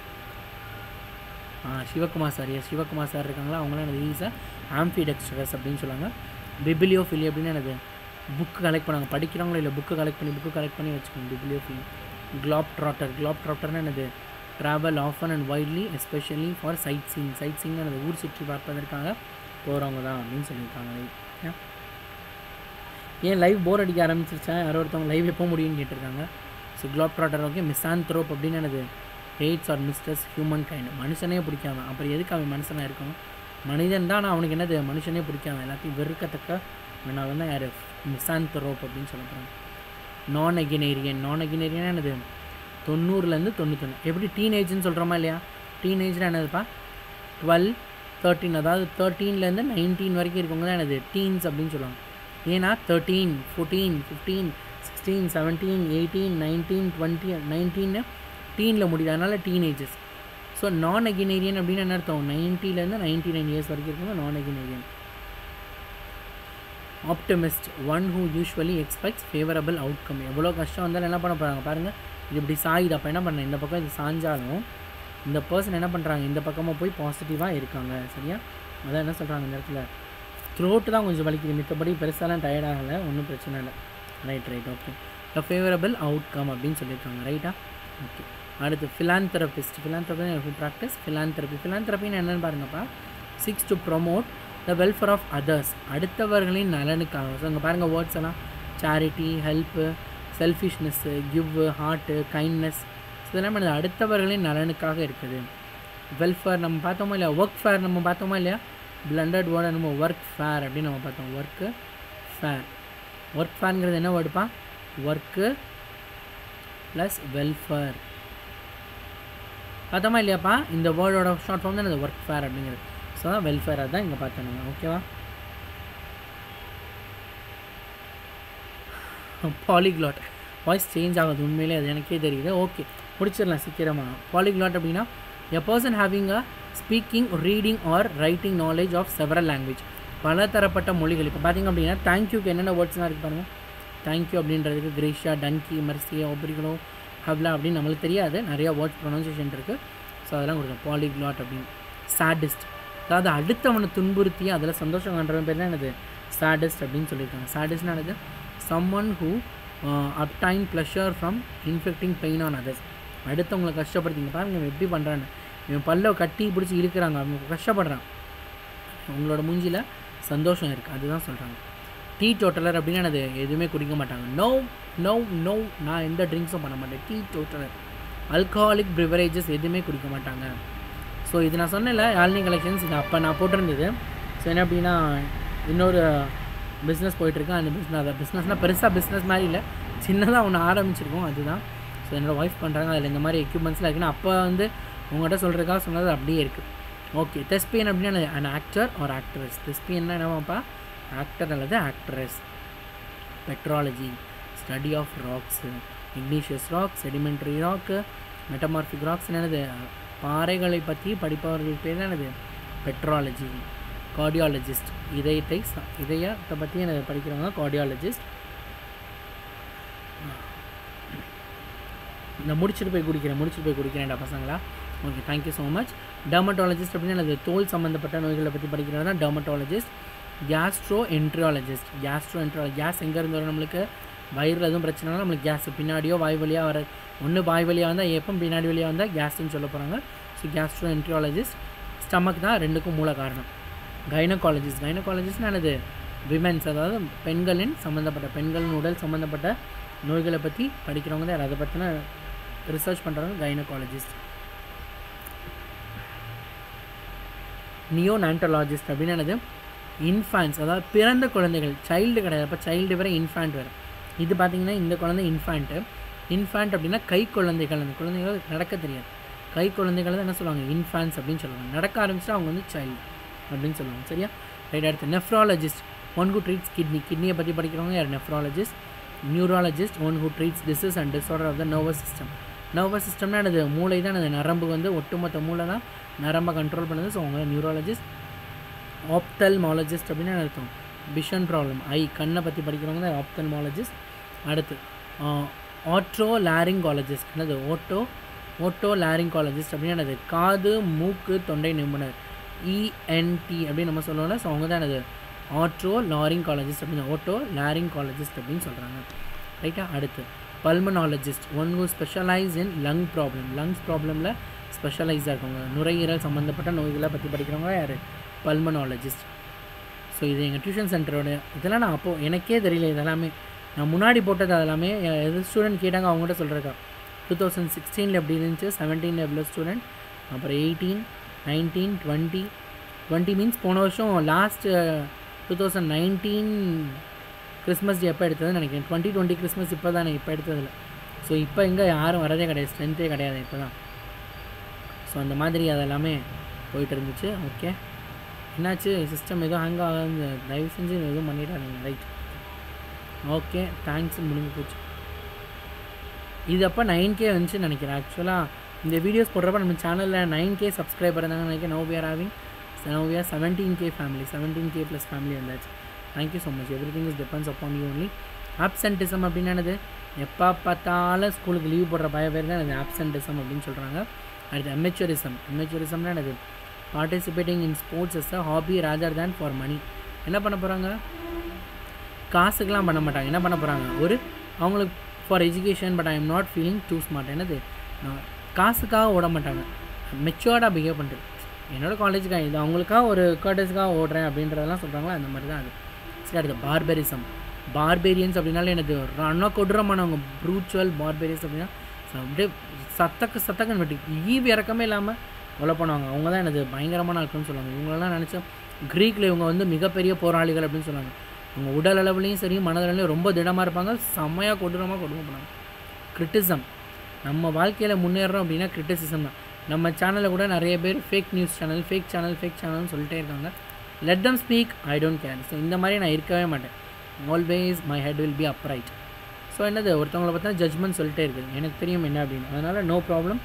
ஆ Sivakumar sir yes Sivakumar sir இருக்காங்களா அவங்களாம் எனது ஈஸா ஆம்ஃபி டெக்ஸ்டர்ஸ் அப்படின்னு சொல்லுவாங்க பிபிலியோஃபிலி அப்படின்னு எனது புக்கு கலெக்ட் பண்ணாங்க படிக்கிறவங்களோ இல்லை புக்கு கலெக்ட் பண்ணி புக்கு கலெக்ட் பண்ணி வச்சுக்கோங்க பிபிலியோஃபிலி க்ளாப் ட்ராட்டர் க்ளாப் ட்ராட்டர்னு எனது travel often and widely especially for sightseeing sightseeing எனது ஊர் சுற்றி பார்ப்பதற்காக போகிறவங்க தான் அப்படின்னு சொல்லியிருக்காங்க ஏன் ஏன் லைவ் போர் அடிக்க ஆரம்பிச்சிருச்சா யாரோ ஒருத்தவங்க லைவ் எப்போ முடியும்னு கேட்டிருக்காங்க so globetrotter okay misanthrope அப்படின்னு எனது hates or mistrusts humankind மனுஷனே பிடிக்காம அப்புறம் எதுக்கு அவன் மனுஷனாக இருக்கணும் மனிதன் தான் ஆனால் அவனுக்கு என்னது மனுஷனே பிடிக்காம எல்லாத்தையும் வெறுக்கத்தக்க வேணாலும் தான் யார் மிஸ்ஸான்த்ரோப் அப்படின்னு சொல்ல போகிறாங்க நான் அகினேரியன் நான் அகினேரியன் என்னது தொண்ணூறுலேருந்து தொண்ணூத்தொன்று எப்படி டீனேஜ்னு சொல்கிறோமா இல்லையா டீனேஜ்னா என்னதுப்பா டுவெல் தேர்ட்டீன் அதாவது தேர்ட்டீன்லேருந்து நைன்டீன் வரைக்கும் இருக்கவங்க தான் என்னது டீன்ஸ் அப்படின்னு சொல்லுவாங்க ஏன்னா thirteen fourteen fifteen sixteen seventeen eighteen nineteen twenty நைன்டீன்னு டீனில் முடியுது அதனால் டீனேஜஸ் ஸோ நான் அகினேரியன் அப்படின்னு என்ன அர்த்தம் நைன்ட்டிலேருந்து நைன்ட்டி நைன் இயர்ஸ் வரைக்கும் இருக்கவங்க நான் அகினேரியன் optimist one who usually expects favourable outcome எவ்வளோ கஷ்டம் வந்தாலும் என்ன பண்ண போகிறாங்க பாருங்கள் இது இப்படி சாயுது அப்போ என்ன பண்ணேன் இந்த பக்கம் இது சாஞ்சாலும் இந்த பர்சன் என்ன பண்ணுறாங்க இந்த பக்கமாக போய் பாசிட்டிவாக இருக்காங்க சரியா அதான் என்ன சொல்கிறாங்க இந்த இடத்துல த்ரோட்டு தான் கொஞ்சம் வலிக்குது மித்தபடி பெருசாலாம் டயர்ட் ஆகலை ஒன்றும் பிரச்சனை இல்லை right right okay the favourable outcome அப்படின்னு சொல்லியிருக்காங்க ரைட்டா ஓகே அடுத்து ஃபிலாந்தெரபிஸ்ட் ஃபிலாந்தெரபி ப்ராக்டிஸ் ஃபிலாந்தெரபி ஃபிலாந்தெரபின்னு என்னென்னு பாருங்கப்பா seeks to promote the welfare of others அடுத்தவர்களின் நலனுக்காக ஸோ அங்கே பாருங்கள் வேர்ட்ஸ் எல்லாம் charity help selfishness give heart kindness இதெல்லாம் என்னது அடுத்தவர்களின் நலனுக்காக இருக்குது வெல்ஃபேர் நம்ம பார்த்தோமா இல்லையா ஒர்க் ஃபேர் நம்ம பார்த்தோமா இல்லையா பிளண்டட் வேர்டை நம்ம ஒர்க் ஃபேர் அப்படின்னு நம்ம பார்த்தோம் ஒர்க்கு ஃபேர் ஒர்க் ஃபேருங்கிறது என்ன வேர்டுப்பா ஒர்க்கு ப்ளஸ் வெல்ஃபேர் பார்த்தோமா இல்லையாப்பா இந்த வேர்டோட ஷார்ட் ஃபார்ம் தான் இந்த ஒர்க் ஃபேர் அப்படிங்கிறது ஸோ தான் வெல்ஃபேர் தான் இங்கே பார்த்தோம் நம்ம ஓகேவா பாலிக்லாட் வாய்ஸ் சேஞ்ச் ஆகுது உண்மையிலே அது எனக்கே தெரியுது ஓகே முடிச்சிடலாம் சீக்கிரமாக பாலிக்லாட் அப்படின்னா a person having a speaking reading or writing knowledge of several language பல தரப்பட்ட மொழிகள் இப்போ பார்த்திங்க அப்படின்னா தேங்க்யூக்கு என்னென்ன வேர்ட்ஸ்லாம் இருக்குது பாருங்கள் தேங்க்யூ அப்படின்றதுக்கு கிரேஷியா டன்கி மர்சியா ஒப்ரிகளோ ஹப்லா அப்படின்னு நம்மளுக்கு தெரியாது நிறையா வேர்ட்ஸ் ப்ரொனன்சியேஷன் இருக்குது ஸோ அதெல்லாம் கொடுக்கும் பாலிக்லாட் அப்படின்னு சாடிஸ்ட் அதாவது அடுத்தவனை துன்புறுத்தி அதில் சந்தோஷம் காண்றவன் பேர் தான் என்னது சாடஸ்ட் அப்படின்னு சொல்லியிருக்காங்க சாடஸ்ட்னா என்னது someone who obtain pleasure from infecting pain on others அடுத்தவங்களை கஷ்டப்படுத்திங்க பாருங்க இவன் எப்படி பண்ணுறான்னு இவன் பல்ல கட்டி பிடிச்சி இழுக்கிறாங்க அவங்க கஷ்டப்படுறான் உங்களோட மூஞ்சியில் சந்தோஷம் இருக்குது அதுதான் சொல்கிறாங்க டீ டோட்டலர் அப்படின்னு அது எதுவுமே குடிக்க மாட்டாங்க நோ நோ நோ நான் எந்த ட்ரிங்க்ஸும் பண்ண மாட்டேன் டீ டோட்டலர் அல்கஹாலிக் ப்ரிவரேஜஸ் எதுவுமே குடிக்க மாட்டாங்க ஸோ இது நான் சொன்னேன்ல யாழ்னி கலெக்ஷன்ஸ் இது அப்போ நான் போட்டிருந்தது ஸோ என்ன அப்படின்னா இன்னொரு பிஸ்னஸ் போயிட்டுருக்கேன் அந்த பிஸ்னஸ் அந்த பிஸ்னஸ்னால் பெருசாக பிஸ்னஸ் மாதிரி இல்லை சின்னதாக ஒன்று ஆரம்பிச்சிருக்கோம் அதுதான் ஸோ என்னோடய ஒய்ஃப் பண்ணுறாங்க அதில் இந்த மாதிரி எக்யூப்மெண்ட்ஸ்லாம் இருக்குன்னா அப்போ வந்து உங்கள்கிட்ட சொல்கிறதுக்காக சொன்னது அப்படியே இருக்குது ஓகே தெஸ்பியன் அப்படின்னா அன் ஆக்டர் ஒரு ஆக்ட்ரஸ் தெஸ்பியன்னா என்னவாப்பா ஆக்டர் அல்லது actress petrology study of rocks igneous rock sedimentary rock metamorphic rocks என்னது பாறைகளை பற்றி படிப்பவர்கள் பேர் என்னது பெட்ராலஜி கார்டியாலஜிஸ்ட் இதயத்தை ச- இதயத்தை பற்றி எனக்கு படிக்கிறவங்க கார்டியாலஜிஸ்ட் நான் முடிச்சுட்டு போய் குடிக்கிறேன் முடிச்சுட்டு போய் குடிக்கிறேன்டா பசங்களா okay thank you so much dermatologist அப்படின்னு எனது தோல் சம்மந்தப்பட்ட நோய்களை பற்றி படிக்கிறது தான் dermatologist gastroenterologist gastro entero gas எங்கேருந்து வரும் நம்மளுக்கு வயிறில் எதுவும் பிரச்சனைனா நம்மளுக்கு கேஸ் பின்னாடியோ வாய் வழியாக வர ஒன்று வாய் வழியாக வந்தால் எப்போ பின்னாடி வழியாக வந்தால் கேஸ்ன்னு சொல்ல போகிறாங்க ஸோ கேஸ்ட்ரோ என்ட்ரியாலஜிஸ்ட் ஸ்டமக் தான் ரெண்டுக்கும் மூல காரணம் கைனகாலஜிஸ்ட் கைனகாலஜிஸ்ட்னா என்னது விமென்ஸ் அதாவது பெண்களின் சம்மந்தப்பட்ட பெண்களின் உடல் சம்மந்தப்பட்ட நோய்களை பற்றி படிக்கிறவங்க தான் யார் அதை பற்றின ரிசர்ச் பண்ணுறவங்க கைனகாலஜிஸ்ட் நியோநான்டலாஜிஸ்ட் அப்படின்னு என்னது இன்ஃபான்ஸ் அதாவது பிறந்த குழந்தைகள் சைல்டு கிடையாது அப்போ சைல்டு வேறு இன்ஃபான்ட் வேறு இது பார்த்தீங்கன்னா இந்த குழந்தை இன்ஃபான்ட்டு இன்ஃபான்ட் அப்படின்னா கை குழந்தைகள் அந்த குழந்தைகள் நடக்க தெரியாது கை குழந்தைகளை தான் என்ன சொல்லுவாங்க இன்ஃபான்ஸ் அப்படின்னு சொல்லுவாங்க நடக்க ஆரம்பிச்சா அவங்க வந்து சைல்டு அப்படின்னு சொல்லுவாங்க சரியா ரைட் அடுத்து nephrologist one who treats kidney கிட்னியை பற்றி படிக்கிறவங்க யார் nephrologist neurologist one who treats disease and disorder of the nervous system nervous சிஸ்டம்னா அது மூளை தான் அது நரம்பு வந்து ஒட்டுமொத்த மூளை தான் நரம்பை கண்ட்ரோல் பண்ணுது ஸோ அவங்க நியூராலஜிஸ்ட் ஆப்தல்மாலஜிஸ்ட் அப்படின்னு அர்த்தம் விஷன் ப்ராப்ளம் ஐ கண்ணை பற்றி படிக்கிறவங்க தான் ஆப்தல்மாலஜிஸ்ட் அடுத்து ஆட்டோ லாரிங்காலஜிஸ்ட் என்னது ஓட்டோ ஓட்டோ லாரிங்காலஜிஸ்ட் அப்படின்னு என்னது காது மூக்கு தொண்டை நிபுணர் இஎன்டி அப்படின்னு நம்ம சொல்லுவோம்ல ஸோ அவங்க தான் என்னது ஆட்ரோ லாரிங்காலஜிஸ்ட் அப்படின்னு ஓட்டோ லாரிங்காலஜிஸ்ட் அப்படின்னு சொல்கிறாங்க ரைட்டா அடுத்து pulmonologist one who specialise in lung problem lungs ப்ராப்ளமில் ஸ்பெஷலைஸாக இருக்கவங்க நுரையீரல் சம்மந்தப்பட்ட நோய்களை பற்றி படிக்கிறவங்க யார் பல்மனாலஜிஸ்ட் ஸோ இது எங்கள் டியூஷன் சென்டரோட இதெல்லாம் நான் அப்போது எனக்கே தெரியல இதெல்லாமே நான் முன்னாடி போட்டது அதெல்லாமே எ- எது ஸ்டூடெண்ட் கேட்டாங்க அவங்ககிட்ட சொல்கிறக்கா டூ தௌசண்ட் சிக்ஸ்டீனில் எப்படி இருந்துச்சு செவன்டீனில் எவ்வளோ ஸ்டூடெண்ட் அப்புறம் eighteen nineteen twenty twenty means போன வருஷம் last two thousand nineteen Christmas day எப்போ எடுத்ததுன்னு நினைக்கிறேன் டுவெண்ட்டி டுவெண்ட்டி கிறிஸ்மஸ் இப்போ தானே இப்போ எடுத்ததில்ல ஸோ இப்போ இங்கே யாரும் வரதே கிடையாது ஸ்ட்ரென்த்தே கிடையாது இப்போ தான் ஸோ அந்த மாதிரி அதெல்லாமே போயிட்டு இருந்துச்சு ஓகே என்னாச்சு சிஸ்டம் எதுவும் ஹேங் ஆகாது தயவு செஞ்சு எதுவும் பண்ணிடாதீங்க ரைட் ஓகே தேங்க்ஸ் முடிஞ்சு போச்சு இது அப்போ நைன் கே வந்துச்சுன்னு நினைக்கிறேன் ஆக்சுவலாக இந்த வீடியோஸ் போடுறப்ப நம்ம சேனலில் நைன் கே சப்ஸ்கிரைபர் இருந்தாங்கன்னு நினைக்கிறேன் now we're having now we're seventeen K family seventeen K plus family வந்தாச்சு thank you so much everything is depends upon you only absenteeism அப்படின்னு என்னது எப்போ பார்த்தாலும் ஸ்கூலுக்கு லீவ் போடுற பய பேர் தான் அது ஆப்சென்டிசம் அப்படின்னு சொல்கிறாங்க அடுத்து எம்மெச்சுரிசம் எம்மெச்சுரிசம்னா என்னது participating in sports as a hobby rather than for money என்ன பண்ண போகிறாங்க காசுக்கெலாம் பண்ண மாட்டாங்க என்ன பண்ண போகிறாங்க ஒரு அவங்களுக்கு for education but I am not feeling too smart என்னது நான் காசுக்காக ஓட மாட்டாங்க மெச்சுவர்டாக பிஹேவ் பண்ணுறது என்னோட காலேஜுக்காக இது அவங்களுக்காக ஒரு கர்டஸுக்காக ஓடுறேன் அப்படின்றதெல்லாம் சொல்கிறாங்களா அந்த மாதிரி தான் அது சரி அடுத்து பார்பெரிசம் பார்பேரியன்ஸ் அப்படின்னாலே எனக்கு ரன்னா கொடூரமானவங்க ப்ரூச்சுவல் பார்பேரியன்ஸ் அப்படின்னா ச- அப்படியே சத்தக்கு சத்தக்கன்னு வெட்டி ஈவு இறக்கமே இல்லாமல் கொலை பண்ணுவாங்க அவங்க தான் எனது பயங்கரமான ஆட்கள்னு சொல்லுவாங்க இவங்களெல்லாம் நினச்சா க்ரீக்கில் இவங்க வந்து மிகப்பெரிய போராளிகள் அப்படின்னு சொல்லுவாங்க அவங்க உடல் அளவுலையும் சரி மனதளவுலையும் ரொம்ப திடமாக இருப்பாங்க செம்மையாக கொடூரமாக கொடுமை பண்ணுவாங்க கிரிட்டிசம் நம்ம வாழ்க்கையில் முன்னேறோம் அப்படின்னா கிரிட்டிசிசம் தான் நம்ம சேனலில் கூட நிறைய பேர் fake news channel fake channel fake சேனல்னு சொல்லிட்டே இருக்காங்க let them speak I don't care so இந்த மாதிரி நான் இருக்கவே மாட்டேன் always my head will be upright so என்னது ஒருத்தவங்களை பார்த்தா ஜட்ஜ்மெண்ட் சொல்லிட்டே இருக்குது எனக்கு தெரியும் என்ன அப்படின்னு அதனால் நோ ப்ராப்ளம்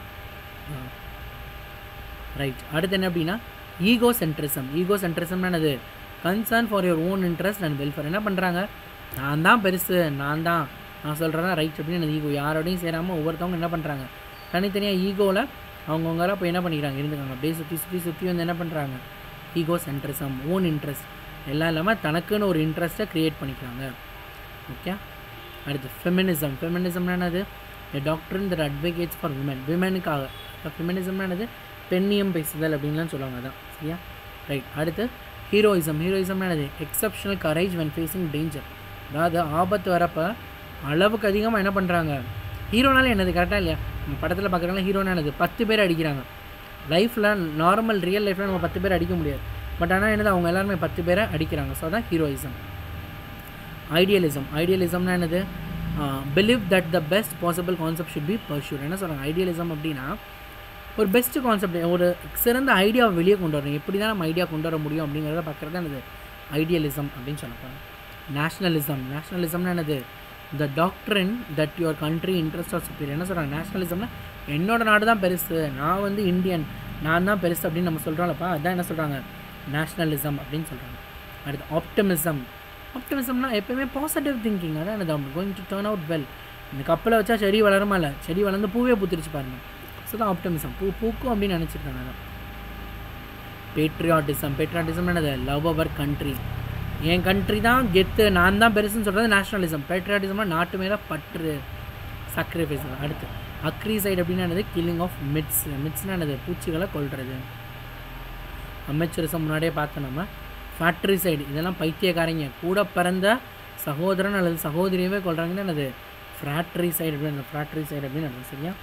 ரைட் அடுத்து என்ன அப்படின்னா ஈகோ சென்ட்ரிசம் ஈகோ சென்ட்ரிசம்னா என்னது concern for your own interest and welfare என்ன பண்ணுறாங்க நான் தான் பெருசு நான் தான் நான் சொல்கிறேன் ரைட் அப்படின்னு எனது ஈகோ யாரோடையும் சேராமல் ஒவ்வொருத்தவங்க என்ன பண்ணுறாங்க தனித்தனியாக ஈகோவில் அவங்கவுங்களாம் போய் என்ன பண்ணிக்கிறாங்க இருந்துக்காங்க அப்படியே சுற்றி சுற்றி சுற்றி வந்து என்ன பண்ணுறாங்க ஈகோ சென்ட்ரிசம் ஓன் இன்ட்ரெஸ்ட் எல்லாம் இல்லாமல் தனக்குன்னு ஒரு இன்ட்ரெஸ்ட்டை க்ரியேட் பண்ணிக்கிறாங்க ஓகே அடுத்து ஃபெமினிசம் ஃபெமினிசம்னா என்னது doctor that advocates for women விமனுக்காக ஃபெமினிசம்னா என்னது பெண்ணியம் பேசுதல் அப்படின்லாம் சொல்லுவாங்க அதான் சரியா ரைட் அடுத்து ஹீரோயிசம் ஹீரோயிசம்னா என்னது exceptional courage when facing danger அதாவது ஆபத்து வரப்போ அளவுக்கு அதிகமாக என்ன பண்ணுறாங்க ஹீரோனால என்னது கரெக்டாக இல்லையா நம்ம படத்தில் பார்க்குறதுனால ஹீரோனா என்னது பத்து பேர் அடிக்கிறாங்க லைஃப்பில் நார்மல் ரியல் லைஃப்பில் நம்ம பத்து பேர் அடிக்க முடியாது பட் ஆனால் என்னது அவங்க எல்லாருமே பத்து பேரை அடிக்கிறாங்க ஸோ அதான் ஹீரோயிசம் ஐடியலிசம் ஐடியலிசம்னா என்னது believe that the best possible concept should be pursued என்ன சொல்கிறாங்க ஐடியலிசம் அப்படின்னா ஒரு பெஸ்ட் கான்செப்ட் ஒரு சிறந்த ஐடியாவை வெளியே கொண்டு வரணும் எப்படி தான் நம்ம ஐடியா கொண்டு வர முடியும் அப்படிங்கிறத பார்க்குறது என்னது ஐடியலிசம் அப்படின்னு சொல்லப்போம் நேஷ்னலிசம் நேஷ்னலிசம்னா என்னது the doctrine that your country interest of superior என்ன சொல்கிறாங்க நேஷ்னலிசம்னா என்னோட நாடு தான் பெருசு நான் வந்து இந்தியன் நான் தான் பெருசு அப்படின்னு நம்ம சொல்கிறோம்லப்பா அதான் என்ன சொல்கிறாங்க நேஷ்னலிசம் அப்படின்னு சொல்கிறாங்க அடுத்து ஆப்டமிசம் ஆப்டமிசம்னா எப்பயுமே பாசிட்டிவ் திங்கிங் அதான் என்னது going to turn out well இந்த கப்பலை வச்சா செடி வளருமா இல்லை செடி வளர்ந்து பூவே பூத்திருச்சு பாருங்க ஸோ தான் ஆப்டமிசம் பூ பூக்கும் அப்படின்னு நினச்சிருக்காங்க அதான் பேட்ரியாட்டிசம் பேட்ரியாட்டிசம் என்னது லவ் அவர் கண்ட்ரி என் கண்ட்ரி தான் கெத்து நான் தான் பெருசுன்னு சொல்கிறது நேஷனலிசம் பேட்ரியாட்டிசம்னா நாட்டு மேலே பற்று சாக்ரிஃபைஸ் அடுத்து அக்ரி சைடு அப்படின்னா என்னது கில்லிங் ஆஃப் மிட்ஸ் மிட்ஸ்னா என்னது பூச்சிகளை கொல்றது அமைச்சரிசம் முன்னாடியே பார்த்தோம் நம்ம ஃபேக்ட்ரி சைடு இதெல்லாம் பைத்தியக்காரங்க கூட பிறந்த சகோதரன் அல்லது சகோதரியவே கொள்றாங்கன்னு என்னது ஃப்ராட்ரி சைடு அப்படின்னு ஃப்ராட்ரி சைடு அப்படின்னு அர்த்தம் சரியா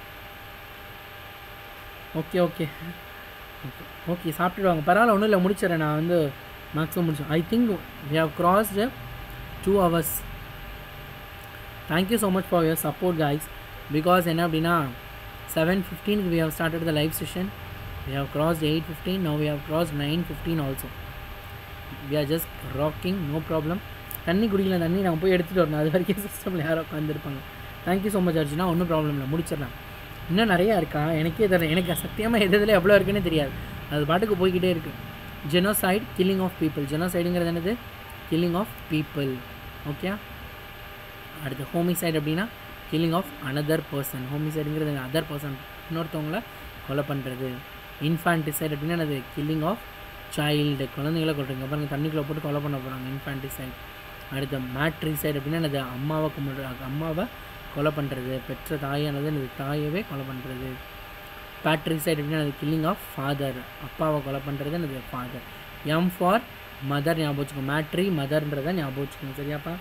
ஓகே ஓகே ஓகே ஓகே சாப்பிட்டுடுவாங்க பரவாயில்ல ஒன்றும் இல்லை முடிச்சிடறேன் நான் வந்து மேக்ஸிமம் முடிச்சேன் I think we have crossed two hours thank you so much for your support guys because என்ன அப்படின்னா செவன் ஃபிஃப்டீனுக்கு we have started the live session we have crossed eight fifteen no we have cross nine fifteen also we are just rocking no problem தண்ணி குடிக்கல தண்ணி நாங்கள் போய் எடுத்துகிட்டு வரணும் அது வரைக்கும் சிஸ்டமில் யாரோ உட்காந்துருப்பாங்க தேங்க்யூ ஸோ மச் அர்ஜுனா ஒன்றும் ப்ராப்ளம் இல்லை முடிச்சிடலாம் இன்னும் நிறையா இருக்கா எனக்கே தெரியல எனக்கு சத்தியமாக எது எதில் எவ்வளோ இருக்குன்னு தெரியாது அது பாட்டுக்கு போய்கிட்டே இருக்குது ஜெனோசைட் கில்லிங் ஆஃப் பீப்புள் ஜெனோசைடுங்கிறது என்னது கில்லிங் ஆஃப் பீப்புள் ஓகே அடுத்து ஹோமிசைட் அப்படின்னா கில்லிங் ஆஃப் அனதர் பர்சன் ஹோமிசைடுங்கிறது அதர் பர்சன் இன்னொருத்தவங்கள கொலை பண்ணுறது இன்ஃபான்டிசைட் அப்படின்னா அது கில்லிங் ஆஃப் சைல்டு குழந்தைங்கள கொள்றீங்க பாருங்க தண்ணிக்குள்ளே போட்டு கொலை பண்ண போகிறாங்க இன்ஃபான்டிசைட் அடுத்து மேட்ரிசைட் அப்படின்னா அது அம்மாவை கும்பிடுற அம்மாவை கொலை பண்ணுறது பெற்ற தாயானது அது தாயவே கொலை பண்ணுறது பேட்ரிசைட் அப்படின்னா அது கில்லிங் ஆஃப் ஃபாதர் அப்பாவை கொலை பண்ணுறது அது ஃபாதர் எம் ஃபார் மதர் ஞாபகம் வச்சுக்கோங்க மேட்ரி மதர்ன்றதை ஞாபகம் வச்சுக்கோங்க சரியாப்பா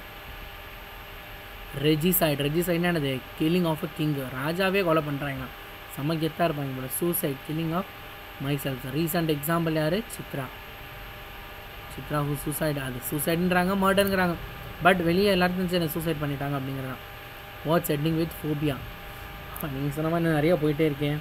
ரெஜிசைட் ரெஜிசைட்னா என்னது கில்லிங் ஆஃப் அ கிங் ராஜாவே கொலை பண்ணுறாங்க செம்ம கெத்தாக இருப்பாங்க போல suicide killing of myself recent example யார் சித்ரா சித்ரா ஹூ சூசைட் அது சூசைடுன்றாங்க மர்டருங்கிறாங்க பட் வெளியே எல்லாருக்கும் சரி சூசைட் பண்ணிட்டாங்க அப்படிங்கிறதான் வாட்ஸ் எட்டிங் வித் ஃபோபியா நீங்கள் சொன்ன மாதிரி நான் நிறைய போயிட்டே இருக்கேன்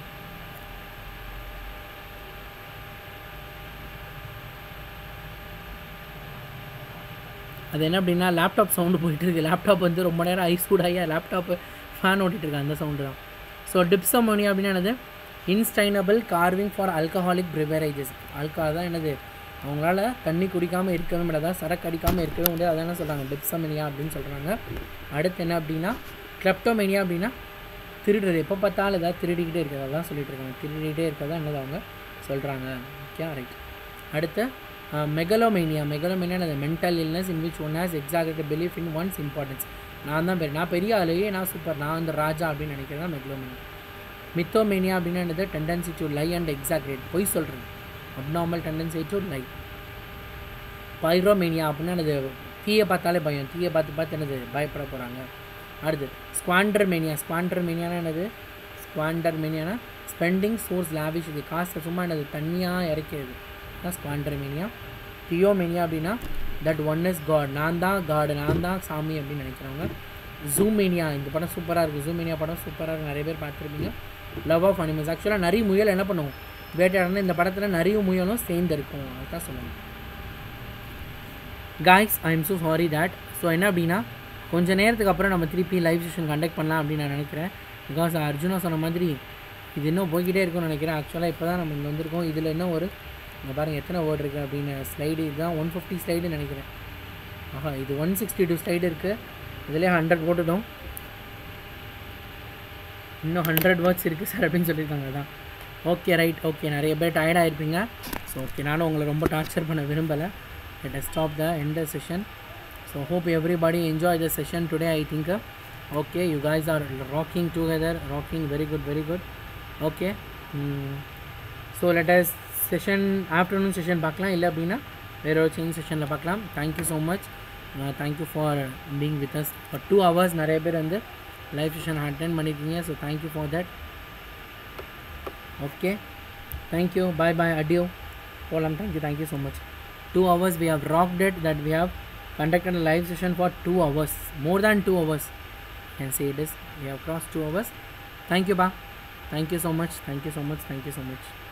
அது என்ன அப்படின்னா லேப்டாப் சவுண்டு போயிட்டு இருக்கு லேப்டாப் வந்து ரொம்ப நேரம் ஐஸ் சூடாகி லேப்டாப்பு ஃபேன் ஓட்டிகிட்டு இருக்கு அந்த சவுண்டு தான் ஸோ டிப்சமோனியா அப்படின்னா என்னது insatiable carving for alcoholic beverages alcohol தான் என்னது அவங்களால தண்ணி குடிக்காமல் இருக்கவே முடியாது சரக்கு அடிக்காமல் இருக்கவே முடியாது அதான் என்ன சொல்கிறாங்க டிப்சமெனியா அப்படின்னு சொல்கிறாங்க அடுத்து என்ன அப்படின்னா கிளப்டோமெனியா அப்படின்னா திருடுறது எப்போ பார்த்தாலும் ஏதாவது திருடிக்கிட்டே இருக்கிறது அதான் சொல்லிட்டு இருக்காங்க திருடிக்கிட்டே இருக்கிறதா என்னது அவங்க சொல்கிறாங்க ஓகே ரைட் அடுத்து மெகலோமேனியா மெகலோமேனியா அது mental illness in which one has exact belief in one's importance நான் தான் பெரிய நான் பெரிய ஆளுயே நான் சூப்பர் நான் அந்த ராஜா அப்படின்னு நினைக்கிறது தான் மெகலோமேனியா மித்தோமேனியா அப்படின்னு என்னது tendency to lie and exaggerate பொய் சொல்கிறது abnormal tendency to lie pyromania அப்படின்னா என்னது தீயை பார்த்தாலே பயம் தீயை பார்த்து பார்த்து என்னது பயப்பட போகிறாங்க அடுத்து ஸ்குவாண்டர் மேனியா ஸ்குவாண்டர் மேனியானா என்னது ஸ்குவாண்டர் மேனியானா ஸ்பெண்டிங் சோர்ஸ் லாவிஷ் இது காசை சும்மா என்னது தண்ணியாக இறக்கிறது தான் ஸ்குவாண்டர் மேனியா தியோமேனியா அப்படின்னா தட் ஒன் இஸ் காட் நான் தான் காடு நான் தான் சாமி அப்படின்னு நினைக்கிறவங்க ஜூமேனியா இந்த படம் சூப்பராக இருக்குது ஜூமேனியா படம் சூப்பராக இருக்குது நிறைய பேர் பார்த்துருப்பீங்க லவ் ஆஃப் அனிமல்ஸ் ஆக்சுவலாக நிறைய முயல் என்ன பண்ணுவோம் வேட்டையாடணும் இந்த படத்தில் நிறைய முயலும் சேர்ந்து இருக்கும் அதுதான் சொல்லணும் guys I am so sorry that so என்ன அப்படின்னா கொஞ்ச நேரத்துக்கு அப்புறம் நம்ம திருப்பி லைவ் செஷன் கண்டக்ட் பண்ணலாம் அப்படின்னு நான் நினைக்கிறேன் பிகாஸ் அர்ஜுனா சொன்ன மாதிரி இது இன்னும் போய்கிட்டே இருக்கும்னு நினைக்கிறேன் ஆக்சுவலாக இப்போ தான் நம்ம இங்கே வந்திருக்கோம் இதில் இன்னும் ஒரு இங்கே பாருங்கள் எத்தனை வேர்டு இருக்குது அப்படின்னு ஸ்லைடு இதுதான் ஒன் ஃபிஃப்டி ஸ்லைடு நினைக்கிறேன் ஆஹா இது ஒன் சிக்ஸ்டி டூ ஸ்லைடு இருக்குது இதுலேயே ஹண்ட்ரட் போட்டுட்டோம் இன்னும் ஹண்ட்ரட் வேர்ட்ஸ் இருக்குது சார் அப்படின்னு சொல்லியிருக்காங்க தான் ஓகே ரைட் ஓகே நிறைய பேர் டயர்டாக இருப்பீங்க ஸோ ஓகே நானும் உங்களை ரொம்ப டார்ச்சர் பண்ண விரும்பலை let stop the end session so hope everybody enjoy the session today I think okay you guys are rocking together rocking very good very good okay so let's session afternoon session பார்க்கலாம் இல்லை அப்படின்னா வேறு ஒரு change செஷனில் பார்க்கலாம் thank you so much thank you for being with us for two hours நிறைய பேர் வந்து லைவ் செஷன் அட்டென்ட் பண்ணியிருக்கீங்க so thank you for that okay thank you bye bye அடியோ போகலாம் thank you thank you so much two hours we have rocked it that we have conducted a live session for two hours more than two hours you can say it is we have crossed two hours thank you ba thank you so much thank you so much thank you so much